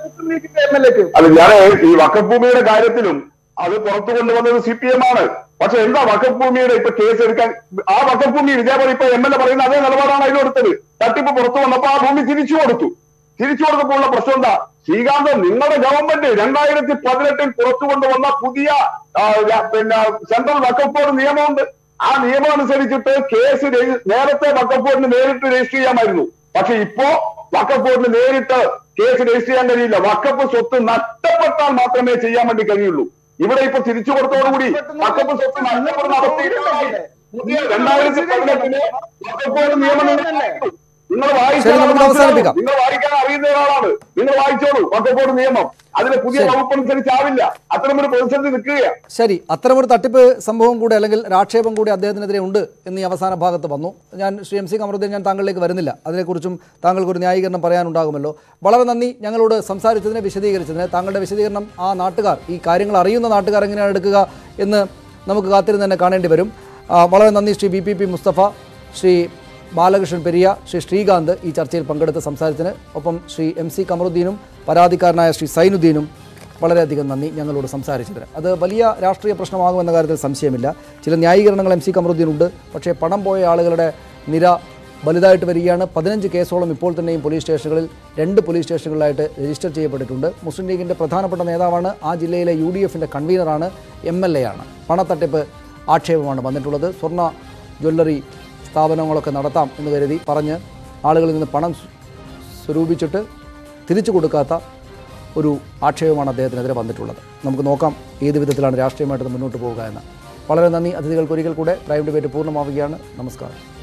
എം എൽ എക്ക് അത് ഞാൻ ഈ വഖഫ് ഭൂമിയുടെ കാര്യത്തിലും അത് പുറത്തു കൊണ്ടുവന്നത് സി പി എം ആണ് പക്ഷെ എന്താ വഖഫ് ഭൂമിയുടെ ഇപ്പൊ കേസ് എടുക്കാൻ ആ വഖഫ് ഭൂമിയിൽ ഇതേപോലെ ഇപ്പൊ എം എൽ എ പറയുന്ന അതേ നിലപാടാണ് അതിലെടുത്തത് തട്ടിപ്പ് പുറത്തു വന്നപ്പോ ആ ഭൂമി തിരിച്ചു കൊടുത്തു തിരിച്ചു കൊടുത്തപ്പോൾ ഉള്ള പ്രശ്നം എന്താ ശ്രീകാന്ത് നിങ്ങളുടെ ഗവൺമെന്റ് രണ്ടായിരത്തി പതിനെട്ടിൽ പുറത്തു കൊണ്ടുവന്ന പുതിയ ആ, ര- പിന്നെ സെൻട്രൽ വഖഫ് ബോർഡ് നിയമമുണ്ട് ആ നിയമം അനുസരിച്ചിട്ട് കേസ് രജി- നേരത്തെ വഖഫ് ബോർഡിന് നേരിട്ട് രജിസ്റ്റർ ചെയ്യാമായിരുന്നു പക്ഷെ ഇപ്പോ വഖഫ് ബോർഡിന് നേരിട്ട് കേസ് രജിസ്റ്റർ ചെയ്യാൻ കഴിയില്ല വഖഫ് സ്വത്ത് നഷ്ടപ്പെട്ടാൽ മാത്രമേ ചെയ്യാൻ വേണ്ടി കഴിയുള്ളൂ ഇവിടെ ഇപ്പൊ തിരിച്ചു കൊടുത്തോടുകൂടി വഖഫ് സ്വത്ത് നഷ്ടപ്പെടുന്ന അവസ്ഥയിലായി പുതിയ രണ്ടായിരത്തി പതിനെട്ടിന് വഖഫ് ബോർഡ് നിയമം ഉണ്ടായിരുന്നു. നിങ്ങൾ ശരി, വായിച്ചാൽ നമുക്ക് മനസ്സിലാവും. അവസാനിപ്പിക്കാം. നിങ്ങൾ വായിക്കാൻ അറിയുന്ന ഒരാളാണ് നിങ്ങൾ വായിച്ചോളൂ വഖഫ് ബോർഡ് നിയമം അതിലെ പുതിയ ശരി. വകുപ്പ് അനുസരിച്ചാവില്ല അത്തരമൊരു പ്രതിസന്ധി നിൽക്കുകയാണ് ശരി അത്തരമൊരു തട്ടിപ്പ് സംഭവം കൂടി അല്ലെങ്കിൽ ആക്ഷേപം കൂടി അദ്ദേഹത്തിനെതിരെ ഉണ്ട് എന്ന് ഈ അവസാന ഭാഗത്ത് വന്നു ഞാൻ ശ്രീ എം സി കമറുദ്ദീൻ ഞാൻ താങ്കളിലേക്ക് വരുന്നില്ല അതിനെക്കുറിച്ചും താങ്കൾക്കൊരു ന്യായീകരണം പറയാനുണ്ടാകുമല്ലോ വളരെ നന്ദി ഞങ്ങളോട് സംസാരിച്ചതിനെ വിശദീകരിച്ചതിന് താങ്കളുടെ വിശദീകരണം ആ നാട്ടുകാർ ഈ കാര്യങ്ങൾ അറിയുന്ന നാട്ടുകാർ എങ്ങനെയാണ് എടുക്കുക എന്ന് നമുക്ക് കാത്തിരുന്ന് തന്നെ കാണേണ്ടി വരും ആ, വളരെ നന്ദി Shri B P P Mustafa Shri Balakrishnan Periya Shri Srikanth ഈ ചർച്ചയിൽ പങ്കെടുത്ത് സംസാരിച്ചതിന് ഒപ്പം ശ്രീ എം സി കമറുദ്ദീനും പരാതിക്കാരനായ ശ്രീ സൈനുദ്ദീനും വളരെയധികം നന്ദി ഞങ്ങളോട് സംസാരിച്ചതിന് അത് വലിയ രാഷ്ട്രീയ പ്രശ്നമാകുമെന്ന കാര്യത്തിൽ സംശയമില്ല ചില ന്യായീകരണങ്ങൾ എം സി കമറുദ്ദീനുണ്ട് പക്ഷേ പണം പോയ ആളുകളുടെ നിര വലുതായിട്ട് വരികയാണ് പതിനഞ്ച് കേസോളം ഇപ്പോൾ തന്നെയും പോലീസ് സ്റ്റേഷനുകളിൽ രണ്ട് പോലീസ് സ്റ്റേഷനുകളിലായിട്ട് രജിസ്റ്റർ ചെയ്യപ്പെട്ടിട്ടുണ്ട് മുസ്ലിം ലീഗിൻ്റെ പ്രധാനപ്പെട്ട നേതാവാണ് ആ ജില്ലയിലെ യു ഡി എഫിൻ്റെ കൺവീനറാണ് എം എൽ എ ആണ് പണത്തട്ടിപ്പ് ആക്ഷേപമാണ് വന്നിട്ടുള്ളത് സ്വർണ്ണ ജ്വല്ലറി സ്ഥാപനങ്ങളൊക്കെ നടത്താം എന്ന് കരുതി പറഞ്ഞ് ആളുകളിൽ നിന്ന് പണം സ്വ- സ്വരൂപിച്ചിട്ട് തിരിച്ചു കൊടുക്കാത്ത ഒരു ആക്ഷേപമാണ് അദ്ദേഹത്തിനെതിരെ വന്നിട്ടുള്ളത് നമുക്ക് നോക്കാം ഏത് വിധത്തിലാണ് രാഷ്ട്രീയമായിട്ട് ഇത് മുന്നോട്ട് പോവുക എന്ന് വളരെ നന്ദി അതിഥികൾക്ക് ഒരിക്കൽ കൂടെ പ്രൈം ഡിബേറ്റ് പൂർണ്ണമാവുകയാണ് നമസ്കാരം